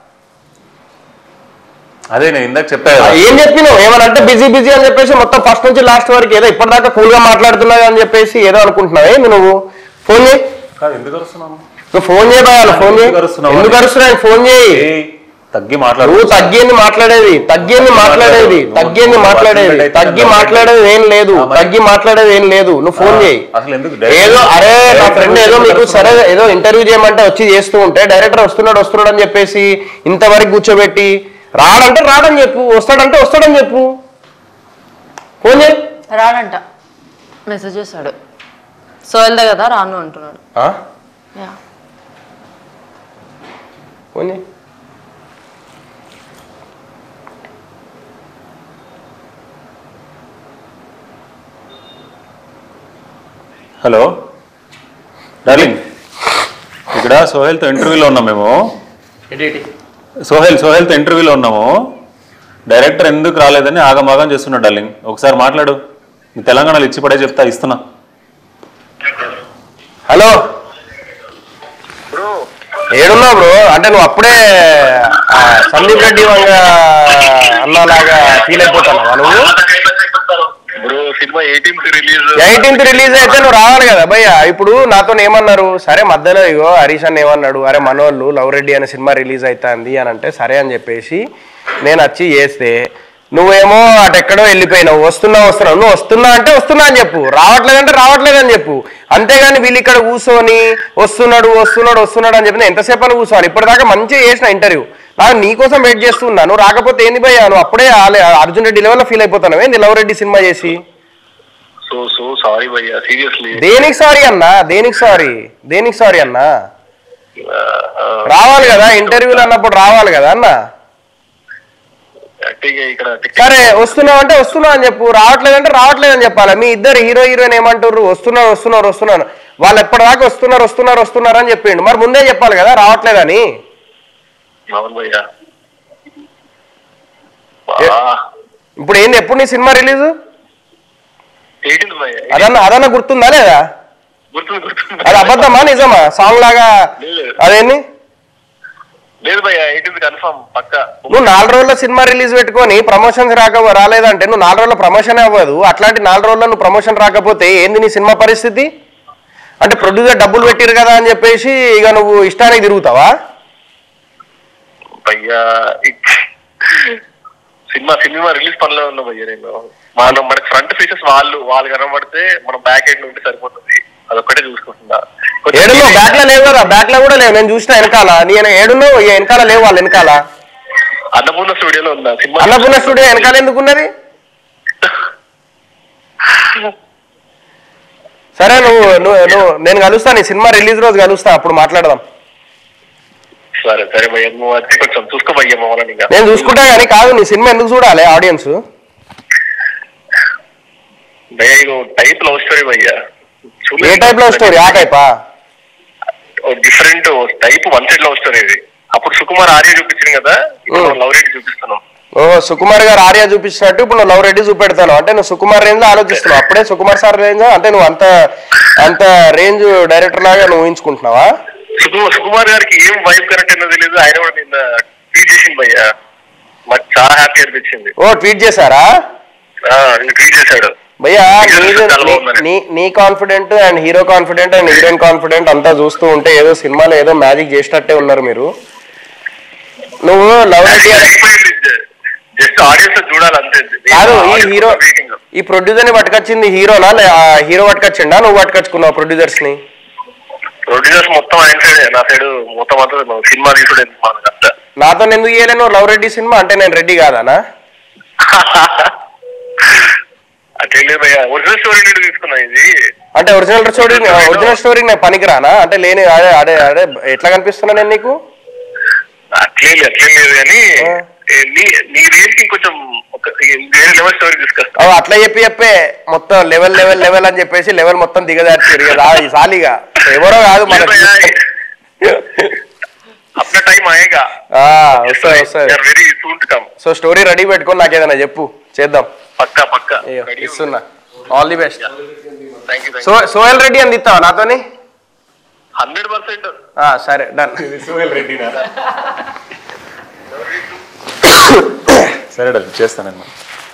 అదే నేను ఇందాక చెప్పా కదా.
ఏం చెప్పినావు ఏమనంటే బిజీ బిజీ అని చెప్పేసి మొత్తం ఫస్ట్ నుంచి లాస్ట్ వరకు ఏదో ఇప్పటిదాకా కూల్ గా మాట్లాడుతున్నావు అని చెప్పేసి ఏదో అనుకుంటున్నావు ఏంది నువ్వు ఫోన్ చేయి
కాదు ఎందుకు వస్తున్నాను
నువ్వు ఫోన్ చేయి భయ్యా ఫోన్ చేయి
ఎందుకు అరుస్తున్నావు?
ఎందుకు అరుస్తున్నావు ఫోన్ చేయి
ఏయ్, తగ్గి మాట్లాడు
నువ్వు తగ్గేంది మాట్లాడేది తగ్గేంది మాట్లాడేది తగ్గేంది మాట్లాడేది తగ్గి మాట్లాడేది ఏం లేదు తగ్గి మాట్లాడేది ఏం లేదు నువ్వు ఫోన్ చేయి
అసలు ఎందుకు
ఏదో అరే నా ఫ్రెండ్ ఏదో మీకు సరే ఏదో ఇంటర్వ్యూ చేయమంటే వచ్చి చేస్తూ ఉంటే డైరెక్టర్ వస్తున్నాడు వస్తున్నాడు అని చెప్పేసి ఇంతవరకు కూర్చోబెట్టి రాడంటే రాడని చెప్పు వస్తాడంటే వస్తాడని చెప్పు ఫోన్ చేయి
రాడంట మెసేజ్ చేశాడు సో వెళ్దా కదా రాను అంటున్నాడు
ఆ?
యా
ఫోన్ చేయి
హలో డార్లింగ్ ఇక్కడ సోహెల్తో ఇంటర్వ్యూలో ఉన్నాం మేము సోహెల్ సోహెల్తో ఇంటర్వ్యూలో ఉన్నాము డైరెక్టర్ ఎందుకు రాలేదని ఆగమాగం చేస్తున్నాడు డార్లింగ్ ఒకసారి మాట్లాడు మీ తెలంగాణలో ఇచ్చి పడే చెప్తా ఇస్తున్నా
హలో ఏడున్నావు బ్రో అంటే నువ్వు అప్పుడే ఆ, సందీప్ రెడ్డి వంగ అన్నలాగా ఫీల్ అయిపోతున్నావా నువ్వు
బ్రో సినిమా ఎయిటీన్త్ రిలీజ్
ఎయిటీన్త్ రిలీజ్ అయితే నువ్వు రావాలి కదా భయ్య ఇప్పుడు నాతో ఏమన్నారు సరే మధ్యలో ఇగో హరీష్ అన్న ఏమన్నాడు అరే మనోళ్ళు లవ్ రెడ్డి అనే సినిమా రిలీజ్ అవుతుంది అని అంటే సరే అని చెప్పేసి నేను వచ్చి చేస్తే నువ్వేమో అటెక్కడో వెళ్ళిపోయినావు వస్తున్నా వస్తున్నావు నువ్వు వస్తున్నా అంటే వస్తున్నా అని చెప్పు రావట్లేదంటే రావట్లేదు అని చెప్పు అంతేగాని వీళ్ళు ఇక్కడ కూర్చొని వస్తున్నాడు వస్తున్నాడు వస్తున్నాడు అని చెప్పి ఎంతసేపు అని కూర్చోవాలి ఇప్పటిదాకా మంచిగా చేసిన ఇంటర్వ్యూ నాకు నీకోసం వెయిట్ చేస్తున్నా నువ్వు రాకపోతే ఏంది భయ్యా నువ్వు అప్పుడే ఆలే- అర్జున్ రెడ్డి లెవెల్లో ఫీల్ అయిపోతున్నావు ఏంది లవ్ రెడ్డి సినిమా చేసి
సో సో సారీ భయ్యా సీరియస్లీ
దేనికి సారీ అన్నా దేనికి సారీ దేనికి సారీ అన్నా రావాలి కదా ఇంటర్వ్యూలు అన్నప్పుడు రావాలి కదా అన్న
అంటే ఇక ఇక్కడ
సరే వస్తున్నావు అంటే వస్తున్నావు అని చెప్పు రావట్లేదంటే రావట్లేదు అని చెప్పాలి మీ ఇద్దరు హీరో హీరోయిన్ ఏమంటారు వస్తున్నారు వస్తున్నారు వస్తున్నారు వాళ్ళు ఎప్పటిదాకా వస్తున్నారు వస్తున్నారు వస్తున్నారు అని చెప్పిండు మరి ముందే చెప్పాలి కదా రావట్లేదని
అవును భయ్యా
ఇప్పుడు ఏంది ఎప్పుడు నీ సినిమా రిలీజ్
ఎయిటీన్త్ భయ్యా
అదన్నా అదన్నా గుర్తుందా లేదా
గుర్తుంది గుర్తుంది
అది అబద్ధమా నిజమా సాంగ్ లాగా
లేదు.
అదేంది
లేదు భయ్యా ఎయిటీన్త్ కన్ఫర్మ్ పక్క
నువ్వు నాలుగు రోజుల సినిమా రిలీజ్ పెట్టుకొని ప్రమోషన్స్ రాక రాలేదంటే నువ్వు నాలుగు రోజుల ప్రమోషన్ అవ్వదు అట్లాంటి నాలుగు రోజుల్లో నువ్వు ప్రమోషన్ రాకపోతే ఏంది నీ సినిమా పరిస్థితి అంటే ప్రొడ్యూసర్ డబ్బులు పెట్టిరు కదా అని చెప్పేసి ఇక నువ్వు ఇష్టానికి తిరుగుతావా
భయ్యా ఇక్- సినిమా సినిమా రిలీజ్ పనిలో ఉన్నా భయ్యా నేను మనం మనకి ఫ్రంట్ ఫీచర్స్ వాళ్ళు వాళ్ళు కనబడితే మనం బ్యాక్ ఎండ్ ఉంటే సరిపోతుంది అదొక్కటే చూసుకుంటున్నా కొంచెం
ఏడున్నావు బ్యాక్ లో లేవు కదా బ్యాక్ లో కూడా లేవు నేను చూసిన వెనకాల నేను ఏడున్నావు ఈ వెనకాల లేవు వాళ్ళు వెనకాల
అన్నపూర్ణ స్టూడియోలో ఉన్నా సినిమా
అన్నపూర్ణ స్టూడియో వెనకాల ఎందుకున్నది సరే నువ్వు నువ్వు నువ్వు నేను కలుస్తా నీ సినిమా రిలీజ్ రోజు కలుస్తా అప్పుడు మాట్లాడదాం
సరే సరే భయ్యా నువ్వు అది కొంచెం చూసుకో భయ్యా మమ్మల్ని ఇంకా
నేను చూసుకుంటా కానీ కాదు నీ సినిమా ఎందుకు చూడాలి ఆడియన్స్
భయ్యా ఇది టైప్ లవ్ స్టోరీ భయ్యా
ఏ టైప్ లవ్ స్టోరీ ఆ టైపా
different type one side love story ఇది అప్పుడు సుకుమార్ ఆర్య చూపించింది కదా ఇప్పుడు
Hmm.
లవ్ రేట్ చూపిస్తున్నాం
ఓ సుకుమార్ గారు ఆర్య చూపించినట్టు ఇప్పుడు నువ్వు లవ్ రెడ్డి చూపెడతాను అంటే నువ్వు సుకుమార్ రేంజ్ లో ఆలోచిస్తున్నావు అప్పుడే సుకుమార్ సార్ రేంజ్ అంటే నువ్వు అంత అంత రేంజ్ డైరెక్టర్ లాగా నువ్వు ఊహించుకుంటున్నావా
సుకుమార్ సుకుమార్ గారికి ఏం వైబ్ కరెక్ట్ అన్నది తెలియదు ఆయన కూడా నిన్న ట్వీట్ చేసింది భయ్య మాకు చాలా హ్యాపీ అనిపించింది
ఓ ట్వీట్ చేశారా
ఆ, నిన్న ట్వీట్ చేశాడు
భయ్యా
Video
నీది-
చాలా బాగుందని.
నీ నీ confident and hero confident and heroine confident అంతా చూస్తూ ఉంటే ఏదో సినిమాలో ఏదో మ్యాజిక్ చేసినట్టే ఉన్నారు మీరు నువ్వు లవ్ రెడ్డి
జస్ట్ ఆడియన్స్ చూడాలి అంతే
కాదు ఈ
Audience
హీరో
waiting.
ఈ ప్రొడ్యూసర్ ని పట్టుకొచ్చింది హీరోనా లే- ఆ హీరో పట్టుకొచ్చిండా నువ్వు పట్టుకొచ్చుకున్నావు ప్రొడ్యూసర్స్ ని
ప్రొడ్యూసర్స్ మొత్తం ఆయన సైడ్ నా సైడ్ మొత్తం అంతా సినిమా తీసుడు ఎందుకు మనకు అంతా
నాతో ఎందుకు చేయలేను లవ్ రెడ్డి సినిమా అంటే నేను రెడ్డి కాదానా
అట్లే లేదు భయ్య ఒరిజినల్ స్టోరీ నుండి తీసుకున్నా ఇది
అంటే ఒరిజినల్ స్టోరీ ఒరిజినల్ స్టోరీకి నేను పనికిరానా అంటే లేని అదే అదే అదే ఎట్లా కనిపిస్తున్నా నేను నీకు
అట్లే లేదు అట్లే లేదు కానీ
ఆ.
ఏ, నీ నీ రేంజ్ కి ఇంకొంచెం ఒక వేరే లెవెల్ స్టోరీ తీసుకొస్తా
అవి అట్లా చెప్పి చెప్పే మొత్తం లెవెల్ లెవెల్ లెవెల్ అని చెప్పేసి లెవెల్ మొత్తం దిగజార్చారు ఇక రా- ఈ సాలిగా ఎవరో కాదు మన
అప్న టైం ఆయేగా
వస్తుంది వస్తుంది
very soon to come
so story ready పెట్టుకొని నాకు ఏదైనా చెప్పు చేద్దాం
పక్కా పక్కా
అయ్యో, ఇస్తున్నా all the best
thank you
so Sohel Reddy అని ఇస్తావా నాతోని
హండ్రెడ్ పర్సెంట్
ఆ, సరే డన్
సరే డాక్టర్ చేస్తానమ్మా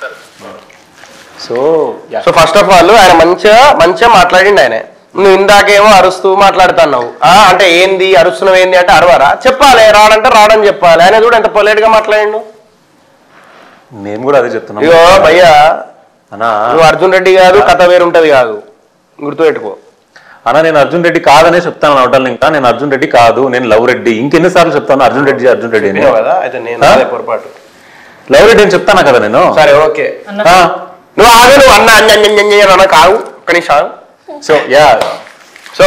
so yeah
so first of all ఆయన మంచిగా మంచిగా మాట్లాడిండు ఆయన నువ్వు ఇందాకేమో అరుస్తూ మాట్లాడుతున్నావు ఆ అంటే ఏంది అరుస్తున్నావు ఏంది అంటే అరవరా చెప్పాలి రాడంటే రాడని చెప్పాలి ఆయన చూడు ఎంత పొలేట్ గా మాట్లాడిండు
నేను కూడా అదే చెప్తున్నా
ఇగో భయ్యా
అన్నా
నువ్వు అర్జున్ రెడ్డి కాదు కథ వేరుంటది కాదు గుర్తుపెట్టుకో
అన్నా నేను అర్జున్ రెడ్డి కాదనే చెప్తాను అవటాలు ఇంకా నేను అర్జున్ రెడ్డి కాదు నేను లవ్ రెడ్డి ఇంకెన్నిసార్లు చెప్తాను అర్జున్ రెడ్డి అర్జున్ రెడ్డి అని
విన్నావు కదా అయితే నేను
ఆ?
అదే పొరపాటు
లవ్ రెడ్డి అని చెప్తానా కదా నేను
సరే ఓకే
ఆ,
నువ్వు ఆగు నువ్వు అన్న అన్న అన్న అన్న అన్న అన్న కావు ఒక్క నిమిషం ఆగు.
సో యా
సో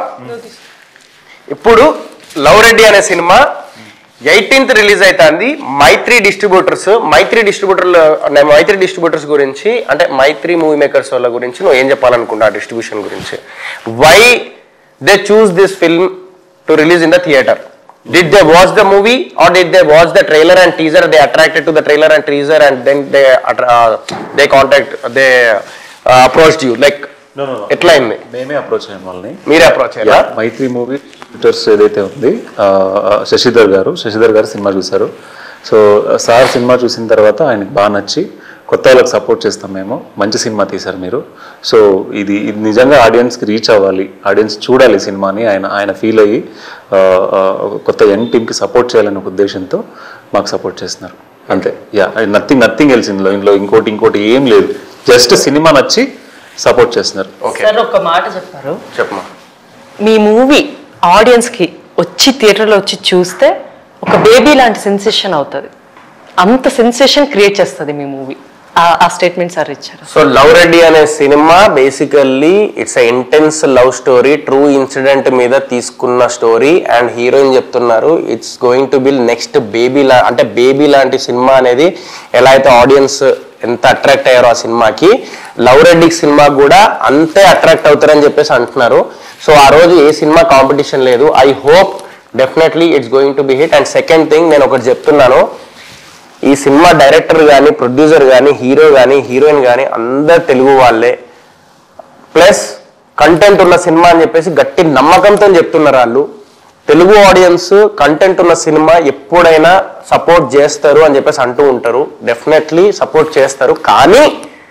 ఇప్పుడు లవ్ రెడ్డి అనే సినిమా ఎయిటీన్త్ రిలీజ్ అవుతుంది మైత్రి డిస్ట్రిబ్యూటర్స్ మైత్రి డిస్ట్రిబ్యూటర్లు మైత్రి డిస్ట్రిబ్యూటర్స్ గురించి అంటే మైత్రి మూవీ మేకర్స్ వాళ్ళ గురించి నువ్వు ఏం చెప్పాలనుకుంటా డిస్ట్రిబ్యూషన్ గురించి why they chose this film to release in the theatre did they watch the movie or did they watch the trailer and teaser they attracted to the trailer and teaser and then they attra- uh, they contact they uh, approached you like
No, no, no.
ఎట్లా అయింది
మేమే approach అయ్యాం వాళ్ళని
మీరే approach అయ్యారా
Yeah, మైత్రి movie tweeters ఏదైతే ఉంది ఆ, ఆ, శశిధర్ గారు శశిధర్ గారు సినిమా చూశారు సో సార్ సినిమా చూసిన తర్వాత ఆయనకి బాగా నచ్చి కొత్త వాళ్ళకి సపోర్ట్ చేస్తాం మేము మంచి సినిమా తీశారు మీరు సో ఇది ఇది నిజంగా ఆడియన్స్కి రీచ్ అవ్వాలి ఆడియన్స్ చూడాలి ఈ సినిమాని ఆయన ఆయన ఫీల్ అయ్యి ఆ, ఆ, ఒక కొత్త యంగ్ టీమ్కి సపోర్ట్ చేయాలనే ఒక ఉద్దేశంతో మాకు సపోర్ట్ చేస్తున్నారు అంతే యా నథింగ్ నథింగ్ ఎల్స్ ఇందులో ఇందులో ఇంకోటి ఇంకోటి ఏం లేదు జస్ట్ సినిమా నచ్చి సపోర్ట్ చేస్తున్నారు
ఓకే
సార్ ఒక మాట చెప్పారు
చెప్పమా
మీ మూవీ ఆడియన్స్ కి వచ్చి థియేటర్లో వచ్చి చూస్తే ఒక బేబీ లాంటి సెన్సేషన్ అవుతుంది అంత సెన్సేషన్ క్రియేట్ చేస్తుంది మీ మూవీ ఆ స్టేట్మెంట్ సార్ ఇచ్చారు
సో లవ్ రెడ్డి అనే సినిమా basically it's intense love story true incident మీద తీసుకున్న స్టోరీ అండ్ హీరోయిన్ చెప్తున్నారు it's going to bill next baby లా అంటే బేబీ లాంటి సినిమా అనేది ఎలా అయితే ఆడియన్స్ ఎంత అట్రాక్ట్ అయ్యారో ఆ సినిమాకి లవ్ రెడ్డి సినిమా కూడా అంతే అట్రాక్ట్ అవుతారని చెప్పేసి అంటున్నారు సో ఆ రోజు ఏ సినిమా కాంపిటీషన్ లేదు I hope definitely it's going to be hit and second thing నేను ఒకటి చెప్తున్నాను ఈ సినిమా డైరెక్టర్ కానీ ప్రొడ్యూసర్ కానీ హీరో కానీ హీరోయిన్ కానీ అందరు తెలుగు వాళ్ళే ప్లస్ కంటెంట్ ఉన్న సినిమా అని చెప్పేసి గట్టి నమ్మకంతో చెప్తున్నారు వాళ్ళు తెలుగు ఆడియన్స్ కంటెంట్ ఉన్న సినిమా ఎప్పుడైనా సపోర్ట్ చేస్తారు అని చెప్పేసి అంటూ ఉంటారు డెఫినెట్లీ సపోర్ట్ చేస్తారు కానీ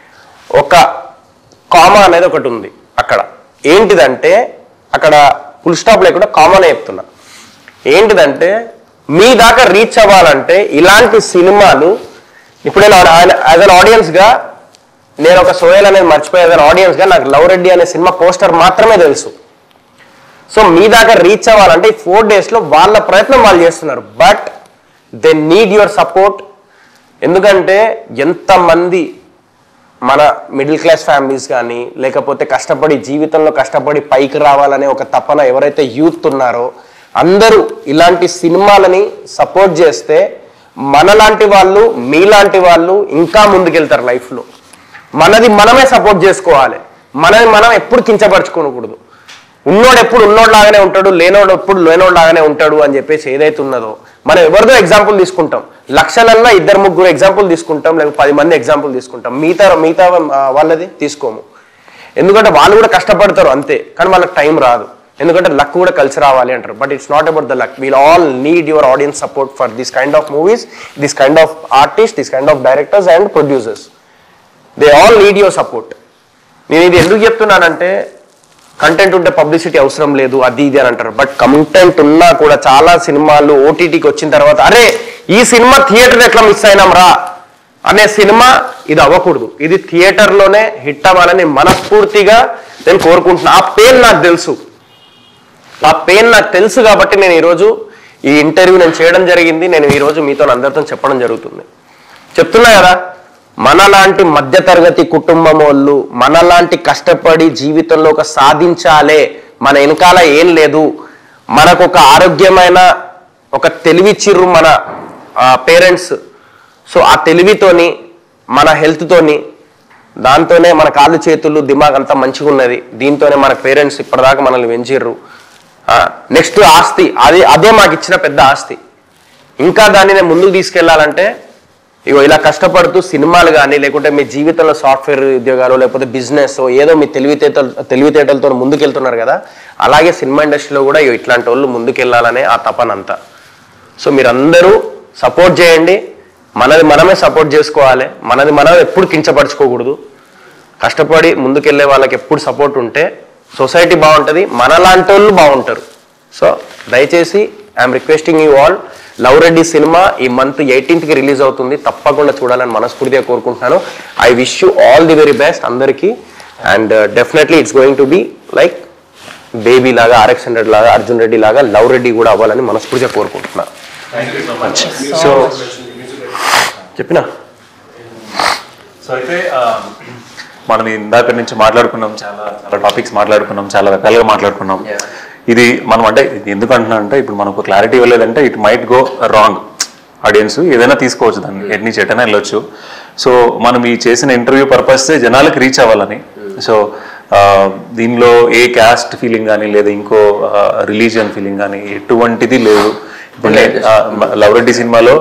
ఒక కామా అనేది ఒకటి ఉంది అక్కడ ఏంటిదంటే అక్కడ ఫుల్ స్టాప్ లేకుండా కామన్ చెప్తున్నా ఏంటిదంటే మీ దాకా రీచ్ అవ్వాలంటే ఇలాంటి సినిమాలు ఇప్పుడు నేను యాజ్ అన్ ఆడియన్స్ గా నేను ఒక సోయల్ అనేది మర్చిపోయే యాజ్ అన్ ఆడియన్స్ గా నాకు లవ్ రెడ్డి అనే సినిమా పోస్టర్ మాత్రమే తెలుసు సో మీ దాకా రీచ్ అవ్వాలంటే ఈ ఫోర్ డేస్ లో వాళ్ళ ప్రయత్నం వాళ్ళు చేస్తున్నారు but they need your support ఎందుకంటే ఎంతమంది మన మిడిల్ క్లాస్ ఫ్యామిలీస్ కానీ లేకపోతే కష్టపడి జీవితంలో కష్టపడి పైకి రావాలనే ఒక తపన ఎవరైతే యూత్ ఉన్నారో అందరూ ఇలాంటి సినిమాలని సపోర్ట్ చేస్తే మనలాంటి వాళ్ళు మీలాంటి వాళ్ళు ఇంకా ముందుకెళ్తారు లైఫ్లో మనది మనమే సపోర్ట్ చేసుకోవాలి మనది మనం ఎప్పుడు కించపరచుకోకూడదు ఉన్నోడు ఎప్పుడు ఉన్నోడు లాగానే ఉంటాడు లేనోడు ఎప్పుడు లేనోడు లాగానే ఉంటాడు అని చెప్పేసి ఏదైతే ఉన్నదో మనం ఎవరిదో ఎగ్జాంపుల్ తీసుకుంటాం లక్షలన్నా ఇద్దరు ముగ్గురు ఎగ్జాంపుల్ తీసుకుంటాం లేకపోతే పది మంది ఎగ్జాంపుల్ తీసుకుంటాం మిగతా మిగతా ఆ, వాళ్ళది తీసుకోము ఎందుకంటే వాళ్ళు కూడా కష్టపడతారు అంతే కానీ వాళ్ళకి టైం రాదు ఎందుకంటే లక్ కూడా కలిసి రావాలి అంటారు but it's not about the luck we'll all need your audience support for this kind of movies this kind of artist this kind of directors and producers they all need your support నేను ఇది ఎందుకు చెప్తున్నానంటే content ఉంటే publicity అవసరం లేదు అది ఇది అని అంటారు బట్ కంటెంట్ ఉన్నా కూడా చాలా సినిమాలు ఓటీటీకి వచ్చిన తర్వాత అరే ఈ సినిమా థియేటర్ ఎట్లా మిస్ అయినాం రా అనే సినిమా ఇది అవ్వకూడదు ఇది థియేటర్లోనే హిట్ అవ్వాలని మనస్ఫూర్తిగా నేను కోరుకుంటున్నా ఆ పెయిన్ నాకు తెలుసు ఆ పెయిన్ నాకు తెలుసు కాబట్టి నేను ఈరోజు ఈ ఇంటర్వ్యూ నేను చేయడం జరిగింది నేను ఈరోజు మీతో అందరితో చెప్పడం జరుగుతుంది చెప్తున్నా కదా మనలాంటి మధ్యతరగతి కుటుంబం వాళ్ళు మనలాంటి కష్టపడి జీవితంలో ఒక సాధించాలే మన వెనకాల ఏం లేదు మనకు ఒక ఆరోగ్యమైన ఒక తెలివిచ్చిర్రు మన పేరెంట్స్ సో ఆ తెలివితోని మన హెల్త్తోని దాంతోనే మన కాళ్ళు చేతులు దిమాగ్ అంతా మంచిగా ఉన్నది దీంతోనే మన పేరెంట్స్ ఇప్పటిదాకా మనల్ని పెంచిర్రు నెక్స్ట్ ఆస్తి అది అదే మాకు ఇచ్చిన పెద్ద ఆస్తి ఇంకా దాన్ని నేను ముందుకు తీసుకెళ్లాలంటే ఇగో ఇలా కష్టపడుతూ సినిమాలు కానీ లేకుంటే మీ జీవితంలో సాఫ్ట్వేర్ ఉద్యోగాలు లేకపోతే బిజినెస్ ఏదో మీ తెలివితేటలు తెలివితేటలతో ముందుకెళ్తున్నారు కదా అలాగే సినిమా ఇండస్ట్రీలో కూడా ఇగో ఇట్లాంటి వాళ్ళు ముందుకెళ్లాలనే ఆ తపనంతా సో మీరందరూ సపోర్ట్ చేయండి మనది మనమే సపోర్ట్ చేసుకోవాలి మనది మనం ఎప్పుడు కించపరచుకోకూడదు కష్టపడి ముందుకెళ్లే వాళ్ళకి ఎప్పుడు సపోర్ట్ ఉంటే సొసైటీ బాగుంటుంది మనలాంటి వాళ్ళు బాగుంటారు సో దయచేసి I'm requesting you all love Reddy సినిమా ఈ మంత్ ఎయిటీన్త్కి రిలీజ్ అవుతుంది తప్పకుండా చూడాలని మనస్ఫూర్తిగా కోరుకుంటున్నాను I wish you all the very best అందరికీ and definitely it's going to be like baby లాగా ఆర్ఎక్స్ హండ్రెడ్ లాగా అర్జున్ రెడ్డి లాగా లవ్ రెడ్డి కూడా అవ్వాలని మనస్ఫూర్తిగా కోరుకుంటున్నాను సో చెప్పినా
సో అయితే ఆ, మనం ఇందాక నుంచి మాట్లాడుకున్నాం చాలా చాలా టాపిక్స్ మాట్లాడుకున్నాం చాలా రకాలుగా మాట్లాడుకున్నాం ఇది మనం అంటే ఇది ఎందుకు అంటున్నా అంటే ఇప్పుడు మనకు క్లారిటీ ఇవ్వలేదంటే it might go wrong audience ఏదైనా తీసుకోవచ్చు దాన్ని ఎట్ నుంచి ఎటైనా వెళ్ళొచ్చు సో మనం ఈ చేసిన ఇంటర్వ్యూ పర్పస్ జనాలకు రీచ్ అవ్వాలని సో ఆ, దీనిలో ఏ క్యాస్ట్ ఫీలింగ్ కానీ లేదా ఇంకో రిలీజియన్ ఫీలింగ్ కానీ ఎటువంటిది లేదు ఇప్పుడు నేను, ఆ, మ- లవ్ రెడ్డి సినిమాలో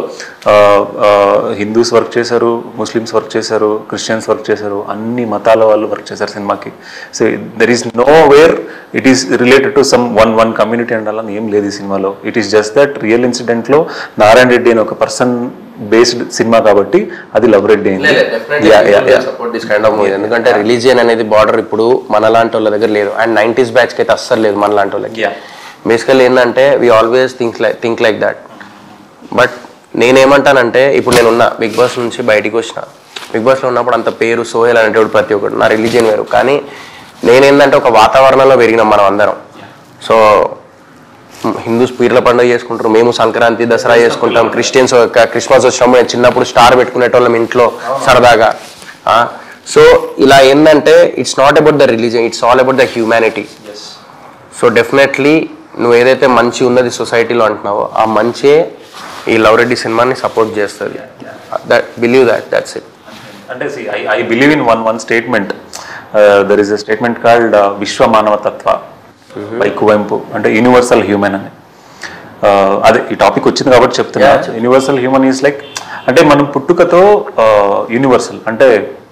హిందూస్ వర్క్ చేశారు ముస్లిమ్స్ వర్క్ చేశారు క్రిస్టియన్స్ వర్క్ చేశారు అన్ని మతాల వాళ్ళు వర్క్ చేశారు సినిమాకి so there is nowhere it is related to someone one community అండాలని ఏం లేదు ఈ సినిమాలో it is just that real ఇన్సిడెంట్లో నారాయణ రెడ్డి అని ఒక పర్సన్ బేస్డ్ సినిమా కాబట్టి అది లవ్ రెడ్డి అయింది Yeah, yeah, yeah.
Support this kind of movie ఎందుకంటే రిలీజియన్ అనేది బార్డర్ ఇప్పుడు మన లాంటి వాళ్ళ దగ్గర లేదు అండ్ నైన్టీస్ బ్యాచ్ కి అయితే అస్సలు లేదు మన లాంటి వాళ్ళకి
Yeah.
బేసికల్ ఏంటంటే we always think like think like that but నేనేమంటానంటే ఇప్పుడు నేను ఉన్నా బిగ్ బాస్ నుంచి బయటికి వచ్చిన బిగ్ బాస్లో ఉన్నప్పుడు అంత పేరు సోహెల్ అనేటోడు ప్రతి ఒక్కడు నా రిలీజియన్ వేరు కానీ నేనేందంటే ఒక వాతావరణంలో పెరిగినాం మనం అందరం సో హిందూస్ పీర్ల పండుగ చేసుకుంటారు మేము సంక్రాంతి దసరా చేసుకుంటాం క్రిస్టియన్స్ ఒక క్రిస్మస్ వచ్చినప్పుడు నేను చిన్నప్పుడు స్టార్ పెట్టుకునేటోళ్ళం ఇంట్లో సరదాగా సో ఇలా ఏంటంటే it's not about the religion it's all about the humanity so definitely నువ్వు ఏదైతే మంచి ఉన్నది సొసైటీలో అంటున్నావో ఆ మంచే ఈ లవ్ రెడ్డి సినిమాని సపోర్ట్ చేస్తుంది that believe that that's it
అంటే I I believe in one one statement there is a statement called విశ్వ మానవతత్వ బై కువెంపు అంటే యూనివర్సల్ హ్యూమన్ అని Uh, అదే ఈ టాపిక్ వచ్చింది కాబట్టి చెప్తున్నా యూనివర్సల్ హ్యూమన్ ఈజ్ లైక్ అంటే మనం పుట్టుకతో యూనివర్సల్ అంటే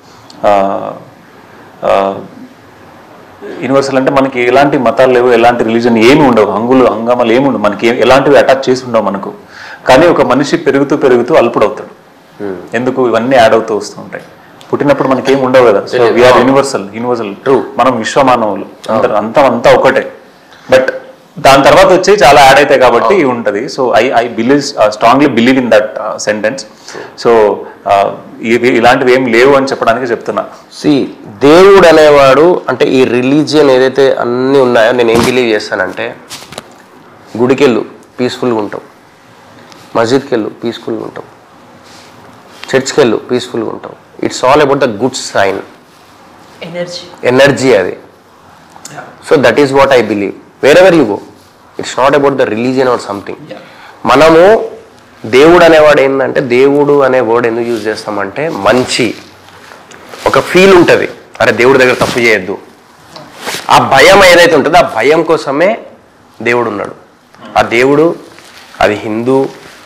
యూనివర్సల్ అంటే మనకి ఎలాంటి మతాలు లేవు ఎలాంటి రిలీజన్ ఏమి ఉండవు హంగులు హంగామాలు ఏమి ఉండవు మనకి ఏ- ఎలాంటివి అటాచ్ చేసి ఉండవు మనకు కానీ ఒక మనిషి పెరుగుతూ పెరుగుతూ అల్పుడవుతాడు ఎందుకు ఇవన్నీ యాడ్ అవుతూ వస్తూ ఉంటాయి పుట్టినప్పుడు మనకి ఏమి ఉండవు కదా so we are universal universal
True.
మనం విశ్వమానవులు అందరం అంతా అంతా ఒకటే బట్ దాని తర్వాత వచ్చి చాలా యాడ్ అవుతాయి కాబట్టి ఉంటది so I I believe strongly believe in that sentence so ఇవి ఇలాంటివి ఏం లేవు అని చెప్పడానికి చెప్తున్నా
సి దేవుడు అనేవాడు అంటే ఈ రిలీజియన్ ఏదైతే అన్నీ ఉన్నాయో నేను ఏం బిలీవ్ చేస్తానంటే గుడికి వెళ్ళు పీస్ఫుల్గా ఉంటావు మస్జిద్కి వెళ్ళు పీస్ఫుల్గా ఉంటావు చర్చ్కి వెళ్ళు పీస్ఫుల్గా ఉంటావు it's all about the good sign
energy
energy అది so that is what I believe wherever you go it's not about the religion or something మనము దేవుడు అనేవాడు ఏంటంటే దేవుడు అనే వర్డ్ ఎందుకు యూజ్ చేస్తామంటే మంచి ఒక ఫీల్ ఉంటుంది అరే దేవుడి దగ్గర తప్పు చేయొద్దు ఆ భయం ఏదైతే ఉంటుందో ఆ భయం కోసమే దేవుడు ఉన్నాడు ఆ దేవుడు అది హిందూ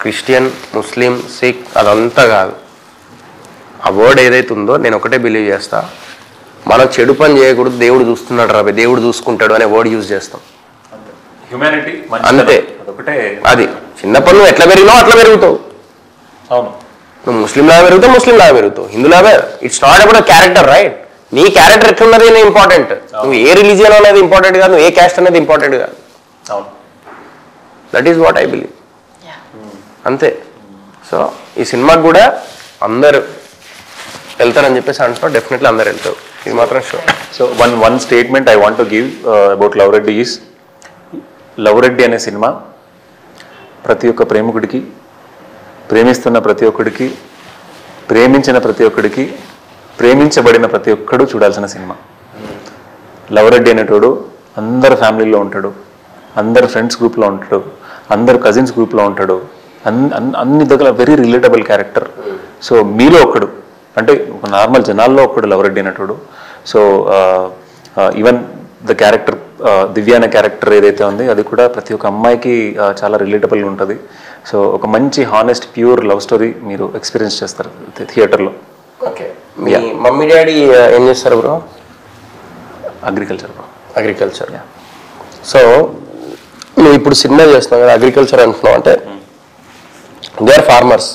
క్రిస్టియన్ ముస్లిం సిక్ అదంతా కాదు ఆ వర్డ్ ఏదైతే ఉందో నేను ఒకటే బిలీవ్ చేస్తా మనం చెడు పని చేయకూడదు దేవుడు చూస్తున్నాడు రా దేవుడు చూసుకుంటాడు అనే వర్డ్ యూజ్ చేస్తాం
హ్యుమానిటీ
అంతే.
అదొకటే
అది చిన్నప్పుడు నువ్వు ఎట్లా పెరిగినావు అట్లా పెరుగుతావు
అవును
నువ్వు ముస్లిం లాగా పెరుగుతావు ముస్లిం లాగా పెరుగుతావు హిందులాగా it's not about character right నీ క్యారెక్టర్ ఎట్లున్నది ఇంపార్టెంట్ నువ్వు ఏ రిలీజియన్ అనేది ఇంపార్టెంట్ కాదు నువ్వు ఏ క్యాస్ట్ అనేది ఇంపార్టెంట్ కాదు
అవును
that is what I believe అంతే సో ఈ సినిమాకి కూడా అందరు వెళ్తారని చెప్పేసి అంటున్నావు డెఫినెట్లీ అందరు వెళ్తారు ఇది మాత్రం sure
so one one statement I want give about love Reddy is love Reddy అనే సినిమా ప్రతి ఒక్క ప్రేమికుడికి ప్రేమిస్తున్న ప్రతి ఒక్కడికి ప్రేమించిన ప్రతి ఒక్కడికి ప్రేమించబడిన ప్రతి ఒక్కడు చూడాల్సిన సినిమా లవ్ రెడ్డి అనేటోడు అందరు ఫ్యామిలీలో ఉంటాడు అందరు ఫ్రెండ్స్ గ్రూప్లో ఉంటాడు అందరు కజిన్స్ గ్రూప్లో ఉంటాడు అన్ని అన్ని- అన్ని దగ్గర వెరీ రిలేటబుల్ క్యారెక్టర్ సో మీలో ఒకడు అంటే ఒక నార్మల్ జనాల్లో ఒకడు లవ్ రెడ్డి అనేటోడు so even the character Divya అనే క్యారెక్టర్ ఏదైతే ఉంది అది కూడా ప్రతి ఒక్క అమ్మాయికి ఆ, చాలా రిలేటబుల్గా ఉంటుంది సో ఒక మంచి హానెస్ట్ ప్యూర్ లవ్ స్టోరీ మీరు ఎక్స్పీరియన్స్ చేస్తారు థియేటర్లో
ఓకే మీ మమ్మీ డాడీ ఏం చేస్తారు బ్రో
అగ్రికల్చర్
అగ్రికల్చర్ సో నువ్వు ఇప్పుడు సినిమా చేస్తున్నావు కదా అగ్రికల్చర్ అంటున్నావు అంటే దే ఆర్ ఫార్మర్స్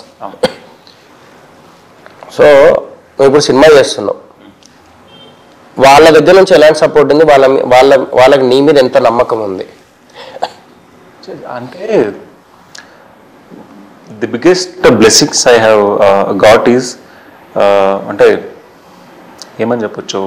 సో నువ్వు ఇప్పుడు సినిమా చేస్తున్నావు వాళ్ళ దగ్గర నుంచి ఎలాంటి సపోర్ట్ ఉంది వాళ్ళ మీ- వాళ్ళ వాళ్ళకి నీ మీద ఎంత నమ్మకం ఉంది
అంటే the biggest blessings I have got is అంటే ఏమని చెప్పొచ్చు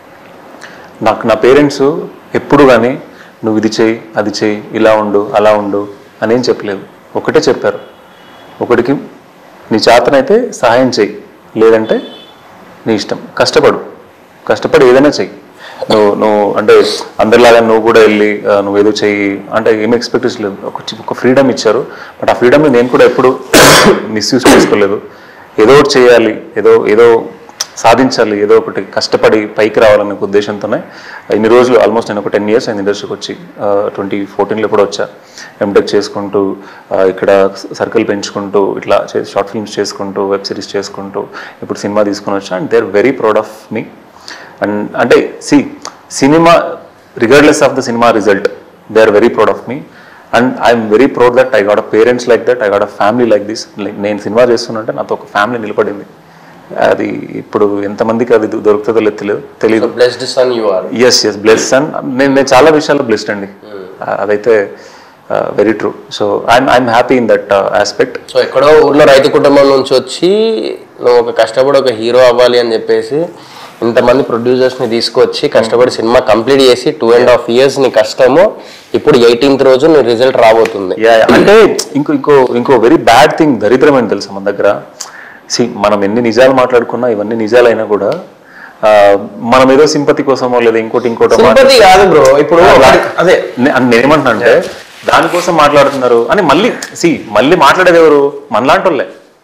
నాకు నా పేరెంట్స్ ఎప్పుడు కానీ నువ్వు ఇది చేయి అది చేయి ఇలా ఉండు అలా ఉండు అనేం చెప్పలేదు ఒకటే చెప్పారు ఒకటికి నీ చేతనైతే సహాయం చేయి లేదంటే నీ ఇష్టం కష్టపడు కష్టపడి ఏదైనా చెయ్యి నువ్వు నువ్వు అంటే అందరిలాగా నువ్వు కూడా వెళ్ళి ఆ, నువ్వు ఏదో చెయ్యి అంటే ఏం ఎక్స్పెక్టేషన్ లేదు ఒక చి- ఒక ఫ్రీడమ్ ఇచ్చారు బట్ ఆ ఫ్రీడమ్ని నేను కూడా ఎప్పుడు మిస్యూజ్ చేసుకోలేదు ఏదో ఒకటి చేయాలి ఏదో ఏదో సాధించాలి ఏదో ఒకటి కష్టపడి పైకి రావాలనే ఒక ఉద్దేశంతోనే ఇన్ని రోజులు ఆల్మోస్ట్ నేను ఒక టెన్ ఇయర్స్ అయింది ఇండస్ట్రీకి వచ్చి ట్వంటీ ఫోర్టీన్లో కూడా వచ్చా ఎంటెక్ చేసుకుంటూ ఆ, ఇక్కడ సర్కిల్ పెంచుకుంటూ ఇట్లా షార్ట్ ఫిల్మ్స్ చేసుకుంటూ వెబ్ సిరీస్ చేసుకుంటూ ఇప్పుడు సినిమా తీసుకొని వచ్చా and they are very proud of me and అంటే సి సినిమా రిగార్డ్లెస్ ఆఫ్ ద సినిమా result they are very proud of me and I'm very proud that I got a parents like that I got a family like this like నేను సినిమా చేస్తున్నంటే నాతో ఒక family నిలబడింది అది ఇప్పుడు ఎంతమందికి అది దొ- దొరుకుతుందో లేదు తెలియదు తెలియదు
blessed son you are
yes yes bless and నేను నేను చాలా విషయాల్లో బ్లెస్డ్ అండి ఆ, అదైతే very true so I'm I'm happy in that aspect
so ఎక్కడో ఊర్లో రైతు కుటుంబం నుంచి వచ్చి నువ్వు ఒక కష్టపడి ఒక హీరో అవ్వాలి అని చెప్పేసి ఇంతమంది ప్రొడ్యూసర్స్ ని తీసుకొచ్చి కష్టపడి సినిమా కంప్లీట్ చేసి టూ అండ్ హాఫ్ ఇయర్స్ నీ కష్టము ఇప్పుడు ఎయిటీన్త్ రోజు నీ రిజల్ట్ రాబోతుంది
యా యా. అంటే ఇంకో ఇంకో ఇంకో వెరీ బ్యాడ్ థింగ్ దరిద్రమైన తెలుసు మన దగ్గర సి మనం ఎన్ని నిజాలు మాట్లాడుకున్నా ఇవన్నీ నిజాలైనా కూడా ఆ, మనం ఏదో సింపతి కోసమో లేదా ఇంకోటి ఇంకోటో
సింపతి కాదు బ్రో ఇప్పుడు అదే
నే- అని నేనేమంటున్నా అంటే దానికోసం మాట్లాడుతున్నారు అని మళ్ళీ సి మళ్ళీ మాట్లాడేది ఎవరు మనలాంటి వాళ్ళే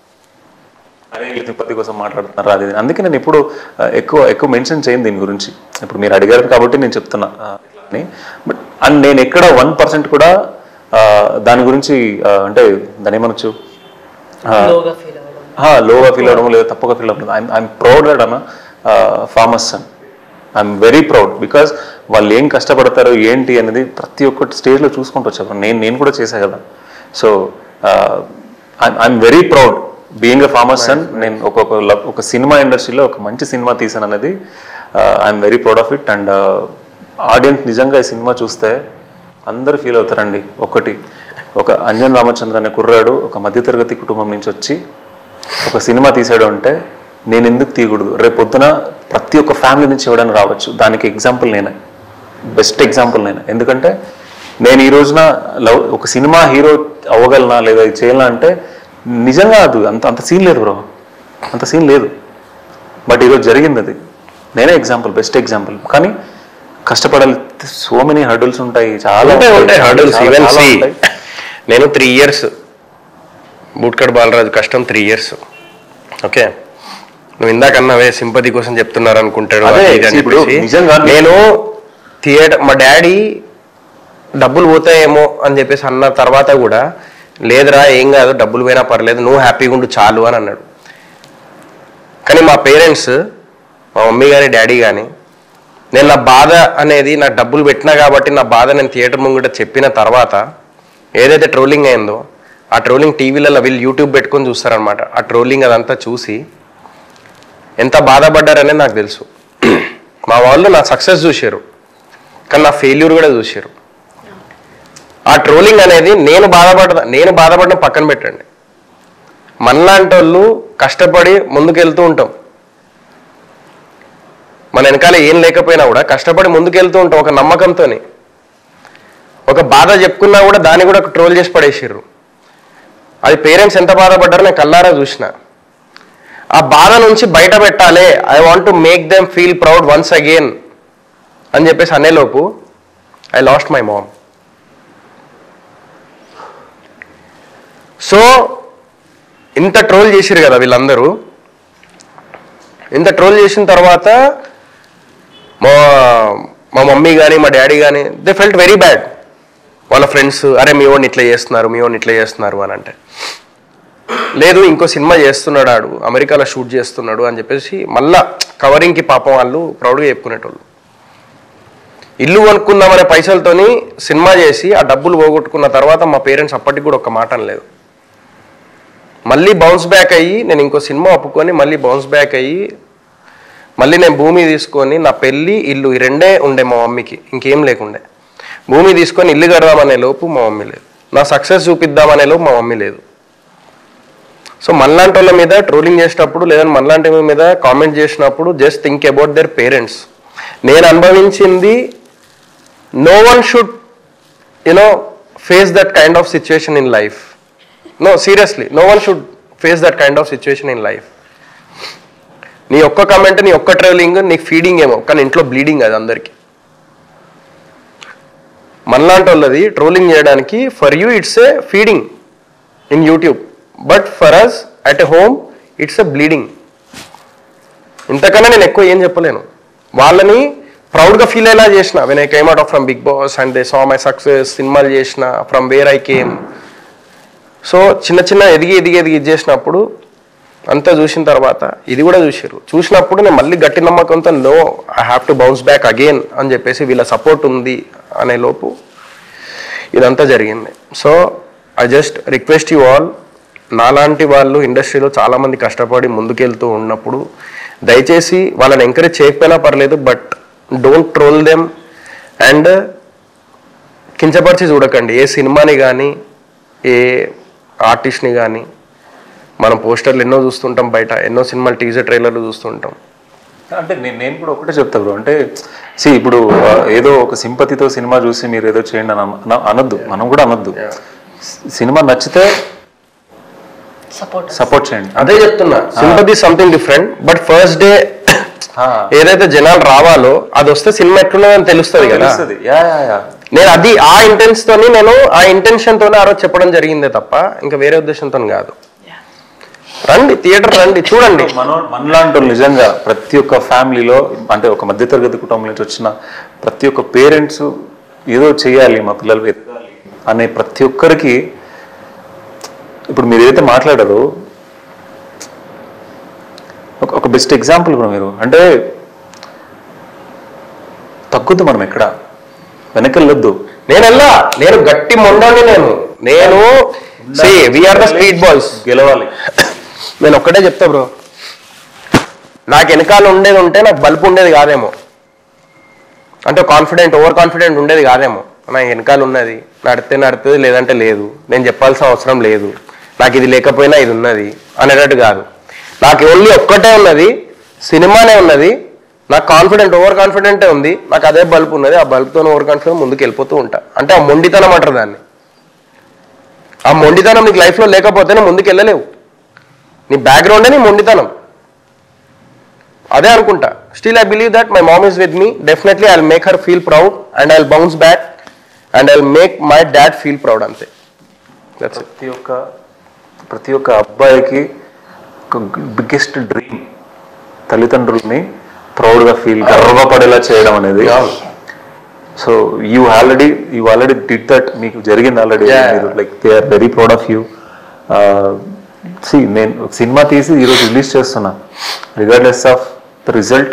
అదే వీళ్ళు తిరుపతి కోసం మాట్లాడుతున్నారు అది ఇది. అందుకే నేను ఇప్పుడు ఆ, ఎక్కువ ఎక్కువ మెన్షన్ చేయను దీని గురించి ఇప్పుడు మీరు అడిగారు కాబట్టి నేను చెప్తున్నా ఆ, అని బట్ అండ్ నేను ఎక్కడ వన్ పర్సెంట్ కూడా ఆ, దాని గురించి ఆ, అంటే దాని ఏమనొచ్చు
లోగా ఫీల్ అవ్వడం
లోగా ఫీల్ అవ్వడం లేదా తప్పుగా ఫీల్ అవ్వడం ఐఎమ్ ఐఎమ్ ప్రౌడ్ దట్ అన్న ఫార్మర్స్ అని ఐఎమ్ వెరీ ప్రౌడ్ బికాస్ వాళ్ళు ఏం కష్టపడతారు ఏంటి అనేది ప్రతి ఒక్కటి స్టేజ్లో చూసుకుంటూ వచ్చారు నేను నేను కూడా చేశా కదా so I'm very proud being a farmers అన్ నేను ఒక ఒక ల- ఒక సినిమా ఇండస్ట్రీలో ఒక మంచి సినిమా తీసాను అనేది I'm very proud of it and audience నిజంగా ఈ సినిమా చూస్తే అందరూ ఫీల్ అవుతారండి ఒకటి ఒక అంజన్ రామచంద్ర అనే కుర్రాడు ఒక మధ్యతరగతి కుటుంబం నుంచి వచ్చి ఒక సినిమా తీసాడు అంటే నేను ఎందుకు తీయకూడదు రేపు పొద్దున ప్రతి ఒక్క ఫ్యామిలీ నుంచి ఎవడైనా రావచ్చు దానికి ఎగ్జాంపుల్ నేనే బెస్ట్ ఎగ్జాంపుల్ నేను ఎందుకంటే నేను ఈ రోజున లవ్ ఒక సినిమా హీరో అవ్వగలనా లేదా ఇది చేయాలనా అంటే నిజంగా అది అంత అంత సీన్ లేదు బ్రో అంత సీన్ లేదు బట్ ఈరోజు జరిగింది అది నేనే ఎగ్జాంపుల్ బెస్ట్ ఎగ్జాంపుల్ కానీ కష్టపడాలి సో మెనీ హర్డల్స్ ఉంటాయి చాలా
ఉంటాయి ఉంటాయి హర్డల్స్
చాలా-
ఈవెన్
చాలా
సి
ఉంటాయి.
నేను త్రీ ఇయర్స్ బూట్కడ్ బాలరాజు కష్టం త్రీ ఇయర్స్ ఓకే నువ్వు ఇందాక అన్నవే సింపతి కోసం చెప్తున్నారు అనుకుంటాడు
అదే,
అది ఇది అని
ఇప్పుడు
చెప్పేసి.
నిజంగా
నేను థియేటర్ మా డాడీ డబ్బులు పోతాయేమో అని చెప్పేసి అన్న తర్వాత కూడా లేదురా ఏం కాదు డబ్బులు పోయినా పర్లేదు నువ్వు హ్యాపీగా ఉండు చాలు అని అన్నాడు కానీ మా పేరెంట్స్ మా మమ్మీ కానీ డాడీ కానీ నేను నా బాధ అనేది నాకు డబ్బులు పెట్టినా కాబట్టి నా బాధ నేను థియేటర్ ముంగట చెప్పిన తర్వాత ఏదైతే ట్రోలింగ్ అయిందో ఆ ట్రోలింగ్ టీవీలలో వీళ్ళు యూట్యూబ్ పెట్టుకొని చూస్తారనమాట ఆ ట్రోలింగ్ అదంతా చూసి ఎంత బాధపడ్డారనేది నాకు తెలుసు మా వాళ్ళు నా సక్సెస్ చూశారు కానీ నా ఫెయిల్యూర్ కూడా చూశారు ఆ ట్రోలింగ్ అనేది నేను బాధపడ నేను బాధపడడం పక్కన పెట్టండి మనలాంటి వాళ్ళు కష్టపడి ముందుకెళ్తూ ఉంటాం మన వెనకాల ఏం లేకపోయినా కూడా కష్టపడి ముందుకెళ్తూ ఉంటాం ఒక నమ్మకంతోని ఒక బాధ చెప్పుకున్నా కూడా దాన్ని కూడా ట్రోల్ చేసి పడేసిర్రు అది పేరెంట్స్ ఎంత బాధపడ్డారో నేను కల్లారా చూసిన ఆ బాధ నుంచి బయట పెట్టాలి I want to make them feel proud once again అని చెప్పేసి అనేలోపు I lost my mom so ఇంత ట్రోల్ చేసిరు కదా వీళ్ళందరూ ఇంత ట్రోల్ చేసిన తర్వాత మా మా మమ్మీ కానీ మా డాడీ కానీ దే ఫెల్ట్ వెరీ బ్యాడ్ వాళ్ళ ఫ్రెండ్స్ అరే మీ వాడిని ఇట్లా చేస్తున్నారు మీ వాడిని ఇట్లా చేస్తున్నారు అని అంటే లేదు ఇంకో సినిమా చేస్తున్నాడు ఆడు అమెరికాలో షూట్ చేస్తున్నాడు అని చెప్పేసి మళ్ళా కవరింగ్కి పాపం వాళ్ళు ప్రౌడ్గా చెప్పుకునేటోళ్ళు ఇల్లు కొనుక్కుందామనే పైసలతోని సినిమా చేసి ఆ డబ్బులు పోగొట్టుకున్న తర్వాత మా పేరెంట్స్ అప్పటికి కూడా ఒక మాట అనలేదు మళ్ళీ బౌన్స్ బ్యాక్ అయ్యి నేను ఇంకో సినిమా ఒప్పుకొని మళ్ళీ బౌన్స్ బ్యాక్ అయ్యి మళ్ళీ నేను భూమి తీసుకొని నా పెళ్ళి ఇల్లు ఈ రెండే ఉండే మా మమ్మీకి ఇంకేం లేకుండే భూమి తీసుకొని ఇల్లు కడదామనే లోపు మా మమ్మీ లేదు నా సక్సెస్ చూపిద్దామనే లోపు మా మమ్మీ లేదు సో మనలాంటి వాళ్ళ మీద ట్రోలింగ్ చేసినప్పుడు లేదా మనలాంటి వాళ్ళ మీద కామెంట్ చేసినప్పుడు just think about their parents నేను అనుభవించింది no one should you know face that kind of situation in life no seriously no one should face that kind of situation in life నీ ఒక్క కమెంట్ నీ ఒక్క ట్రావెలింగ్ నీకు feeding ఏమో కానీ ఇంట్లో బ్లీడింగ్ అది అందరికి మనలాంటి వాళ్ళది ట్రోలింగ్ చేయడానికి for you it's a feeding in YouTube but for us at a home it's a bleeding ఇంతకన్నా నేను ఎక్కువ ఏం చెప్పలేను వాళ్ళని ప్రౌడ్గా ఫీల్ అయ్యేలా చేసిన when I came out of from Bigg Boss and they saw my success సినిమాలు చేసిన from where I came so చిన్న చిన్న ఎదిగి ఎదిగి ఎదిగి ఇది చేసినప్పుడు అంతా చూసిన తర్వాత ఇది కూడా చూసారు చూసినప్పుడు నేను మళ్ళీ గట్టి నమ్మకంతో no I have to bounce back again అని చెప్పేసి వీళ్ళ సపోర్ట్ ఉంది అనే లోపు ఇదంతా జరిగింది so I just request you all నాలాంటి వాళ్ళు ఇండస్ట్రీలో చాలామంది కష్టపడి ముందుకెళ్తూ ఉన్నప్పుడు దయచేసి వాళ్ళని ఎంకరేజ్ చేయకపోయినా పర్లేదు but don't troll them and కించపరిచి చూడకండి ఏ సినిమాని కానీ ఏ ఆర్టిస్ట్ని కానీ మనం పోస్టర్లు ఎన్నో చూస్తుంటాం బయట ఎన్నో సినిమాలు టీజర్ ట్రైలర్లు చూస్తుంటాం
అంటే నేను నేను కూడా ఒకటే చెప్తా బ్రో అంటే సి ఇప్పుడు ఆ, ఏదో ఒక సింపతితో సినిమా చూసి మీరు ఏదో చేయండి అని అన- అన- అనొద్దు మనం కూడా అనొద్దు సినిమా నచ్చితే
సపోర్ట్
సపోర్ట్ చేయండి
అదే చెప్తున్నా sympathy something different but first day
ఆ.
ఏదైతే జనాలు రావాలో అది వస్తే సినిమా ఎట్లున్నదని తెలుస్తుంది కదా
తెలుస్తుంది యా యా యా
నేను అది ఆ ఇంటెన్స్ తోని నేను ఆ ఇంటెన్షన్ తోనే ఆ రోజు చెప్పడం జరిగిందే తప్ప ఇంకా వేరే ఉద్దేశంతో కాదు రండి థియేటర్ రండి చూడండి
మన మనలాంటి వాళ్ళు నిజంగా ప్రతి ఒక్క ఫ్యామిలీలో అంటే ఒక మధ్యతరగతి కుటుంబం నుంచి వచ్చిన ప్రతి ఒక్క పేరెంట్స్ ఏదో చేయాలి మా పిల్లలు ఎదగాలి అనే ప్రతి ఒక్కరికి ఇప్పుడు మీరు ఏదైతే మాట్లాడారో ఒక ఒక బెస్ట్ ఎగ్జాంపుల్ ఇప్పుడు మీరు అంటే తగ్గుద్దు మనం ఎక్కడ వెనకెళ్ళొద్దు
నేను వెళ్ళా నేను గట్టి మొండాన్ని నేను నేను వీఆర్ ద స్పీడ్ బాయ్స్
గెలవాలి
నేను ఒక్కటే చెప్తా బ్రో నాకు వెనకాల ఉండేది ఉంటే నాకు బల్బు ఉండేది కాదేమో అంటే కాన్ఫిడెంట్ ఓవర్ కాన్ఫిడెంట్ ఉండేది కాదేమో నా వెనకాల ఉన్నది నడితే నడుతుంది లేదంటే లేదు నేను చెప్పాల్సిన అవసరం లేదు నాకు ఇది లేకపోయినా ఇది ఉన్నది అనేటట్టు కాదు నాకు ఓన్లీ ఒక్కటే ఉన్నది సినిమానే ఉన్నది నాకు కాన్ఫిడెంట్ ఓవర్ కాన్ఫిడెంటే ఉంది నాకు అదే బల్బ్ ఉన్నది ఆ బల్బ్తో ఓవర్ కాన్ఫిడెంట్ ముందుకు వెళ్ళిపోతూ ఉంటా అంటే ఆ మొండితనం అంటారు దాన్ని ఆ మొండితనం నీకు లైఫ్లో లేకపోతే నువ్వు ముందుకు వెళ్ళలేవు నీ బ్యాక్గ్రౌండే నీ మొండితనం అదే అనుకుంటా still I believe that my mom is with me definitely I make her feel proud and I bounce back and I make my dad feel proud అంతే దట్స్ ఇట్
ప్రతి ఒక్క ప్రతి ఒక్క అబ్బాయికి ఒక బిగ్గెస్ట్ డ్రీమ్ తల్లిదండ్రుల్ని ప్రౌడ్గా ఫీల్ గర్వపడేలా చేయడం అనేది so you already you already did that మీకు జరిగింది ఆల్రెడీ
Yeah.
మీరు like they are very proud of you see నేను ఒక సినిమా తీసి ఈరోజు రిలీజ్ చేస్తున్నా రిగార్డ్లెస్ ఆఫ్ ద రిజల్ట్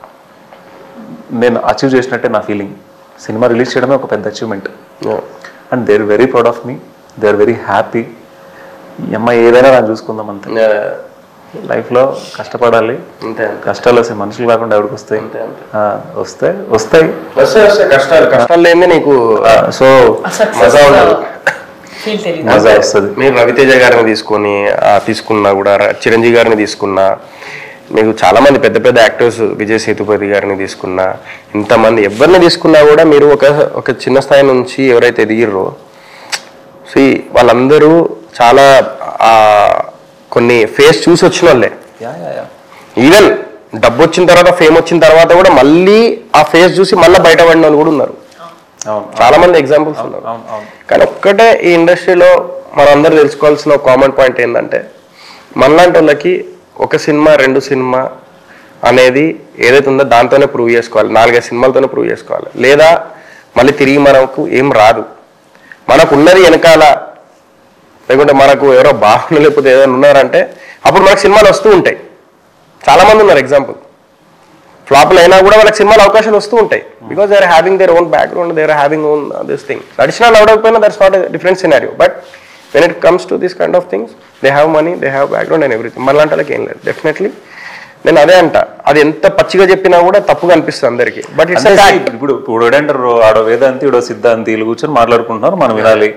నేను అచీవ్ చేసినట్టే నా ఫీలింగ్ సినిమా రిలీజ్ చేయడమే ఒక పెద్ద achievement and they are very proud of me they are very happy ఈ అమ్మాయి ఏదైనా ನಾನು చూసుకుందాం అంతే లైఫ్లో కష్టపడాలి
అంతే
కష్టాలు వస్తాయి మనుషులు కాకుండా ఎవరికి వస్తాయి
అంతే, అంతే.
ఆ, వస్తాయి వస్తాయి
వస్తాయి వస్తాయి కష్టాలు కష్టాలు లేని నీకు
సో
మజా ఉండదు
ఫీల్ తెలియదు
మజా వస్తుంది
మీరు రవితేజ గారిని తీసుకొని ఆ, తీసుకున్నా కూడా ర- చిరంజీవి గారిని తీసుకున్నా మీకు చాలా మంది పెద్ద పెద్ద యాక్టర్స్ విజయ్ సేతుపతి గారిని తీసుకున్నా ఇంతమంది ఎవరిని తీసుకున్నా కూడా మీరు ఒక ఒక చిన్న స్థాయి నుంచి ఎవరైతే ఎదిగిర్రో సి వాళ్ళందరూ చాలా ఆ, కొన్ని ఫేస్ చూసి వచ్చిన వాళ్ళే ఈవెన్ డబ్బు వచ్చిన తర్వాత ఫేమ్ వచ్చిన తర్వాత కూడా మళ్ళీ ఆ ఫేస్ చూసి మళ్ళీ బయటపడిన వాళ్ళు కూడా ఉన్నారు
అవును
చాలా మంది ఎగ్జాంపుల్స్ ఉన్నారు
అవును అవును
కానీ ఒక్కటే ఈ ఇండస్ట్రీలో మనందరూ తెలుసుకోవాల్సిన కామన్ పాయింట్ ఏంటంటే మనలాంటి వాళ్ళకి ఒక సినిమా రెండు సినిమా అనేది ఏదైతే ఉందో దాంతోనే ప్రూవ్ చేసుకోవాలి నాలుగైదు సినిమాలతోనే ప్రూవ్ చేసుకోవాలి లేదా మళ్ళీ తిరిగి మనకు ఏం రాదు మనకు ఉన్నది వెనకాల లేకుంటే మనకు ఎవరో బాగుండు లేకపోతే ఏదైనా ఉన్నారంటే అప్పుడు మనకు సినిమాలు వస్తూ ఉంటాయి చాలా మంది ఉన్నారు ఎగ్జాంపుల్ ఫ్లాప్లు అయినా కూడా వాళ్ళకి సినిమాలు అవకాశాలు వస్తూ ఉంటాయి because they are having their own background they are having own this thing additional అవడకపోయినా that's not different scenario but when it comes to this kind of things they have money they have background and everything మన లాంటి వాళ్ళకి ఏం లేదు definitely నేను అదే అంట అది ఎంత పచ్చిగా చెప్పినా కూడా తప్పుగా అనిపిస్తుంది అందరికి బట్ ఇట్స్
అంటే ఇప్పుడు ఇప్పుడు ఎవడంటారు ఆడో వేదాంతి ఇడో సిద్ధాంతి వీళ్ళు కూర్చొని మాట్లాడుకుంటున్నారు మనం వినాలి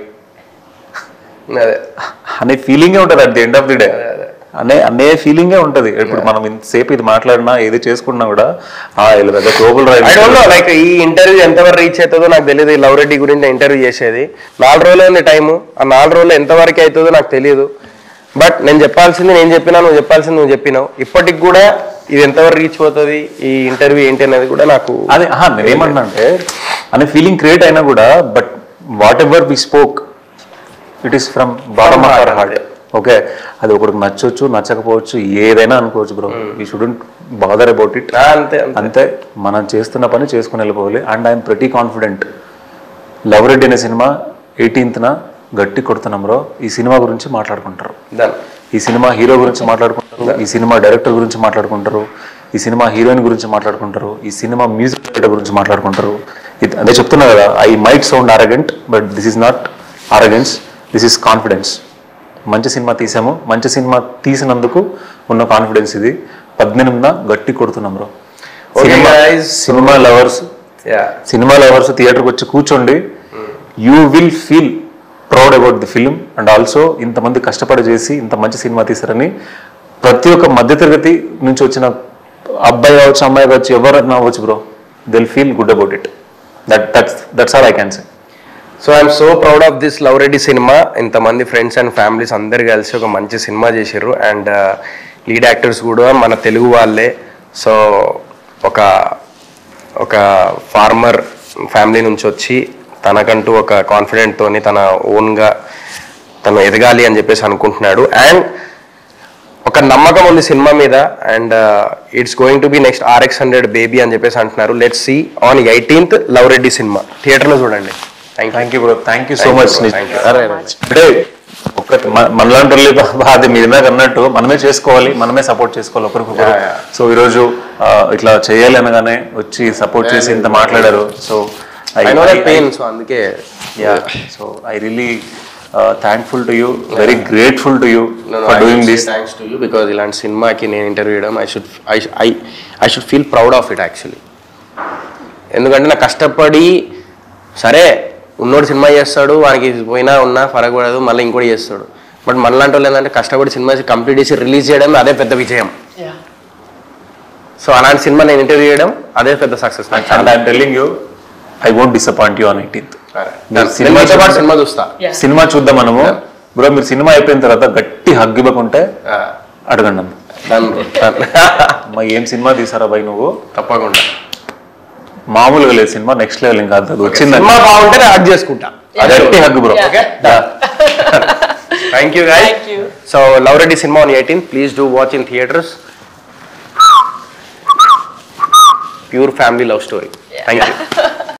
అదే
అనే ఫీలింగే ఉంటుంది at the end of the day అనే అనే ఫీలింగే ఉంటది ఇప్పుడు మనం ఇంతసేపు ఇది మాట్లాడినా ఏది చేసుకున్నా కూడా ఆ వీళ్ళు పెద్ద global
I don't know like ఈ ఇంటర్వ్యూ ఎంతవరకు రీచ్ అవుతుందో నాకు తెలియదు ఈ లవ్ రెడ్డి గురించి ఇంటర్వ్యూ చేసేది నాలుగు రోజులు ఉంది టైము ఆ నాలుగు రోజులు ఎంతవరకు అవుతుందో నాకు తెలియదు బట్ నేను చెప్పాల్సింది నేను చెప్పినా నువ్వు చెప్పాల్సింది నువ్వు చెప్పినావు ఇప్పటికి కూడా ఇది ఎంతవరకు రీచ్ అవుతుంది ఈ ఇంటర్వ్యూ ఏంటి అనేది కూడా నాకు
అదే ఆహా, నేనేమన్నా అంటే అనే ఫీలింగ్ క్రియేట్ అయినా కూడా but whatever we spoke it is from bottom of our heart okay అది ఒకరికి నచ్చొచ్చు నచ్చకపోవచ్చు ఏదైనా అనుకోవచ్చు bro we shouldn't bother about it
ఆ, అంతే అంతే
అంతే మనం చేస్తున్న పని చేసుకుని వెళ్ళిపోవాలి అండ్ ఐఎమ్ ప్రతి కాన్ఫిడెంట్ లవ్ రెడ్డి అనే సినిమా ఎయిటీన్త్న గట్టి కొడుతున్నాం బ్రో ఈ సినిమా గురించి మాట్లాడుకుంటారు
డన్
ఈ సినిమా హీరో గురించి మాట్లాడుకుంటారు ఈ సినిమా డైరెక్టర్ గురించి మాట్లాడుకుంటారు ఈ సినిమా హీరోయిన్ గురించి మాట్లాడుకుంటారు ఈ సినిమా మ్యూజిక్ డైరెక్టర్ గురించి మాట్లాడుకుంటారు ఇది అదే చెప్తున్నా కదా I might sound arrogant but this is not arrogance this is confidence మంచి సినిమా తీసాము మంచి సినిమా తీసినందుకు ఉన్న కాన్ఫిడెన్స్ ఇది పద్దెనిమిదిన గట్టి కొడుతున్నాం బ్రో
Okay,
సినిమా
guys.
సినిమా లవర్స్
యా
సినిమా లవర్స్ థియేటర్కి వచ్చి కూర్చోండి you will feel proud about the film and also ఇంతమంది కష్టపడి చేసి ఇంత మంచి సినిమా తీసారని ప్రతి ఒక్క మధ్యతరగతి నుంచి వచ్చిన అబ్బాయి కావచ్చు అమ్మాయి కావచ్చు ఎవరైనా అవ్వచ్చు బ్రో దిల్ feel good about it that that's that's all I can say
so I'm so proud of this Love Reddy సినిమా ఇంతమంది ఫ్రెండ్స్ అండ్ ఫ్యామిలీస్ అందరు కలిసి ఒక మంచి సినిమా చేసిర్రు అండ్ లీడ్ యాక్టర్స్ కూడా మన తెలుగు వాళ్ళే సో ఒక ఒక ఫార్మర్ ఫ్యామిలీ నుంచి వచ్చి తనకంటూ ఒక కాన్ఫిడెంట్ తోని తన ఓన్గా తను ఎదగాలి అని చెప్పేసి అనుకుంటున్నాడు అండ్ ఒక నమ్మకం ఉంది సినిమా మీద and it's going to be next RX hundred baby అని చెప్పేసి అంటున్నారు let see on eighteenth Love Reddy సినిమా థియేటర్లో చూడండి thank
thank you bro thank you so
Thank you,
much
bro. Thank you.
అంటే ఒక మ- మనలాంటి వాళ్ళు అది మీ ఇందాక అన్నట్టు మనమే చేసుకోవాలి మనమే సపోర్ట్ చేసుకోవాలి ఒకరికొకరు
Yeah, yeah.
సో ఈరోజు ఆ, ఇట్లా చేయాలి అనగానే వచ్చి సపోర్ట్ చేసి ఇంత మాట్లాడారు so
I know that pain so అందుకే
yeah so I really thankful to you very grateful to you for doing this
thanks to you because ఇలాంటి సినిమాకి నేను ఇంటర్వ్యూ చేయడం I should I I I should feel proud of it actually ఎందుకంటే నాకు కష్టపడి సరే ఉన్నోడు సినిమా చేస్తాడు వానికి పోయినా ఉన్నా ఫరక్ పడదు మళ్ళీ ఇంకోటి చేస్తాడు బట్ మనలాంటి వాళ్ళు ఏంటంటే కష్టపడి సినిమా కంప్లీట్ చేసి రిలీజ్ చేయడం అదే పెద్ద విజయం సో అలాంటి సినిమా నేను ఇంటర్వ్యూ చేయడం అదే పెద్ద సక్సెస్ నాకు
and I'm telling you I won't disappoint you on eighteenth
నేను
సినిమా
మీతో పాటు సినిమా చూస్తా
సినిమా చూద్దాం మనము బ్రో మీరు సినిమా అయిపోయిన తర్వాత గట్టి హగ్ ఇవ్వకుంటే అడగండి అమ్మ.
డన్
అమ్మ ఏం సినిమా తీసారా బై నువ్వు
తప్పకుండా
మామూలుగా లేదు సినిమా నెక్స్ట్ లెవెల్ ఇంకా అది వచ్చింది
సినిమా బాగుంటే నేను హగ్ చేసుకుంటా
గట్టి hug bro
Okay? Thank you, guys.
Thank you.
So, Love Reddy cinema on 18th. Please do watch in theaters. Pure family love story. Thank you.